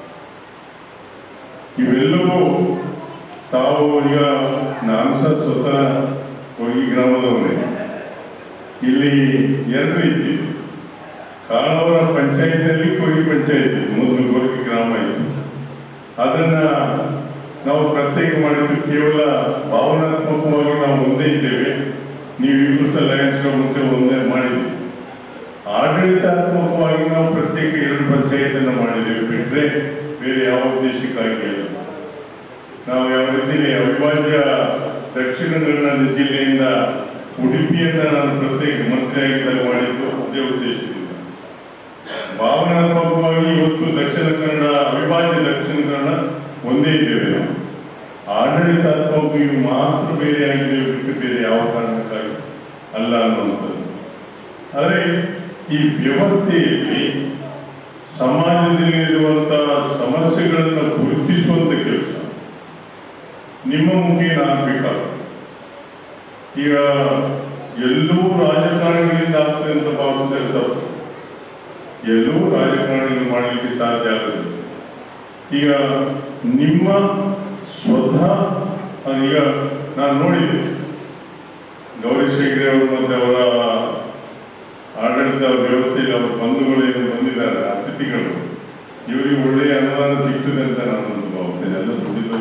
ಇವೆಲ್ಲವೂ ತಾವು ಈಗ ನಾನು ಸಹ ಸ್ವತಃ ಹೋಗಿ ಗ್ರಾಮದವರೇ ಇಲ್ಲಿ ಎರಡು ರೀತಿ ಕಾಳವರ ಪಂಚಾಯತಿಯಲ್ಲಿ ಕೊಗಿ ಪಂಚಾಯತಿ ಮೊದಲು ಗೋರ್ಗಿ ಗ್ರಾಮ ಇತ್ತು ಅದನ್ನ ನಾವು ಪ್ರತ್ಯೇಕ ಮಾಡಿದ್ದು ಕೇವಲ ಭಾವನಾತ್ಮಕವಾಗಿ ನಾವು ಒಂದೇ ಇದ್ದೇವೆ ನೀವು ಇಬ್ಬರು ಸಹ ಲಯನ್ಸ್ ಮುಂದೆ ಒಂದೇ ಮಾಡಿದ್ವಿ ಆಡಳಿತಾತ್ಮಕವಾಗಿ ನಾವು ಪ್ರತ್ಯೇಕ ಎರಡು ಪಂಚಾಯತ್ ಮಾಡಿದ್ದೇವೆ ಬಿಟ್ಟರೆ ಬೇರೆ ಯಾವ ಉದ್ದೇಶಕ್ಕಾಗಿ ಅಲ್ಲ ನಾವು ಯಾವ ರೀತಿ ಅವಿಭಾಜ್ಯ ದಕ್ಷಿಣ ಕನ್ನಡ ಜಿಲ್ಲೆಯಿಂದ ಉಡುಪಿಯನ್ನ ನಾನು ಪ್ರತ್ಯೇಕ ಮಂತ್ರಿಯಾಗಿದ್ದಾಗ ಮಾಡಿದ್ದು ಅದೇ ಉದ್ದೇಶದಿಂದ ಭಾವನಾತ್ಮಕವಾಗಿ ಇವತ್ತು ದಕ್ಷಿಣ ಕನ್ನಡ ಅವಿಭಾಜ್ಯ ದಕ್ಷಿಣ ಕನ್ನಡ ಒಂದೇ ಇದ್ದೇವೆ ನಾವು ಆಡಳಿತಾತ್ಮಕವಾಗಿ ಮಾತ್ರ ಬೇರೆ ಆಗಿದ್ದೇವೆ ಬಿಟ್ಟು ಬೇರೆ ಯಾವ ಕಾರಣಕ್ಕಾಗಿ ಅಲ್ಲ ಅನ್ನುವಂಥದ್ದು ಆದರೆ ಈ ವ್ಯವಸ್ಥೆಯಲ್ಲಿ ಸಮಾಜದಲ್ಲಿರುವಂತಹ ಸಮಸ್ಯೆಗಳನ್ನು ಗುರುತಿಸುವಂತ ಕೆಲಸ ನಿಮ್ಮ ಮುಖೇನ ಆಗ್ಬೇಕಾಗ್ತದೆ ಈಗ ಎಲ್ಲವೂ ರಾಜಕಾರಣಿಗಳಿಂದ ಆಗ್ತದೆ ಅಂತ ಭಾವಿಸಿದ್ರೆ ತಪ್ಪು ಎಲ್ಲವೂ ರಾಜಕಾರಣಿಗಳು ಮಾಡಲಿಕ್ಕೆ ಸಾಧ್ಯ ಆಗುತ್ತೆ ಈಗ ನಿಮ್ಮ ಸ್ವತಃ ಆ, ಈಗ ನಾನು ನೋಡಿದ್ದೆ ಗೌರಿ ಶೇಖರೆ ಅವರು ಮತ್ತೆ ಅವರ ಆಡಳಿತ ವ್ಯವಸ್ಥೆಯಲ್ಲಿ ಅವರ ಬಂಧುಗಳು ಏನು ಬಂದಿದ್ದಾರೆ ಅತಿಥಿಗಳು ಇವರಿಗೆ ಒಳ್ಳೆಯ ಅನುದಾನ ಸಿಗ್ತದೆ ಅಂತ ನಾನೊಂದು ಭಾವಿಸ್ತೇನೆ ಎಲ್ಲ ದುಡ್ಡಿದ್ದು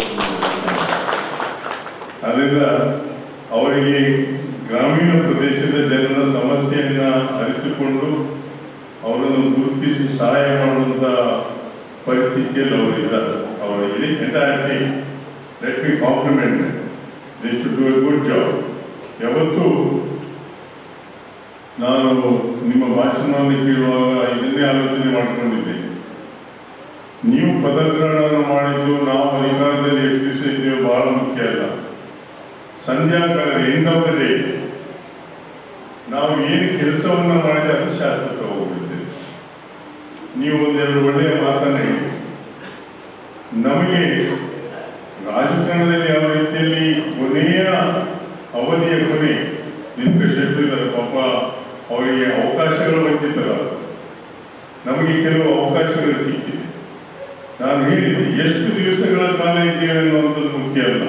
ಅದರಿಂದ ಅವರಿಗೆ ಗ್ರಾಮೀಣ ಪ್ರದೇಶದ ಜನರ ಸಮಸ್ಯೆಯನ್ನ ಅರಿತುಕೊಂಡು ಅವರನ್ನು ಗುರುತಿಸಿ ಸಹಾಯ ಮಾಡುವಂತ ಪರಿಸ್ಥಿತಿಯಲ್ಲಿ ಅವರು ಇದ್ದಾರೆ ಅವರ ಇಡೀ entire let me compliment they should do a good job ಯಾವತ್ತೂ ನಾನು ನಿಮ್ಮ ಭಾಷಣವನ್ನು ಕೇಳುವಾಗ ಇದನ್ನೇ ಆಲೋಚನೆ ಮಾಡಿಕೊಂಡಿದ್ದೇನೆ ನೀವು ಪದಗ್ರಹಣವನ್ನು ಮಾಡಿದ್ದು ನಾವು ಅಧಿಕಾರದಲ್ಲಿ ಎಷ್ಟು ದಿವಸ ಇದ್ದೇವೆ ಬಹಳ ಮುಖ್ಯ ಅಲ್ಲ ಸಂಧ್ಯಾಕಾಲ ಎಂಡ್ ಆಫ್ ದ ಡೇ ನಾವು ಏನು ಕೆಲಸವನ್ನ ಮಾಡಿದ್ರೆ ಅದು ಶಾಶ್ವತ ಹೋಗ್ಬಿಡುತ್ತೆ ನೀವು ಒಂದೆರಡು ಒಳ್ಳೆಯ ಮಾತನ್ನ ಹೇಳಿ ನಮಗೆ ರಾಜಕಾರಣದಲ್ಲಿ ಯಾವ ರೀತಿಯಲ್ಲಿ ಕೊನೆಯ ಅವಧಿಯ ಕೊನೆ ನಿಂತ ಶೆಟ್ಟಿದ್ದಾರೆ ಪಾಪ ಅವರಿಗೆ ಅವಕಾಶಗಳು ವಂಚಿತರ ನಮಗೆ ಕೆಲವು ಅವಕಾಶಗಳು ಸಿಕ್ಕಿದೆ ನಾನು ಹೇಳಿದೆ ಎಷ್ಟು ದಿವಸಗಳ ಕಾಲ ಇದ್ದೇವೆ ಅನ್ನುವಂಥದ್ದು ಮುಖ್ಯ ಅಲ್ಲ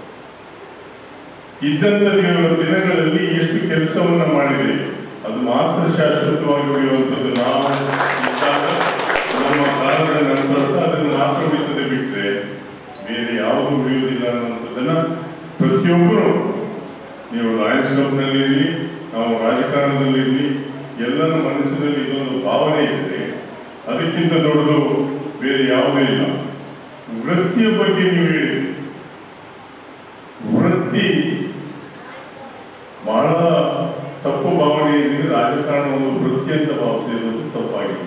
ಇದ್ದಂಥ ದಿನ- ದಿನಗಳಲ್ಲಿ ಎಷ್ಟು ಕೆಲಸವನ್ನ ಮಾಡಿದೆ ಅದು ಮಾತ್ರ ಶಾಶ್ವತವಾಗಿ ಉಳಿಯುವಂಥದ್ದು ನಾವು ಇದ್ದಾಗ ನಮ್ಮ ಕಾಲದ ನಂತರ ಸಹ ಅದನ್ನು ಮಾತ್ರ ಉಳಿತದೆ ಬಿಟ್ಟರೆ ಬೇರೆ ಯಾವುದು ಉಳಿಯುವುದಿಲ್ಲ ಅನ್ನುವಂಥದ್ದನ್ನ ಪ್ರತಿಯೊಬ್ಬರು ನೀವು ಲಯನ್ಸ್ ಕ್ಲಬ್ನಲ್ಲಿ ಇರಲಿ ನಾವು ರಾಜಕಾರಣದಲ್ಲಿ ಇರಲಿ ಎಲ್ಲರ ಮನಸ್ಸಿನಲ್ಲಿ ಇದೊಂದು ಭಾವನೆ ಇದೆ ಅದಕ್ಕಿಂತ ದೊಡ್ಡದು ಬೇರೆ ಯಾವುದೂ ಇಲ್ಲ ವೃತ್ತಿಯ ಬಗ್ಗೆ ನೀವು ಹೇಳಿ ವೃತ್ತಿ ಬಹಳ ತಪ್ಪು ಭಾವನೆ ಇದೆ ರಾಜಕಾರಣ ಒಂದು ವೃತ್ತಿ ಅಂತ ಭಾವಿಸಿರೋದು ತಪ್ಪಾಗಿದೆ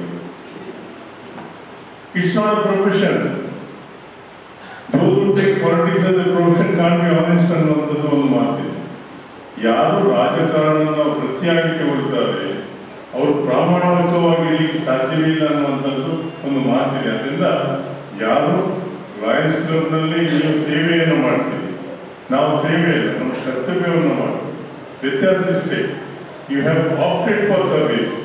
it's not profession those who take politics as a profession can't be honest ಅನ್ನುವಂಥದ್ದು ಒಂದು ಮಾತಿದೆ ಯಾರು ರಾಜಕಾರಣನ ವೃತ್ತಿಯಾಗಿ ತಗೊಳ್ತಾರೆ ಅವರು ಪ್ರಾಮಾಣಿಕವಾಗಿ ಇರ್ಲಿಕ್ಕೆ ಸಾಧ್ಯವೇ ಇಲ್ಲ ಅನ್ನುವಂಥದ್ದು ಒಂದು ಮಾತಿದೆ ಅದರಿಂದ ಯಾರು ಲಯನ್ಸ್ ಕ್ಲಬ್ನಲ್ಲಿ ನೀವು ಸೇವೆಯನ್ನು ಮಾಡ್ತೀರಿ ನಾವು ಸೇವೆಯನ್ನು ನಮ್ಮ ಕರ್ತವ್ಯವನ್ನು ಮಾಡ್ತೀವಿ ವ್ಯತ್ಯಾಸ ಇಷ್ಟೇ you have opted for service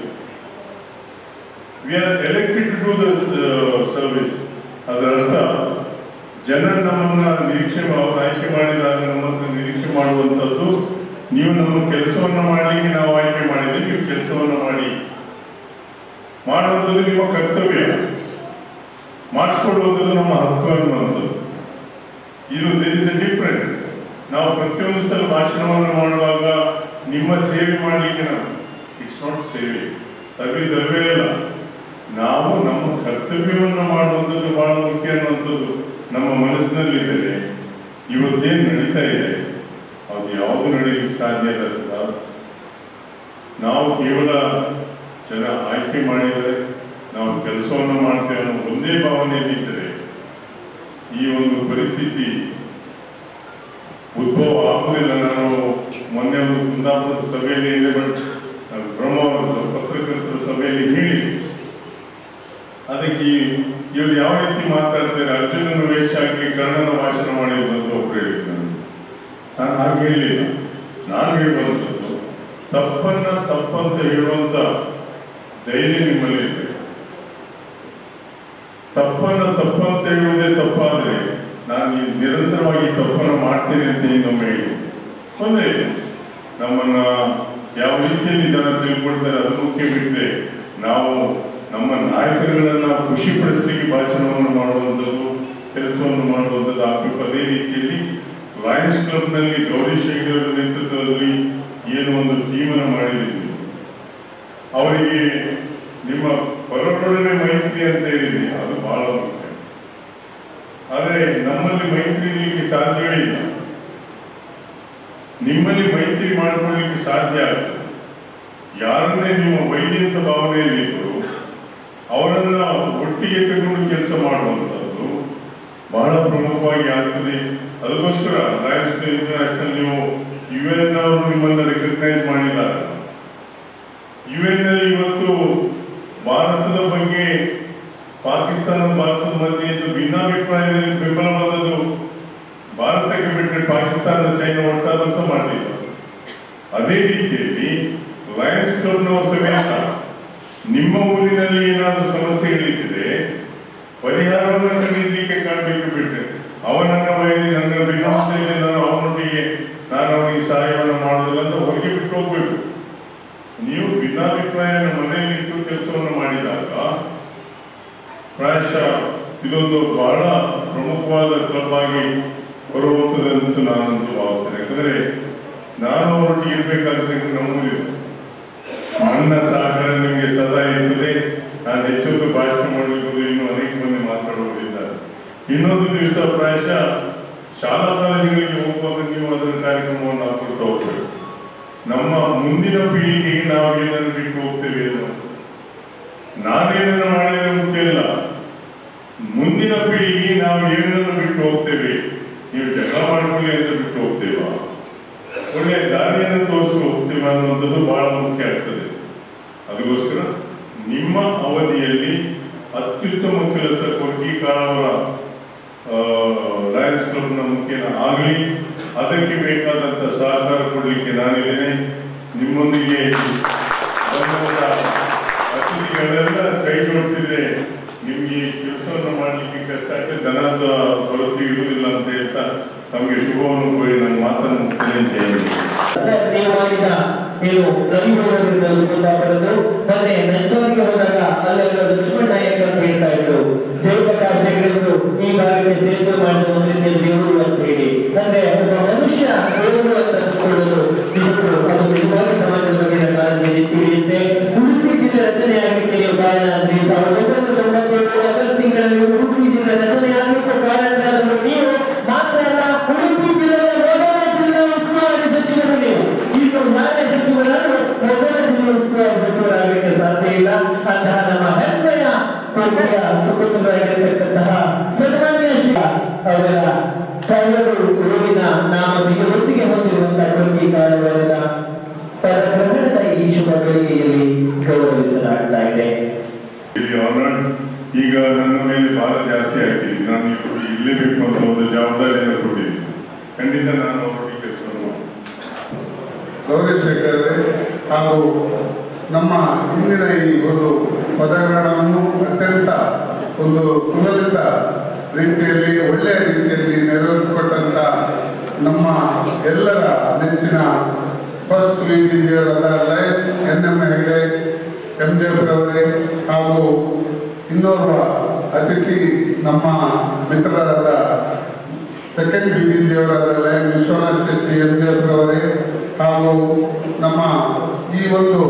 we are elected to do the service ಅದರ ಅರ್ಥ ಜನ ನಮ್ಮನ್ನ ನಿರೀಕ್ಷೆ ಮಾ- ಅವ್ರು ಆಯ್ಕೆ ಮಾಡಿದಾಗ ನಮ್ಮನ್ನು ನಿರೀಕ್ಷೆ ಮಾಡುವಂಥದ್ದು ನೀವು ನಮ್ಮ ಕೆಲಸವನ್ನು ಮಾಡಲಿಕ್ಕೆ ನಾವು ಆಯ್ಕೆ ಮಾಡಿದ್ರೆ ನೀವು ಕೆಲಸವನ್ನು ಮಾಡಿ ಮಾಡುವಂಥದ್ದು ನಿಮ್ಮ ಕರ್ತವ್ಯ ಮಾಡಿಸ್ಕೊಳ್ಳುವಂಥದ್ದು ನಮ್ಮ ಹಕ್ಕು ಅನ್ನುವಂಥದ್ದು ಇದು ದಿರ್ ಇಸ್ ಎ ಡಿಫ್ರೆನ್ಸ್ ನಾವು ಪ್ರತಿಯೊಂದು ಸಲ ಭಾಷಣವನ್ನು ಮಾಡುವಾಗ ನಿಮ್ಮ ಸೇವೆ ಮಾಡಲಿಕ್ಕೆ ನಾವು ಇಟ್ಸ್ ನಾಟ್ ಸೇವೆ ಸರ್ವಿಸ್ ಅಲ್ವೇ ಅಲ್ಲ ನಾವು ನಮ್ಮ ಕರ್ತವ್ಯವನ್ನು ಮಾಡುವಂಥದ್ದು ಬಹಳ ಮುಖ್ಯ ಅನ್ನುವಂಥದ್ದು ನಮ್ಮ ಮನಸ್ಸಿನಲ್ಲಿದ್ದರೆ ಇವತ್ತೇನು ನಡೀತಾ ಇದೆ ಅದು ಯಾವುದು ನಡೆಯಲಿಕ್ಕೆ ಸಾಧ್ಯ ಇಲ್ಲ ಸರ್. ನಾವು ಕೇವಲ ಜನ ಆಯ್ಕೆ ಮಾಡಿದರೆ ನಾವು ಕೆಲಸವನ್ನು ಮಾಡ್ತೇವೆ ಅನ್ನೋ ಒಂದೇ ಭಾವನೆಯಲ್ಲಿದ್ದರೆ ಈ ಒಂದು ಪರಿಸ್ಥಿತಿ ಉದ್ಭವ ಆಗುವುದಿಲ್ಲ ನಾನು ಮೊನ್ನೆ ಒಂದು ಕುಂದಾಪುರದ ಸಭೆಯಲ್ಲಿ ಇದೆ ಬಟ್ ಬ್ರಹ್ಮ ಪತ್ರಕರ್ತರ ಸಭೆಯಲ್ಲಿ ಹೇಳಿ ಅದಕ್ಕೆ ಈ- ಇವರು ಯಾವ ರೀತಿ ಮಾತಾಡ್ತಾರೆ ಅರ್ಜುನನ ವೇಷ ಹಾಕಿ ಕರ್ಣನ ಭಾಷಣ ಮಾಡಿದ್ರು ಅಂತ ಒಬ್ರು ಹೇಳಿದ್ರು ನನಗೆ. ನಾನು ಹಾಗೆ ಹೇಳಿಲ್ಲ ನಾನು ಹೇಳುವಂಥದ್ದು ತಪ್ಪನ್ನ ತಪ್ಪಂತ ಹೇಳುವಂತ ಧೈರ್ಯ ನಿಮ್ಮಲ್ಲಿ ಇದೆ ತಪ್ಪನ್ನ ತಪ್ಪಂತ ಹೇಳುವುದೇ ತಪ್ಪಾದ್ರೆ ನಾನು ಈ ನಿರಂತರವಾಗಿ ತಪ್ಪನ್ನು ಮಾಡ್ತೇನೆ ಅಂತ ಇನ್ನೊಮ್ಮೆ ಹೇಳಿ ತೊಂದರೆ ಇಲ್ಲ ನಮ್ಮನ್ನ ಯಾವ ರೀತಿಯಲ್ಲಿ ಜನ ತಿಳ್ಕೊಳ್ತಾರೆ ಅದು ಮುಖ್ಯ ಬಿಟ್ಟರೆ ನಾವು ನಮ್ಮ ನಾಯಕರುಗಳನ್ನ ಖುಷಿಪಡಿಸಲಿಕ್ಕೆ ಭಾಷಣವನ್ನು ಮಾಡುವಂಥದ್ದು ಕೆಲಸವನ್ನು ಮಾಡುವಂಥದ್ದು ಆಗಬೇಕು ಅದೇ ರೀತಿಯಲ್ಲಿ ಲಯನ್ಸ್ ಕ್ಲಬ್ನಲ್ಲಿ ಗೌರಿ ಶೇಖರ್ ಅವರ ನೇತೃತ್ವದಲ್ಲಿ ಏನು ಒಂದು ಜೀವನ ಮಾಡಿದ್ದೀವಿ ಅವರಿಗೆ ನಿಮ್ಮ ಪರರೊಡನೆ ಮೈತ್ರಿ ಅಂತ ಹೇಳಿದೆ ಅದು ಬಹಳ ಮುಖ್ಯ ಆದರೆ ನಮ್ಮಲ್ಲಿ ಮೈತ್ರಿ ಇರಲಿಕ್ಕೆ ಸಾಧ್ಯವೇ ಇಲ್ಲ ನಿಮ್ಮಲ್ಲಿ ಮೈತ್ರಿ ಮಾಡಿಕೊಳ್ಳಿಕ್ಕೆ ಸಾಧ್ಯ ಆಗ್ತದೆ ಯಾರನ್ನೇ ನೀವು ವೈದ್ಯಂತ ಭಾವನೆಯಲ್ಲಿದ್ದರು ಅವರನ್ನ ಒಟ್ಟಿಗೆ ತಗೊಂಡು ಕೆಲಸ ಮಾಡುವಂಥದ್ದು ಬಹಳ ಪ್ರಮುಖವಾಗಿ ಆಗ್ತದೆ ಅದಕ್ಕೋಸ್ಕರ ಲಯನ್ಸ್ ಇಂಟರ್ನ್ಯಾಷನಲ್ ನೀವು ಯು ಎನ್ ಅವರು ನಿಮ್ಮನ್ನ ರೆಕಗ್ನೈಸ್ ಮಾಡಿದ್ದಾರೆ ಯು ಎನ್ ನಲ್ಲಿ ಇವತ್ತು ಭಾರತದ ಬಗ್ಗೆ ಪಾಕಿಸ್ತಾನ ಭಾರತದ ಮಧ್ಯೆ ಇದ್ದು ಭಿನ್ನಾಭಿಪ್ರಾಯದಲ್ಲಿ ಬೆಂಬಲವಾದದ್ದು ಭಾರತಕ್ಕೆ ಬಿಟ್ಟರೆ ಪಾಕಿಸ್ತಾನ ಚೈನಾ ಒಟ್ಟಾದಂತ ಮಾಡಲಿಲ್ಲ ಅದೇ ರೀತಿಯಲ್ಲಿ ಲಯನ್ಸ್ ಕ್ಲಬ್ನವರು ಸಮೇತ ನಿಮ್ಮ ಊರಿನಲ್ಲಿ ಏನಾದರೂ ಸಮಸ್ಯೆಗಳಿದ್ದರೆ ಪರಿಹಾರವನ್ನು ಕಂಡಿದ್ದಕ್ಕೆ ಕಾಣಬೇಕು ಬಿಟ್ಟರೆ ಅವನನ್ನ ಬಯಲಿ ನನ್ನ ಭಿನ್ನಾಭಿಪ್ರಾಯದಲ್ಲಿ ನಾನು ಅವನೊಟ್ಟಿಗೆ ನಾನು ಅವನಿಗೆ ಸಹಾಯವನ್ನು ಮಾಡುವುದಿಲ್ಲ ಅಂತ ಹೊರಗೆ ಬಿಟ್ಟು ಹೋಗ್ಬೇಕು ನೀವು ಭಿನ್ನಾಭಿಪ್ರಾಯ ಮನೆಯಲ್ಲಿ ಇಟ್ಟು ಕೆಲಸವನ್ನು ಮಾಡಿದಾಗ ಪ್ರಾಯಶಃ ಇದೊಂದು ಬಹಳ ಪ್ರಮುಖವಾದ ಕ್ಲಬ್ ಆಗಿ ಹೊರಹೋಗ್ತದೆ ಅಂತ ನಾನಂತೂ ಭಾವಿಸ್ತೇನೆ ಯಾಕಂದ್ರೆ ನಾನು ಅವರೊಟ್ಟಿಗೆ ಇರ್ಬೇಕಾದ್ರೆ ನಮ್ಮೂರಿಲ್ಲ ನನ್ನ ಸಹಕಾರ ನಿಮಗೆ ಸದಾ ಇರ್ತದೆ ನಾನು ಹೆಚ್ಚೊತ್ತು ಭಾಷಣ ಮಾಡಲಿಕ್ಕೆ ಇನ್ನು ಅನೇಕ ಮಂದಿ ಮಾತಾಡುವುದಿದ್ದಾರೆ ಇನ್ನೊಂದು ದಿವಸ ಪ್ರಾಯಶಃ ಶಾಲಾ ಕಾಲೇಜುಗಳಿಗೆ ಹೋಗುವಾಗ ನೀವು ಅದರ ಕಾರ್ಯಕ್ರಮವನ್ನು ಹಾಕೊಳ್ತಾ ಹೋಗ್ಬೇಕು ನಮ್ಮ ಮುಂದಿನ ಪೀಳಿಗೆಗೆ ನಾವು ಏನನ್ನು ಬಿಟ್ಟು ಹೋಗ್ತೇವೆ ಅನ್ನೋ ನಾನೇನನ್ನು ಮಾಡಿದರೆ ಮುಖ್ಯ ಇಲ್ಲ ಮುಂದಿನ ಪೀಳಿಗೆಗೆ ನಾವು ಏನನ್ನು ಬಿಟ್ಟು ಹೋಗ್ತೇವೆ ನೀವು ಜಗಳ ಮಾಡ್ಕೊಳ್ಳಿ ಅಂತ ಬಿಟ್ಟು ಹೋಗ್ತೇವಾ ಅನ್ನೋದು ಬಹಳ ಮುಖ್ಯ ಆಗ್ತದೆ ಅದಕ್ಕೋಸ್ಕರ ನಿಮ್ಮ ಅವಧಿಯಲ್ಲಿ ಅತ್ಯುತ್ತಮ ಕೆಲಸ ಕೊಡ್ಗಿ ಕಾಳವರ ಲಯನ್ಸ್ ಕ್ಲಬ್ನ ಮುಖ್ಯನ ಆಗಲಿ ಅದಕ್ಕೆ ಬೇಕಾದಂಥ ಸಹಕಾರ ಕೊಡಲಿಕ್ಕೆ ನಾನಿದ್ದೇನೆ ನಿಮ್ಮೊಂದಿಗೆ ಬಂದಂಥ ಅತಿಥಿಗಳೆಲ್ಲ ಕೈ ಜೋಡಿಸಿದ್ರೆ ನಿಮಗೆ ಕೆಲಸವನ್ನು ಮಾಡಲಿಕ್ಕೆ ಕಷ್ಟ ಆಗ್ತದೆ ಧನದ ಕೊರತೆ ಇರುವುದಿಲ್ಲ ಅಂತ ಹೇಳ್ತಾ ತಮಗೆ ಶುಭವನ್ನು ಕೋರಿ ನನ್ನ ಮಾತನ್ನು ಮುಕ್ತೇನೆ ಅಂತ ಹೇಳಿದ್ದೀನಿ ದೇವಾಲಯದ ಏನು ರವಿವಾರದಿಂದಲೂ ಬರೋದು ಮತ್ತೆ ನಂಚವರಿಗೆ ಹೋದಾಗ ಅಲ್ಲೆಲ್ಲ ಲಕ್ಷ್ಮಣ ನಾಯಕ ಅಂತ ಹೇಳ್ತಾ ಇದ್ರು ಜಯಪ್ರಕಾಶ್ ಹೆಗಡೆಯವರು ಈ ಭಾಗಕ್ಕೆ ಸೇರ್ಪಡೆ ಮಾಡಿದ ಒಂದು ರೀತಿಯ ದೇವರು ಅಂತ ಹೇಳಿ ಅಂದ್ರೆ ಒಬ್ಬ ಮನುಷ್ಯ ದೇವರು ಅಂತ ಅಂದ್ಕೊಳ್ಳೋದು ನಿಜಕ್ಕೂ ಅದು ನಿಜವಾಗಿ ಸಮಾಜದ ಬಗ್ಗೆ ಕಾಳಜಿ ತಿಳಿಯುತ್ತೆ ಉಡುಪಿ ಜಿಲ್ಲೆ ರಚನೆ ಆಗಲಿಕ್ಕೆ ನೀವು ಕಾರಣ ಅಂದ್ರೆ ಸಾವಿರದ ಒಂಬೈನೂರ ತೊಂಬತ್ತೇಳು ಆಗಸ್ಟ್ ತಿಂಗಳಲ್ಲಿ ಉಡುಪಿ ಜಿಲ್ಲೆ ರಚನೆ ಆಗಲಿಕ್ಕೆ ಕಾರಣರಾದವರು ನೀವು ಮಾತ್ರ ಅಲ್ಲ ಉಡುಪಿ ಜಿಲ್ಲೆಯ ಮೊದಲ ಜಿಲ್ಲಾ ಉಸ್ತುವಾರಿ ಸಚಿವರು ನೀವು ಈಗ ನಾನೇ ಸಚಿವರಾದ್ರು ಮೊದಲ ಜಿಲ್ಲಾ ಉಸ್ತುವಾರಿ ಸಚಿವರಾಗಲಿಕ್ಕೆ ಸಾಧ್ಯ ಇಲ್ಲ ಅಂತಹ ನಮ್ಮ ಹೆಮ್ಮೆಯ ಕೊಡುಗೆಯ ಸುಪುತ್ರರಾಗಿರ್ತಕ್ಕಂತಹ ಸನ್ಮಾನ್ಯ ಶ್ರೀ ಅವರ ಕಳ್ಳರು ಊರಿನ ನಾಮಕ್ಕೆ ಒತ್ತಿಗೆ ಹೊಂದಿರುವಂತಹ ಕೊಡುಗೆ ಕಾರಣವಾದ ಪದಗ್ರಹಣದ ಈ ಶುಭ ಗಳಿಗೆಯಲ್ಲಿ ಗೌರವಿಸಲಾಗ್ತಾ ಇದೆ ಇಲ್ಲಿ ಆನರ್ಡ್ ಈಗ ನನ್ನ ಮೇಲೆ ಭಾರ ಜಾಸ್ತಿ ಆಗ್ತಿದೆ ನಾನು ಇಲ್ಲಿ ಇರಲೇಬೇಕು ಅಂತ ಒಂದು ಜವಾಬ್ದಾರಿಯನ್ನು ಕೊಟ್ಟಿದ್ದೀನಿ ಖಂಡಿತ ನಾನು ಅವರೊಟ್ಟಿಗೆ ಕೆಲಸವನ್ನು ಮಾಡ್ತೀನಿ ಗೌರೀಶೇಖರೇ ಹಾಗೂ ನಮ್ಮ ಇಂದಿನ ಈ ಒಂದು ಪದಗ್ರಹಣವನ್ನು ಅತ್ಯಂತ ಒಂದು ಸುಲಲಿತ ರೀತಿಯಲ್ಲಿ ಒಳ್ಳೆಯ ರೀತಿಯಲ್ಲಿ ನೆರವೇರಿಸಿಕೊಟ್ಟಂತ ನಮ್ಮ ಎಲ್ಲರ ನೆಚ್ಚಿನ ಫಸ್ಟ್ ವಿಜಿಯವರಾದ Lion N M Hegde M ದೇವರವರೇ ಹಾಗೂ ಇನ್ನೋರ್ವ ಅತಿಥಿ ನಮ್ಮ ಮಿತ್ರರಾದ ಸೆಕೆಂಡ್ ಬಿ ಡಿ ಅವರಾದ ಲಯನ್ ವಿಶ್ವನಾಥ್ ಶೆಟ್ಟಿ ಎಂ ದೇವರವರೇ ಹಾಗೂ ನಮ್ಮ ಈ ಒಂದು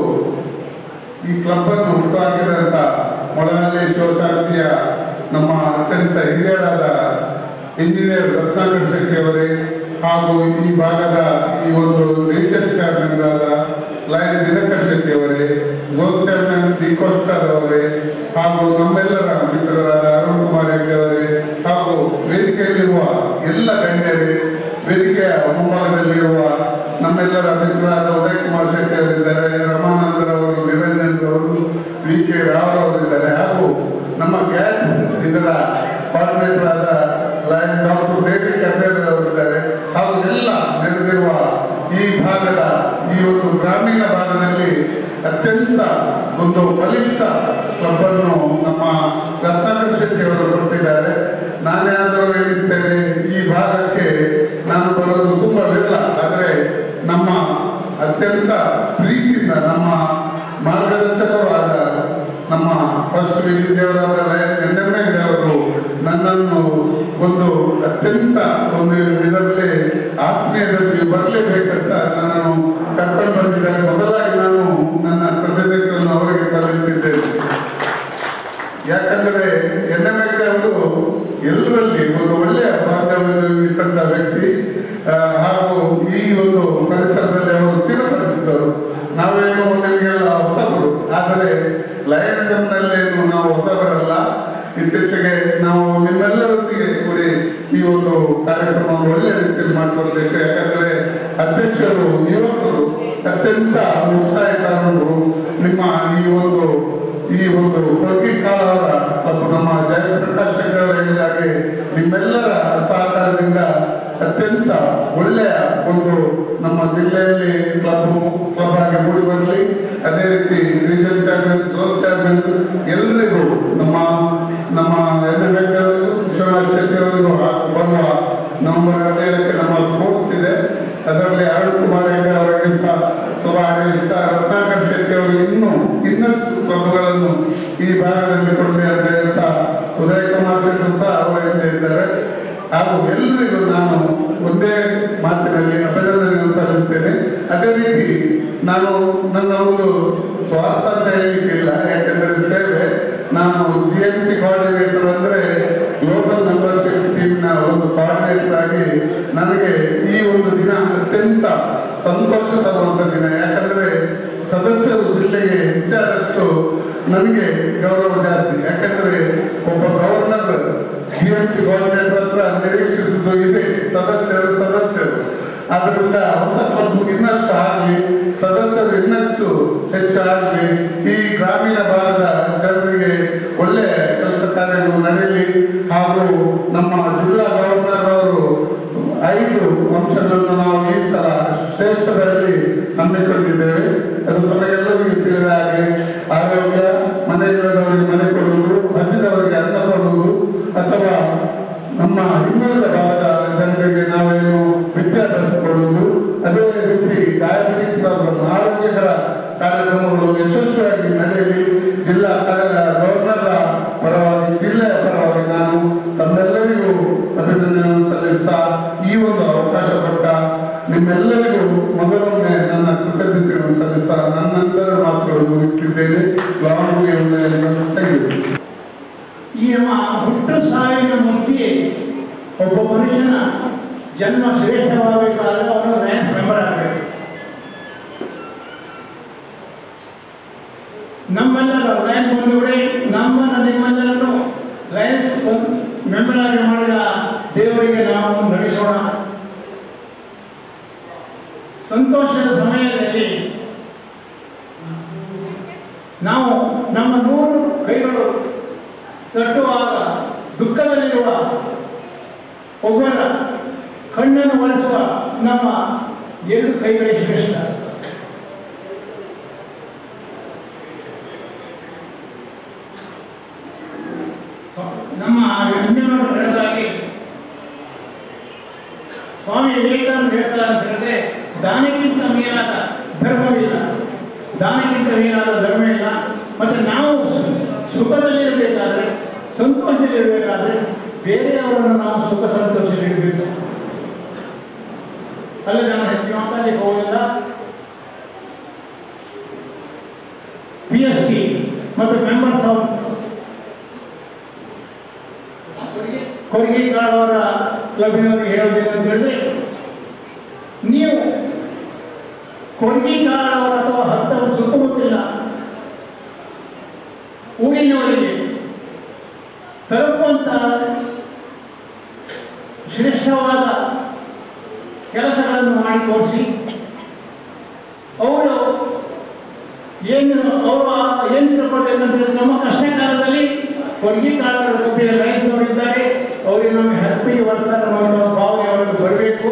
ಈ ಕ್ಲಬ್ ಅನ್ನು ಹುಟ್ಟುಹಾಕಿದಂತ ಮೊಳನಳ್ಳಿ ಶಿವಶಾಂತಿಯ ನಮ್ಮ ಅತ್ಯಂತ ಹಿರಿಯರಾದ ಇಂಜಿನಿಯರ್ ರತ್ನಾಕರ್ ಶೆಟ್ಟಿ ಅವರೇ ಹಾಗೂ ಈ ಭಾಗದ ಈ ಒಂದು ನೇಚರ್ ಚೇರ್ಮನ್ ಆದ ಲಯನ್ ದಿನಕರ್ ಶೆಟ್ಟಿ ಅವರೇ ಗೋಲ್ ಚೇರ್ಮನ್ ಡಿ ಕೋಸ್ಟರ್ ಅವರೇ ಹಾಗೂ ನಮ್ಮೆಲ್ಲರ ಮಿತ್ರರಾದ ಅರುಣ್ ಕುಮಾರ್ ಹೆಗ್ಡೆ ಅವರೇ ಹಾಗೂ ವೇದಿಕೆಯಲ್ಲಿರುವ ಎಲ್ಲ ಗಣ್ಯರೇ ವೇದಿಕೆಯ ಮುಂಭಾಗದಲ್ಲಿರುವ ನಮ್ಮೆಲ್ಲರ ಮಿತ್ರರಾದ ಉದಯ್ ಕುಮಾರ್ ಶೆಟ್ಟಿ ಅವರಿದ್ದಾರೆ ರಮಾನಂದರವರು ನಿರಂಜನ್ ಅವರು ವಿ ಕೆ ರಾವ್ ಅವರಿದ್ದಾರೆ ಹಾಗೂ ನಮ್ಮ ಗ್ಯಾಸ್ ಇದರ ಕೋಆರ್ಡಿನೇಟರ್ ಆದ ಲಯನ್ ಡಾಕ್ಟರ್ ದೇವಿ ಕದ್ದೇರ್ ಅವರಿದ್ದಾರೆ ಹಾಗೂ ಎಲ್ಲ ನೆರೆದಿರುವ ಈ ಭಾಗದ ಈ ಒಂದು ಗ್ರಾಮೀಣ ಭಾಗದಲ್ಲಿ ಅತ್ಯಂತ ಒಂದು ಬಲಿಷ್ಠ ಕ್ಲಬ್ ಅನ್ನು ನಮ್ಮ ರತ್ನಾಕರ್ ಶೆಟ್ಟಿ ಅವರು ಕೊಟ್ಟಿದ್ದಾರೆ ನಾನೇ ಆದರೂ ಹೇಳಿದ್ದೇನೆ ಈ ಭಾಗಕ್ಕೆ ನಾನು ಬರೋದು ತುಂಬಾ ವಿರಳ ಆದರೆ ನಮ್ಮ ಅತ್ಯಂತ ಪ್ರೀತಿಯಿಂದ ನಮ್ಮ ಮಾರ್ಗದರ್ಶಕರು ಆದ ನಮ್ಮ ಫಸ್ಟ್ ವಿಜಯದೇವರಾದ ಎನ್ ಎಂ ಅವರು ನನ್ನನ್ನು ಒಂದು ಅತ್ಯಂತ ಒಂದು ಇದರಲ್ಲಿ ಆತ್ಮೀಯದಲ್ಲಿ ಬರಲೇಬೇಕಂತ ನನ್ನನ್ನು ಕರ್ಕೊಂಡು ಬಂದಿದ್ದಾರೆ ಮೊದಲಾಗಿ ನಾನು ನನ್ನ ಕೃತಜ್ಞತೆಯನ್ನು ಅವರಿಗೆ ಸಲ್ಲಿಸಿದ್ದೇನೆ ಯಾಕಂದ್ರೆ ಎನ್ ಎಂ ಅವರು ಎಲ್ಲರಲ್ಲಿ ಒಂದು ಒಳ್ಳೆಯ ಬಾಂಧವ್ಯವನ್ನು ಇಟ್ಟಂತ ವ್ಯಕ್ತಿ ಆ, ಹಾಗೂ ಈ ಒಂದು ಪರಿಸರದಲ್ಲಿ ಅವರು ಸ್ಥಿರಪಡಿಸಿದ್ದರು ನಾವೇನು ನಿಮಗೆಲ್ಲ ಹೊಸಬರು ಆದರೆ ಲಯನಿಸಂನಲ್ಲೇನು ನಾವು ಹೊಸಬರಲ್ಲ ಇತ್ತೀಚೆಗೆ ನಾವು ನಿಮ್ಮೆಲ್ಲರೊಂದಿಗೆ ಕೂಡಿ ಈ ಒಂದು ಕಾರ್ಯಕ್ರಮವನ್ನು ಒಳ್ಳೆಯ ರೀತಿಯಲ್ಲಿ ಮಾಡಿಕೊಡ್ಬೇಕು ಯಾಕಂದ್ರೆ ಅಧ್ಯಕ್ಷರು ಯುವಕರು ಅತ್ಯಂತ ಉತ್ಸಾಹಿತರು ನಿಮ್ಮ ಈ ಒಂದು ಈ ಒಂದು ಕೊರ್ಗಿ ಕಾಳವರ ಮತ್ತು ನಮ್ಮ ಜಯಪ್ರಕಾಶ್ ಶೆಟ್ಟಿ ಅವರು ಹೇಳಿದ ಹಾಗೆ ನಿಮ್ಮೆಲ್ಲರ ಸಹಕಾರದಿಂದ ಅತ್ಯಂತ ಒಳ್ಳೆಯ ಒಂದು ನಮ್ಮ ಜಿಲ್ಲೆಯಲ್ಲಿ ಕ್ಲಬ್ ಕ್ಲಬ್ ಆಗಿ ಮೂಡಿ ಬರಲಿ ಅದೇ ರೀತಿ ರೀಜನ್ ಚೇರ್ಮನ್ ಝೋನ್ ಚೇರ್ಮನ್ ಎಲ್ಲರಿಗೂ ನಮ್ಮ ನಮ್ಮ ಎನ್ ಎಂ ಅವರಿಗೂ ವಿಶ್ವನಾಥ್ ಶೆಟ್ಟಿ ಅವರಿಗೂ ಆ- ಬರುವ ನವೆಂಬರ್ ಹದಿನೇಳಕ್ಕೆ ನಮ್ಮ ಸ್ಪೋರ್ಟ್ಸ್ ಇದೆ ಅದರಲ್ಲಿ ಅರುಣ್ ಕುಮಾರ್ ಹೆಗ್ಡೆ ಅವರಿಗೆ ಸಹ ಶುಭ ಹಾರೈಸ್ತಾ ರತ್ನಾಕರ್ ಶೆಟ್ಟಿ ಅವರು ಇನ್ನೂ ಇನ್ನಷ್ಟು ಕ್ಲಬ್ಗಳನ್ನು ಈ ಭಾಗದಲ್ಲಿ ಕೊಡಲಿ ಅಂತ ಹೇಳ್ತಾ ಉದಯ್ ಕುಮಾರ್ ಶೆಟ್ಟಿ ಸಹ ಅವರಿಂದ ಇದ್ದಾರೆ ಹಾಗೂ ಎಲ್ಲರಿಗೂ ನಾನು ಒಂದೇ ಮಾತಿನಲ್ಲಿ ಅಭಿನಂದನೆಯನ್ನು ಸಲ್ಲಿಸ್ತೇನೆ ಅದೇ ರೀತಿ ನಾನು ನನ್ನ ಒಂದು ಸ್ವಾರ್ಥ ಅಂತ ಹೇಳಲಿಕ್ಕಿಲ್ಲ ಯಾಕೆಂದರೆ ಸೇವೆ ನಾನು ಜಿ ಎಂ ಟಿ ಕೋಆರ್ಡಿನೇಟರ್ ಅಂದ್ರೆ ಗ್ಲೋಬಲ್ ಮೆಂಬರ್ಶಿಪ್ ಟೀಮ್ನ ಒಂದು ಕೋಆರ್ಡಿನೇಟರ್ ಆಗಿ ನನಗೆ ಈ ಒಂದು ದಿನ ಅತ್ಯಂತ ಸಂತೋಷ ತರುವಂತ ದಿನ ಯಾಕಂದ್ರೆ ಸದಸ್ಯರು ಜಿಲ್ಲೆಗೆ ಹೆಚ್ಚಾದಷ್ಟು ನನಗೆ ಗೌರವ ಜಾಸ್ತಿ ಯಾಕಂದ್ರೆ ಒಬ್ಬ governor G M T coordinator ಹತ್ರ ನಿರೀಕ್ಷಿಸುವುದು ಇದೆ ಸದಸ್ಯರು ಸದಸ್ಯರು ಅದರಿಂದ ಹೊಸ ಕ್ಲಬ್ ಇನ್ನಷ್ಟು ಆಗಲಿ ಸದಸ್ಯರು ಇನ್ನಷ್ಟು ಹೆಚ್ಚಾಗಲಿ ಈ ಗ್ರಾಮೀಣ ಭಾಗದ ಜನರಿಗೆ ಒಳ್ಳೆ ಕೆಲಸ ಕಾರ್ಯಗಳು ನಡೆಯಲಿ ಹಾಗೂ ನಮ್ಮ ಜಿಲ್ಲಾ ಗವರ್ನರ್ ಅವರು ಐದು ಅಂಶಗಳನ್ನು ನಾವು ಈ ಸಲ ಶ್ರೇಷ್ಠದಲ್ಲಿ ಹಮ್ಮಿಕೊಂಡಿದ್ದೇವೆ ಅದು ತಮಗೆಲ್ಲರಿಗೂ ತಿಳಿದ ಹಾಗೆ ಆರೋಗ್ಯ ಮನೆಯಿಲ್ಲದವರಿಗೆ ಮನೆ ಕೊಡುವುದು ಹಸಿದವರಿಗೆ ಅನ್ನ ಕೊಡುವುದು ಅಥವಾ ನಮ್ಮ ಹಿಂದುಳಿದ ಭಾಗದ ಜನರಿಗೆ ನಾವೇನು ವಿದ್ಯಾಭ್ಯಾಸ ಕೊಡುವುದು ಅದೇ ರೀತಿ ಡಯಾಬಿಟಿಕ್ ಪ್ರಾಬ್ಲಮ್ ಆರೋಗ್ಯಕರ ಕಾರ್ಯಕ್ರಮಗಳು ಯಶಸ್ವಿಯಾಗಿ ನಡೆಯಲಿ ಜಿಲ್ಲಾ ಗವರ್ನರ್ ಪರವಾಗಿ ಜಿಲ್ಲೆಯ ಪರವಾಗಿ ನಾನು ತಮ್ಮೆಲ್ಲರಿಗೂ ಅಭಿನಂದನೆಯನ್ನು ಸಲ್ಲಿಸ್ತಾ ಈ ಒಂದು ಅವಕಾಶ ಕೊಟ್ಟ ನಿಮ್ಮೆಲ್ಲರಿಗೂ ಮೊದಲೊಮ್ಮೆ ನನ್ನ ಕೃತಜ್ಞತೆಯನ್ನು ಸಲ್ಲಿಸ್ತಾ ನನ್ನಂತರ ಮಾತುಗಳನ್ನು ಮುಗಿಸಿದ್ದೇನೆ ಲಾಂಗ್ ತೆಗೆದು ಈ ನಮ್ಮ ಹುಟ್ಟು ಸಾವಿನ ಮಧ್ಯೆ ಒಬ್ಬ ಮನುಷ್ಯನ ಜನ್ಮ ಶ್ರೇಷ್ಠವಾಗಬೇಕಾದ್ರೆ ಅವನು ಲಯನ್ಸ್ ಮೆಂಬರ್ ಆಗಬೇಕು ನಮ್ಮೆಲ್ಲರ ಲಯನ್ಸ್ ಬಂಧುಗಳೇ ನಮ್ಮನ್ನ ನಿಮ್ಮೆಲ್ಲರನ್ನು ಲಯನ್ಸ್ ಮೆಂಬರ್ ಆಗಿ ಮಾಡಿದ ದೇವರಿಗೆ ನಾವು ನಡೆಸೋಣ ಸಂತೋಷದ ಸಮಯದಲ್ಲಿ ನಾವು ನಮ್ಮ ನೂರು ಕೈಗಳು ತಟ್ಟುವಾಗ ದುಃಖದಲ್ಲಿರುವ ಒಬ್ಬರ ಕಣ್ಣನ್ನು ಒರೆಸುವ ನಮ್ಮ ಎರಡು ಕೈಗಳೇ ಶ್ರೇಷ್ಠ ನಮ್ಮ ಅನ್ಯವರು ಹೇಳಿದಾಗಿ ಸ್ವಾಮಿ ವಿವೇಕಾನಂದ ಹೇಳ್ತಾರೆ ಅಂತ ಹೇಳಿದ್ರೆ ದಾನಕ್ಕಿಂತ ಮೇಲಾದ ಧರ್ಮವಿಲ್ಲ ದಾನಕ್ಕಿಂತ ಮೇಲಾದ ಧರ್ಮ ಇಲ್ಲ ಮತ್ತೆ ನಾವು ಸುಖದಲ್ಲಿರಬೇಕಾದ್ರೆ ಸಂತೋಷದಲ್ಲಿರಬೇಕಾದ್ರೆ ಬೇರೆಯವರನ್ನು ನಾವು ಸುಖ ಸಂತೋಷದಲ್ಲಿರಬೇಕು ಅಲ್ಲ ನಾನು ಹೆಚ್ಚು ಮಾತಾಡಲಿಕ್ಕೆ ಹೋಗಿಲ್ಲ ಪಿ ಎಸ್ ಟಿ ಮತ್ತು ಮೆಂಬರ್ಸ್ ಆಫ್ ಕೊರಗೇಕಾಳವರ ಕ್ಲಬ್ನವರಿಗೆ ಹೇಳೋದೇನು ಅಂತ ಹೇಳಿದ್ರೆ ನೀವು ಕೊರಗೇಕಾಳವರ ಅಥವಾ ಹತ್ತವ ಸುತ್ತಮುತ್ತಲಿನ ಊರಿನವರಿಗೆ ತಲುಪುವಂತ ಶ್ರೇಷ್ಠವಾದ ಕೆಲಸಗಳನ್ನು ಮಾಡಿ ತೋರಿಸಿ ಅವರು ಏನು ಅವರು ಏನು ತಿಳ್ಕೊಳ್ಬೇಕು ಅಂತ ಹೇಳಿದ್ರೆ ನಮ್ಮ ಕಷ್ಟ ಕಾಲದಲ್ಲಿ ಕೊಡುಗೆ ಕಾಲದ ಕಬ್ಬಿನ ರೈತರಿದ್ದಾರೆ ಅವರಿಗೆ ನಮಗೆ ಹ್ಯಾಪಿ ವರ್ತನೆ ಮಾಡುವ ಭಾವನೆ ಅವರಿಗೆ ಬರಬೇಕು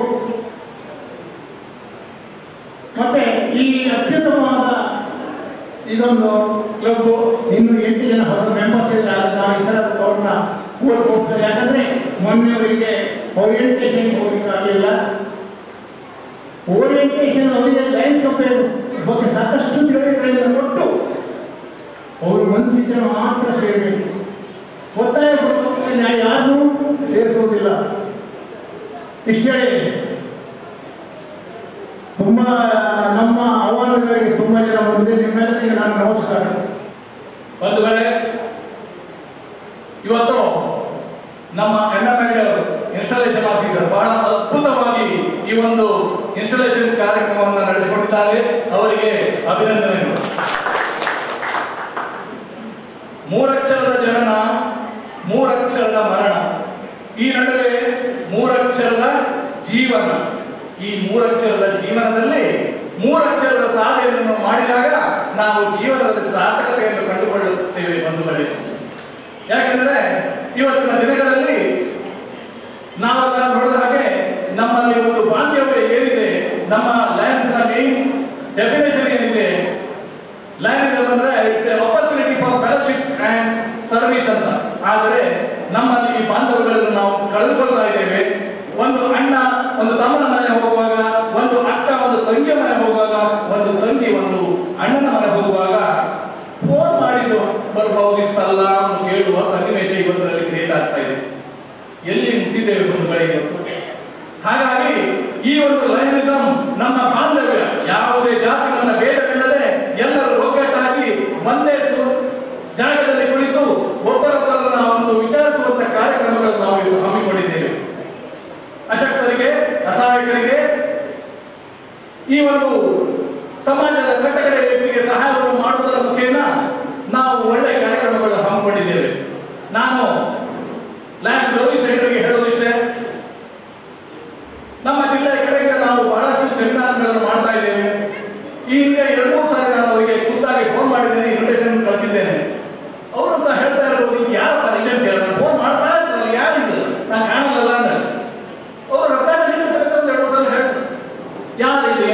ಮತ್ತೆ ಈ ಅತ್ಯುತ್ತಮವಾದ ಇದೊಂದು ಕ್ಲಬ್ ಇನ್ನು ಎಂಟು ಜನ ಹೊಸ ಮೆಂಬರ್ಸ್ ಇದ್ದಾರೆ ನಾವು ಈ ಸಲ ಅವ್ರನ್ನ ಕೂಡಕ್ಕೆ ಹೋಗ್ತಾರೆ ಯಾಕಂದ್ರೆ ಮೊನ್ನೆ ಅವರಿಗೆ ಓರಿಯೆಂಟೇಷನ್ ಹೋಗ್ಲಿಕ್ಕೆ ಆಗಲಿಲ್ಲ ಓರಿಯೆಂಟೇಷನ್ ಅವರಿಗೆ ಲೈನ್ಸ್ ಕಂಪೇರ್ ಬಗ್ಗೆ ಸಾಕಷ್ಟು ತಿಳುವಳಿಕೆಗಳನ್ನು ಕೊಟ್ಟು ಅವರು ಒಂದು ಜನ ಮಾತ್ರ ಸೇರಬೇಕು ಒತ್ತಾಯ ಪಡಿಸೋಕೆ ನಾವು ಯಾರನ್ನೂ ಸೇರಿಸೋದಿಲ್ಲ ಇಷ್ಟೇ ತುಂಬ ನಮ್ಮ ಆಹ್ವಾನಗಳಿಗೆ ತುಂಬ ಜನ ಬಂದಿದೆ ನಿಮ್ಮೆಲ್ಲರಿಗೆ ನಾನು ನಮಸ್ಕಾರ ಒಂದು ವೇಳೆ ಇವತ್ತು ನಮ್ಮ N M L installation officer ಬಹಳ ಅದ್ಭುತವಾಗಿ ಈ ಒಂದು ಇನ್ಸ್ಟಾಲೇಷನ್ ಕಾರ್ಯಕ್ರಮವನ್ನು ನಡೆಸಿಕೊಟ್ಟಿದ್ದಾರೆ ಅವರಿಗೆ ಅಭಿನಂದನೆಗಳು ಮೂರಕ್ಷರದ ಜನನ ಮೂರಕ್ಷರದ ಮರಣ ಈ ನಡುವೆ ಮೂರಕ್ಷರದ ಜೀವನ ಈ ಮೂರಕ್ಷರದ ಜೀವನದಲ್ಲಿ ಮೂರಕ್ಷರದ ಸಾಧನೆಯನ್ನು ಮಾಡಿದಾಗ ನಾವು ಜೀವನದಲ್ಲಿ ಸಾರ್ಥಕತೆಯನ್ನು ಕಂಡುಕೊಳ್ಳುತ್ತೇವೆ ಬಂಧುಗಳೇ ಯಾಕೆಂದರೆ ಇವತ್ತಿನ ದಿನಗಳಲ್ಲಿ ನಾವೆಲ್ಲ ನೋಡಿದ ಹಾಗೆ ನಮ್ಮಲ್ಲಿ ಒಂದು ಬಾಂಧವ್ಯ ಏನಿದೆ ನಮ್ಮ ಲಯನ್ಸ್ನ ಮೇನ್ ಡೆಫಿನೇಷನ್ ಏನಿದೆ ಲಯನಿಸಮ್ ಅಂದ್ರೆ it's opportunity for fellowship and service ಅಂತ ಆದರೆ ನಮ್ಮಲ್ಲಿ ಈ ಬಾಂಧವ್ಯಗಳನ್ನು ನಾವು ಕಳೆದುಕೊಳ್ತಾ ಇದ್ದೇವೆ ಒಂದು ಅಣ್ಣ ಒಂದು ತಮ್ಮನ ಮನೆ ಹೋಗುವಾಗ ಒಂದು ಅಕ್ಕ ಒಂದು ತಂಗಿಯ ಮನೆ ಹೋಗುವಾಗ ಒಂದು ತಂಗಿ ಒಂದು ಅಣ್ಣನ ಮನೆ ಹೋಗುವಾಗ ಫೋನ್ ಮಾಡಿದ್ದು ಬರ್ಬಹುದಿತ್ತಲ್ಲ ಅಂತ ಕೇಳುವ ಸನ್ನಿವೇಶ ಇವತ್ತರಲ್ಲಿ ಕ್ರಿಯೇಟ್ ಆಗ್ತಾ ಇದೆ ಎಲ್ಲಿ ಮುಟ್ಟಿದ್ದೇವೆ ಬಂಧುಗಳಿಗೆ ಹಾಗಾಗಿ ಈ ಒಂದು ಲಯನಿಸಮ್ ನಮ್ಮ ಬಾಂಧವ್ಯ ಯಾವುದೇ ಜಾತಿ ನನ್ನ ಭೇದವಿಲ್ಲದೆ ಎಲ್ಲರೂ ಒಗ್ಗಟ್ಟಾಗಿ ಒಂದೇ ಸು- ಜಾಗದಲ್ಲಿ ಕುಳಿತು ಒಬ್ಬರೊಬ್ಬರನ್ನ ಒಂದು ವಿಚಾರಿಸುವಂತ ಕಾರ್ಯಕ್ರಮಗಳನ್ನು ನಾವು ಇವತ್ತು ಹಮ್ಮಿಕೊಂಡಿದ್ದೇವೆ ಅಶಕ್ತರಿಗೆ ಅಸಹಾಯಕರಿಗೆ ಈ ಒಂದು ಸಮಾಜದ ಕಟ್ಟಕಡೆ ವ್ಯಕ್ತಿಗೆ ಸಹಾಯವನ್ನು ಮಾಡುವುದರ ಮುಖೇನ ನಾವು ಒಳ್ಳೆಯ ಕಾರ್ಯಕ್ರಮಗಳನ್ನು ಹಮ್ಮಿಕೊಂಡಿದ್ದೇವೆ ನಾನು ಲ್ಯಾಂಡ್ ಗೌರಿ ಸೈಡರ್ಗೆ ಹೇಳೋದಿಷ್ಟೇ ನಮ್ಮ ಜಿಲ್ಲೆಯ ಕಡೆಯಿಂದ ನಾವು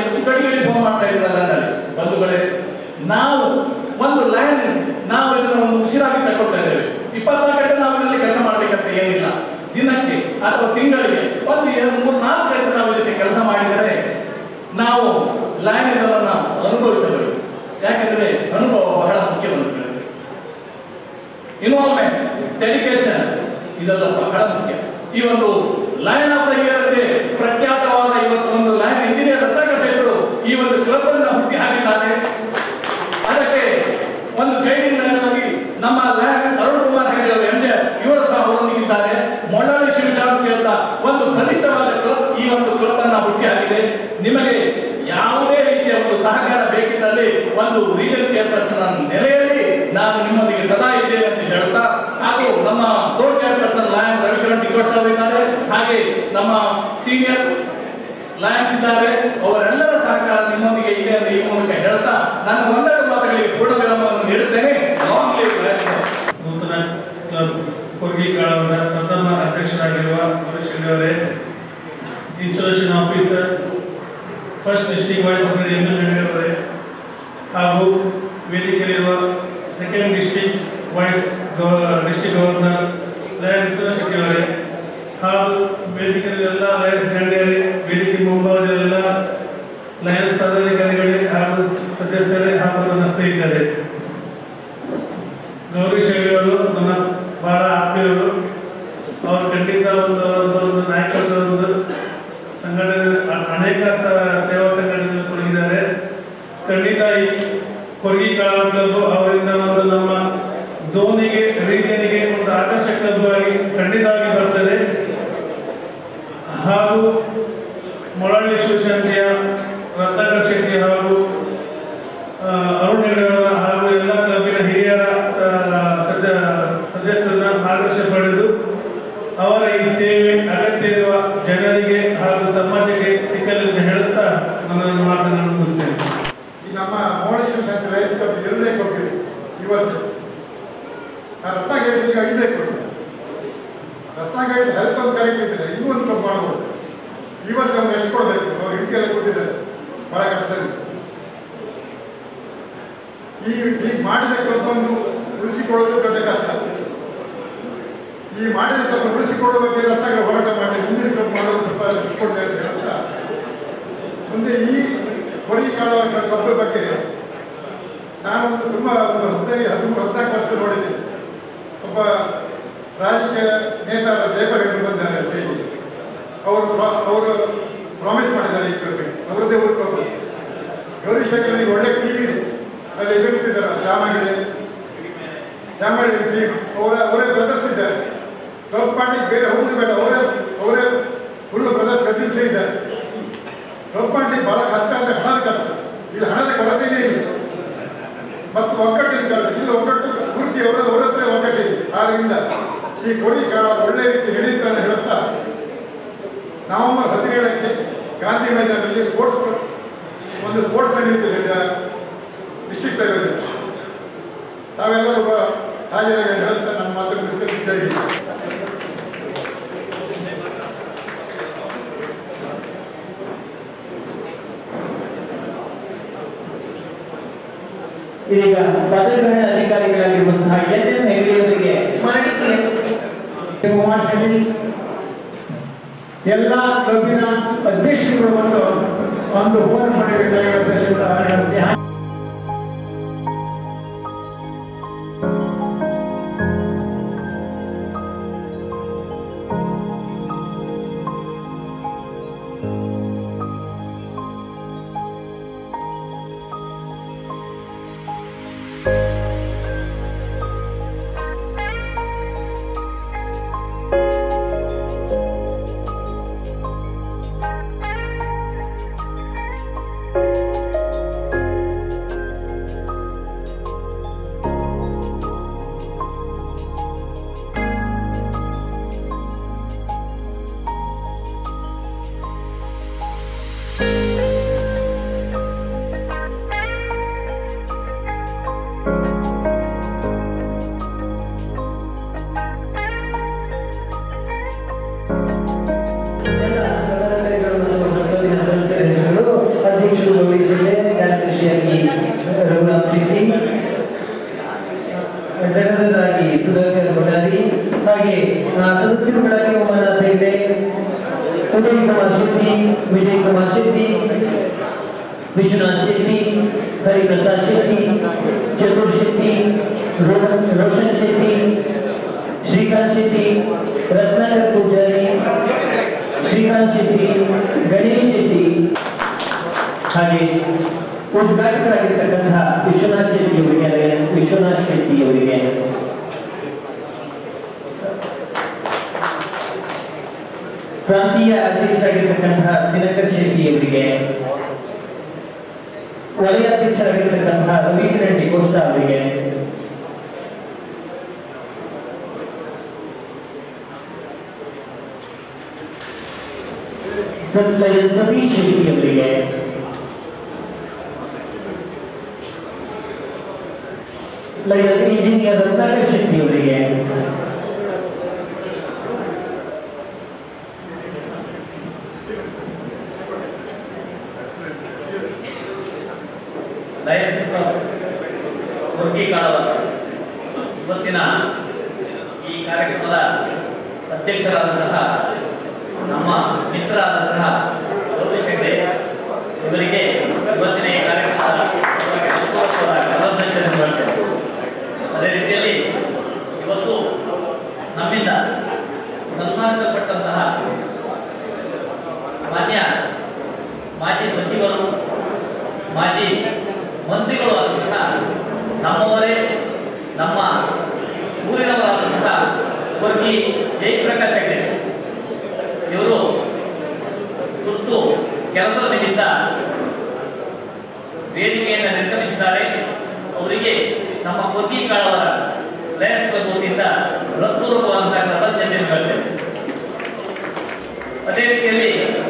ಅಂತ ಕಡಿಗಡಿ ಫೋನ್ ಮಾಡ್ತಾ ಇದ್ರಲ್ಲ ಅಲ್ಲಿ ಬಂಧುಗಳೇ ನಾವು ಒಂದು ಲೈನ್ ನಾವು ಇದನ್ನ ಒಂದು ಉಸಿರಾಗಿ ತಗೊಳ್ತಾ ಇದ್ದೇವೆ ಇಪ್ಪತ್ನಾಲ್ಕು ಗಂಟೆ ನಾವು ಇದರಲ್ಲಿ ಕೆಲಸ ಮಾಡ್ಬೇಕಂತ ಏನಿಲ್ಲ ದಿನಕ್ಕೆ ಅಥವಾ ತಿಂಗಳಿಗೆ ಒಂದು ಎರಡು ಮೂರು ನಾಲ್ಕು ಗಂಟೆ ನಾವು ಇದಕ್ಕೆ ಕೆಲಸ ಮಾಡಿದರೆ ನಾವು ಲೈನ್ ಇದನ್ನು ಅನುಭವಿಸಬೇಕು ಯಾಕೆಂದ್ರೆ ಅನುಭವ ಬಹಳ ಮುಖ್ಯ ಬಂಧುಗಳೇ ಇನ್ವಾಲ್ವ್ಮೆಂಟ್ ಡೆಡಿಕೇಶನ್ ಇದೆಲ್ಲ ಬಹಳ ಮುಖ್ಯ ಈ ಒಂದು ಲೈನ್ ಆಫ್ ದ ಇಯರ್ ಪ್ರಖ್ಯಾತವಾದ ಇವತ್ತು ಒಂದು ಲೈನ್ ಇಂಜಿನಿಯರ್ ರತ್ನಾಕರ್ ಈ ಒಂದು ಕ್ಲಬ್ ಅನ್ನು ಹುಟ್ಟಿ ಹಾಕಿದ್ದಾರೆ ಅದಕ್ಕೆ ಒಂದು ಗೈಡಿಂಗ್ ಆಗಿ ನಮ್ಮ ಲೈನ್ ಅರುಣ್ ಕುಮಾರ್ ಹೆಗಡೆ ಅವರು ಎಂಜೆ ಇವರು ಸಹ ಅವರೊಂದಿಗಿದ್ದಾರೆ ಮೊಳಲಿ ಶಿವಶಾಂತಿ ಅಂತ ಒಂದು ಬಲಿಷ್ಠವಾದ ಕ್ಲಬ್ ಈ ಒಂದು ಕ್ಲಬ್ ಅನ್ನ ಹುಟ್ಟಿ ಹಾಕಿದೆ ನಿಮಗೆ ಯಾವುದೇ ರೀತಿಯ ಒಂದು ಸಹಕಾರ ಬೇಕಿದ್ದಲ್ಲಿ ಒಂದು ರೀಜನ್ ಚೇರ್ಪರ್ಸನ್ ನೆಲೆಯಲ್ಲಿ ನಾನು ನಿಮ್ಮೊಂದಿಗೆ ಸದಾ ಇದ್ದೇನೆ ಅಂತ ಹೇಳ್ತಾ ಹಾಗೂ ನಮ್ಮ ಕೋರ್ಟ್ ಚೇರ್ಪರ್ಸನ್ ಲಾಯನ್ ರವಿಕಿರಣ್ ಟಿಕೋಟ್ ಅವರು ಇದ್ದಾರೆ ಹಾಗೆ ನಮ್ಮ ಸೀನಿಯರ್ ಲಯನ್ಸ್ ಇದ್ದಾರೆ ಅವರೆಲ್ಲರ ಸಹಕಾರ ನಿಮ್ಮೊಂದಿಗೆ ಇದೆ ಅಂತ ಈ ಮೂಲಕ ಹೇಳ್ತಾ ನಾನು ಒಂದೆರಡು ಮಾತುಗಳಿಗೆ ಪೂರ್ಣ ವಿರಾಮವನ್ನು ನೀಡುತ್ತೇನೆ ಲಾಂಗ್ ಲೀವ್ ನೂತನ ಕ್ಲಬ್ ಕೊರ್ಗಿ ಕಾಳವರ ಪ್ರಥಮ ಅಧ್ಯಕ್ಷರಾಗಿರುವ ವರಿಷ್ಠ ಅವರೇ installation officer first district wide officer M L ಅವರೇ ಹಾಗೂ ವೇದಿಕೆಯಲ್ಲಿರುವ second district wide district governor Lion Shetty ಅವರೇ ಹಾಗೂ ವೇದಿಕೆಯಲ್ಲಿ ಎಲ್ಲ ಲಯನ್ಸ್ ಗಣ್ಯರೇ ವೇದಿಕೆ ಮುಂಭಾಗದಲ್ಲೆಲ್ಲ ಲಯನ್ಸ್ ಪದಾಧಿಕಾರಿಗಳೇ ಹಾಗೂ ಸದಸ್ಯರೇ ಹಾಗೂ ನನ್ನ ಸ್ನೇಹಿತರೆ ಗೌರಿ ಶೆಟ್ಟಿ ಅವರು ನನ್ನ ಬಹಳ ಆತ್ಮೀಯರು ಅವರು ಖಂಡಿತ ಒಂದು ಒಂದು ಒಂದು ನಾಯಕತ್ವದ ಒಂದು ಸಂಘಟನೆ ಅ- ಅನೇಕ ಸ- ಸೇವಾ ಸಂಘಟನೆಗಳು ತೊಡಗಿದ್ದಾರೆ ಖಂಡಿತ ಈ ಕೊರ್ಗಿ ಕಾಲ ಕ್ಲಬ್ ಅವರಿಂದ ಒಂದು ನಮ್ಮ ಝೋನಿಗೆ ರೀಜನಿಗೆ ಒಂದು ಆದರ್ಶ ಕ್ಲಬ್ ಆಗಿ ಖಂಡಿತವಾಗಿ ಬರ್ತದೆ ಹಾಗೂ ಮೊಳಲಿ ಶಿವಶಾಂತಿಯ ರತ್ನಾಕರ್ ಶೆಟ್ಟಿ ಹಾಗೂ ಆ, ಅರುಣ್ ಹೆಗಡೆ ಅವರ ಹಾಗೂ ಎಲ್ಲ ಕ್ಲಬ್ಬಿನ ಹಿರಿಯರ ಆ, ಸದ- ಸದಸ್ಯರನ್ನ ಮಾರ್ಗದರ್ಶ ಪಡೆದು ಅವರ ಈ ಸೇವೆ ಅಗತ್ಯ ಇರುವ ಜನರಿಗೆ ಹಾಗೂ ಸಮಾಜಕ್ಕೆ ಸಿಕ್ಕಲಿ ಅಂತ ಹೇಳುತ್ತಾ ನನ್ನ ಮಾತನ್ನು ಮುಗಿಸ್ತೇನೆ ಈ ನಮ್ಮ ಮೌಳೇಶ್ವರ ಶಾಂತಿ ಲಯನ್ಸ್ ಕ್ಲಬ್ ಎರಡನೇ ಕೊಟ್ಟಿದೆ ಈ ವರ್ಷ ಆ ರತ್ನಗೇಟಿಗೆ ಐದೇ ಕೊಟ್ಟು ರತ್ನಗೇಟ್ ಹೆಲ್ತ್ ಒಂದು ಕರೆಕ್ಟ್ ಇದ್ದಿಲ್ಲ ಇನ್ನೂ ಒಂದು ಕ್ಲಬ್ ಮಾಡ್ಬೋದು ಈ ವರ್ಷ ಅವ್ರು ಎಷ್ಟು ಕೊಡಬೇಕು ಅವ್ರು ಹಿಂಗೆಲ್ಲ ಕೊಟ್ಟಿದ್ದಾರೆ ಬಹಳ ಕಷ್ಟದಲ್ಲಿ ಈ ಈ ಮಾಡಿದ ಕ್ಲಬ್ಬನ್ನು ಉಳಿಸಿಕೊಳ್ಳೋದು ದೊಡ್ಡ ಕಷ್ಟ ಈ ಮಾಡಿದ ಕ್ಲಬ್ ಉಳಿಸಿಕೊಳ್ಳುವುದಕ್ಕೆ ರತ್ನಗರ ಹೋರಾಟ ಮಾಡಿ ಮುಂದಿನ ಕ್ಲಬ್ ಮಾಡೋದು ಸ್ವಲ್ಪ ಇಟ್ಕೊಳ್ತಾ ಇದ್ದಾರೆ ಅಂತ ಮುಂದೆ ಈ ಕೊರಿ ಕಾಳುವ ಕ್ಲಬ್ ಬಗ್ಗೆ ನಾನೊಂದು ತುಂಬ ಒಂದು ಹದಿನೈದು ಹದಿಮೂರು ಹದಿನಾಲ್ಕು ವರ್ಷ ನೋಡಿದ್ದೀನಿ ಒಬ್ಬ ರಾಜಕೀಯ ನೇತಾರ ಜಯಪರೆಡ್ಡಿ ಬಂದ್ದಾರೆ ಸ್ಟೇಜಿಗೆ ಅವರು ಪ್ರಾ- ಅವರು ಪ್ರಾಮಿಸ್ ಮಾಡಿದ್ದಾರೆ ಈ ಕ್ಲಬ್ಗೆ ಅವರದ್ದೇ ಊರು ಕ್ಲಬ್ ಗೌರಿಶಂಕರ್ನಿಗೆ ಒಳ್ಳೆ ಟೀಮ್ ಇದೆ ಅಲ್ಲಿ ಎದುರುತ್ತಿದ್ದಾರೆ ಶ್ಯಾಮಗಿಡೆ ಶ್ಯಾಮಗಿಡೆ ಟೀಮ್ ಅವರ ಅವರೇ ಬ್ರದರ್ಸ್ ಇದ್ದಾರೆ ಕ್ಲಬ್ ಪಾರ್ಟಿಗೆ ಬೇರೆ ಹೋಗುದು ಬೇಡ ಅವರೇ ಅವರೇ ಫುಲ್ ಬ್ರದರ್ಸ್ ಕದಿಲ್ಸೇ ಇದ್ದಾರೆ ಕ್ಲಬ್ ಪಾರ್ಟಿ ಬಹಳ ಕಷ್ಟ ಅಂದ್ರೆ ಹಣದ ಕಷ್ಟ ಇಲ್ಲಿ ಹಣದ ಕೊರತೆನೇ ಇಲ್ಲ ಮತ್ತು ಒಗ್ಗಟ್ಟಿನ ಕಾರಣ ಇಲ್ಲಿ ಒಗ್ಗಟ್ಟು ಪೂರ್ತಿ ಅವರ ಅವರ ಹತ್ರ ಒಗ್ಗಟ್ಟಿದೆ ಆದ್ರಿಂದ ಈ ಕೊಡಿ ಕಾಳ ಒಳ್ಳೆ ರೀತಿ ನಡೆಯುತ್ತೆ ಅಂತ ಹೇಳುತ್ತಾ ನವೆಂಬರ್ ಹದಿನೇಳಕ್ಕೆ ಗಾಂಧಿ ಮೈದಾನದಲ್ಲಿ ಸ್ಪೋರ್ಟ್ಸ್ ಒಂದು ಸ್ಪೋರ್ಟ್ಸ್ ನಡೆಯುತ್ತದೆ ಡಿಸ್ಟ್ರಿಕ್ಟ್ ಲೆವೆಲ್ ತಾವೆಲ್ಲರೂ ಬ- ಹಾಜರಾಗಿ ಹೇಳುತ್ತಾ ನನ್ನ ಮಾತನ್ನು ವಿಸ್ತರಿಸಿದ್ದೇವೆ ಇದೀಗ ಪದಗ್ರಹಣ ಅಧಿಕಾರಿಗಳಾಗಿರುವಂತಹ ಎನ್ ಎಂ ಹೆಗಡೆಯವರಿಗೆ ಸ್ಮರಣಿಕೆ ಎಲ್ಲ ಕ್ಲಬ್ಬಿನ ಅಧ್ಯಕ್ಷರುಗಳು ಬಂದು ಒಂದು ಫೋನ್ ಮಾಡಿದ್ದಾರೆ Thank ವಿಶ್ವನಾಥ್ ಶೆಟ್ಟಿ ಹರಿಪ್ರಸಾದ್ ಶೆಟ್ಟಿ ಚತುರ್ ಶೆಟ್ಟಿ ರೋಹನ್ ರೋಷನ್ ಶೆಟ್ಟಿ ಶ್ರೀಕಾಂತ್ ಶೆಟ್ಟಿ ರತ್ನಾಕರ್ ಪೂಜಾರಿ ಶ್ರೀಕಾಂತ್ ಶೆಟ್ಟಿ ಗಣೇಶ್ ಶೆಟ್ಟಿ ಹಾಗೆ ಉದ್ಘಾಟಕರಾಗಿರ್ತಕ್ಕಂತಹ ವಿಶ್ವನಾಥ್ ಶೆಟ್ಟಿ ಅವರಿಗೆ ಅಲಯನ್ಸ್ ವಿಶ್ವನಾಥ್ ಶೆಟ್ಟಿ ಅವರಿಗೆ ಪ್ರಾಂತೀಯ ಅಧ್ಯಕ್ಷರಾಗಿರ್ತಕ್ಕಂತಹ ದಿನಕರ್ ಶೆಟ್ಟಿ ಅವರಿಗೆ ವಲಯ ಅಧ್ಯಕ್ಷರಾಗಿರ್ತಕ್ಕಂತಹ ರವೀಂದ್ರನ್ ಡಿಕೋಸ್ಟ ಅವರಿಗೆ ಸತ್ಲಯನ್ ಸತೀಶ್ ಶೆಟ್ಟಿ ಅವರಿಗೆ ಲಯನ್ ಇಂಜಿನಿಯರ್ ರತ್ನಾಕರ್ ಶೆಟ್ಟಿ ಅವರಿಗೆ ಲಯನ್ಸ್ ವರ್ಗೀಕರಣ ಇವತ್ತಿನ ಈ ಕಾರ್ಯಕ್ರಮದ ಅಧ್ಯಕ್ಷರಾದಂತಹ ನಮ್ಮ ಮಿತ್ರರಾದಂತಹ ಸೋಮೇಶ್ ಹೆಗ್ಡೆ ಇವರಿಗೆ ಇವತ್ತಿನ ಈ ಕಾರ್ಯಕ್ರಮದ ಅಭಿನಂದನೆ ಮಾಡ್ತೇನೆ ಅದೇ ರೀತಿಯಲ್ಲಿ ಇವತ್ತು ನಮ್ಮಿಂದ ಸನ್ಮಾನಿಸಲ್ಪಟ್ಟಂತಹ ಮಾನ್ಯ ಮಾಜಿ ಸಚಿವರು ಮಾಜಿ ಮಂತ್ರಿಗಳು ಆದಂತಹ ನಮ್ಮವರೇ ನಮ್ಮ ಊರಿನವರಾದಂತಹ ವರ್ಗಿ ಜಯಪ್ರಕಾಶ್ ಹೆಗ್ಡೆ ಇವರು ತುರ್ತು ಕೆಲಸದ ನಿಮಿತ್ತ ವೇದಿಕೆಯನ್ನು ನಿರ್ಗಮಿಸಿದ್ದಾರೆ ಅವರಿಗೆ ನಮ್ಮ ಕೊದ್ದಿ ಕಾಳವರ ಲಯನ್ಸ್ ವತಿಯಿಂದ ಹೃತ್ಪೂರ್ವಕವಾದಂತಹ ಕೃತಜ್ಞತೆಯನ್ನು ಹೇಳ್ತೇನೆ ಅದೇ ರೀತಿಯಲ್ಲಿ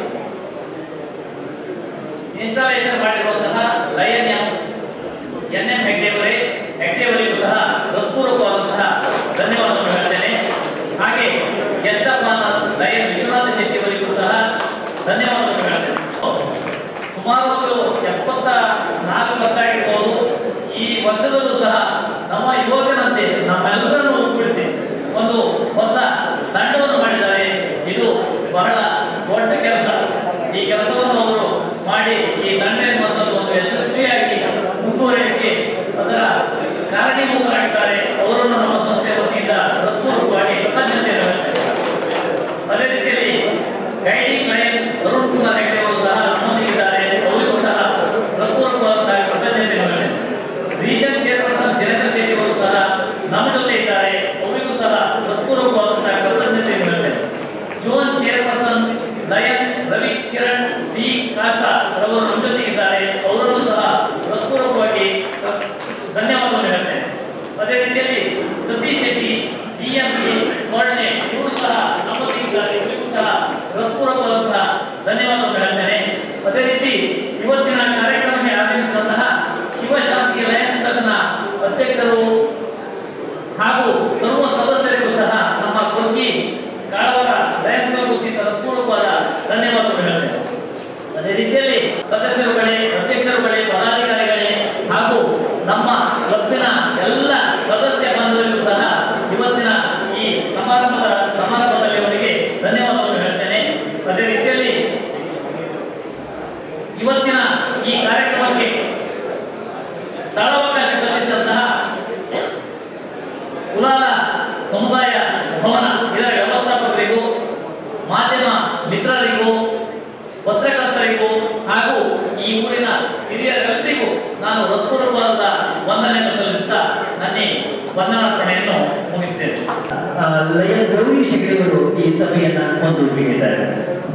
ಇನ್ಸ್ಟಾಲೇಷನ್ ಮಾಡಿರುವಂತಹ ಲಯನ್ ಎಂ ಎನ್ ಎಂ ಹೆಗ್ಡೆಯವರೇ ಹೆಗ್ಡೆಯವರಿಗೂ ಸಹ ಹೃತ್ಪೂರ್ವಕವಾದಂತಹ ಧನ್ಯವಾದವನ್ನು ಹೇಳ್ತೇನೆ ಹಾಗೆ ಎತ್ತಪ್ಪನ ಲಯನ್ ವಿಶ್ವನಾಥ ಶೆಟ್ಟಿ ಅವರಿಗೂ ಸಹ ಧನ್ಯವಾದವನ್ನು ಹೇಳ್ತೇನೆ ಸುಮಾರು ಒಂದು ಎಪ್ಪತ್ತ ನಾಲ್ಕು ವರ್ಷ ಆಗಿರ್ಬೋದು ಈ ವರ್ಷದಲ್ಲೂ ಸಹ ನಮ್ಮ ಯುವಕರಂತೆ ನಮ್ಮೆಲ್ಲರನ್ನು ಒಗ್ಗೂಡಿಸಿ ಒಂದು ಹೊಸ ತಂಡವನ್ನು ಮಾಡಿದ್ದಾರೆ ಇದು ಬಹಳ ದೊಡ್ಡ ಕೆಲಸ ಈ ಕೆಲಸವನ್ನು ಅವರು ಮಾಡಿ ಈ ತಂಡ ಎನ್ನುವಂಥದ್ದು ಒಂದು ಯಶಸ್ವಿಯಾಗಿ ಮುಂದುವರಿಯಲಿಕ್ಕೆ ಅದರ ಕಾರಣೀಭೂತರಾಗಿದ್ದಾರೆ ಅವರನ್ನು ನಮ್ಮ ಸಂಸ್ಥೆಯ ವತಿಯಿಂದ ಹೃತ್ಪೂರ್ವಕವಾಗಿ ಕೃತಜ್ಞತೆಯನ್ನು ಹೇಳ್ತೇನೆ ಅದೇ ರೀತಿಯಲ್ಲಿ ಗೈಡಿಂಗ್ ಲೈನ್ ಅರುಣ್ ಕುಮಾರ್ ಹೆಗಡೆ ಅವರು ಸಹ ನಮ್ಮೊಂದಿಗಿದ್ದಾರೆ ಅವರಿಗೂ ಸಹ ಹೃತ್ಪೂರ್ವಕವಾದಂತಹ ಕೃತಜ್ಞತೆಯನ್ನು ಹೇಳ್ತೇನೆ ರೀಜನ್ ಚೇರ್ಪರ್ಸನ್ ದಿನಕರ್ ಶೆಟ್ಟಿ ಅವರು ಸಹ ನಮ್ಮ ಜೊತೆ ಇದ್ದಾರೆ ಅವರಿಗೂ ಸಹ ಹೃತ್ಪೂರ್ವಕವಾದಂತಹ ಕೃತಜ್ಞತೆಯನ್ನು ಹೇಳ್ತೇನೆ zone chairperson Lion Ravi Kiran D Costa ರವರು ನಮ್ಮ ಜೊತೆ ಇದ್ದಾರೆ ಅವರನ್ನು ಸಹ ಹೃತ್ಪೂರ್ವಕವಾಗಿ ಧನ್ಯವಾದವನ್ನು ಹೇಳ್ತೇನೆ ಅದೇ ರೀತಿಯಲ್ಲಿ ಸತೀಶ್ ಶೆಟ್ಟಿ ಜಿಎಂಸಿ ಕೋರ್ಡಿನೇಟ್ ಇವರು ಸಹ ನಮ್ಮೊಂದಿಗಿದ್ದಾರೆ ಇವರಿಗೂ ಸಹ ಹೃತ್ಪೂರ್ವಕವಾದಂತಹ ಧನ್ಯವಾದವನ್ನು ಹೇಳ್ತೇನೆ ಅದೇ ರೀತಿ ಇವತ್ತಿನ ಕಾರ್ಯಕ್ರಮಕ್ಕೆ ಆಗಮಿಸಿದಂತಹ ಶಿವಶಾಂತಿ ಲಯನ್ಸ್ ಕ್ಲಬ್ನ ಅಧ್ಯಕ್ಷರು ಹಾಗೂ ಸರ್ವ ಸದಸ್ಯರಿಗೂ ಸಹ ನಮ್ಮ ಕೊರ್ಗಿ ಕಾಳವರ ಲಯನ್ಸ್ ಕ್ಲಬ್ ವತಿಯಿಂದ ಹೃತ್ಪೂರ್ವಕವಾದ ಧನ್ಯವಾದವನ್ನು ಹೇಳ್ತೇನೆ ಅದೇ ರೀತಿಯಲ್ಲಿ ಸದಸ್ಯರುಗಳೇ ಅಧ್ಯಕ್ಷರುಗಳೇ ಪದಾಧಿಕಾರಿಗಳೇ ಹಾಗೂ ನಮ್ಮ ಕ್ಲಬ್ಬಿನ ಎಲ್ಲ ಸದಸ್ಯ ಬಾಂಧವರಿಗೂ ಸಹ ಇವತ್ತಿನ ಈ ಸಮಾರಂಭದ ಸಮಾರಂಭದಲ್ಲಿ ಅವರಿಗೆ ಧನ್ಯವಾದವನ್ನು ಹೇಳ್ತೇನೆ ಅದೇ ರೀತಿಯಲ್ಲಿ ಇವತ್ತಿನ ಈ ಕಾರ್ಯಕ್ರಮಕ್ಕೆ ಸ್ಥಳಾವಕಾಶ ಕಲ್ಪಿಸಿದಂತಹ ಕುಲಾಲ ಸಮುದಾಯ ಭವನ ಇದರ ವ್ಯವಸ್ಥಾಪಕರಿಗೂ ಮಾಧ್ಯಮ ಮಿತ್ರರಿಗೂ ಪತ್ರಕರ್ತರಿಗೂ ಹಾಗೂ ಈ ಊರಿನ ಹಿರಿಯರೆಲ್ಲರಿಗೂ ನಾನು ಹೃತ್ಪೂರ್ವಕವಾದ ವಂದನೆಯನ್ನು ಸಲ್ಲಿಸುತ್ತಾ ನನ್ನ ಈ ವಂದನಾರ್ಪಣೆಯನ್ನು ಮುಗಿಸ್ತೇನೆ ಲಯನ್ ಗೌರಿ ಶೆಟ್ಟಿ ಅವರು ಈ ಸಭೆಯನ್ನ ಮುಂದೂಡಿದ್ದಾರೆ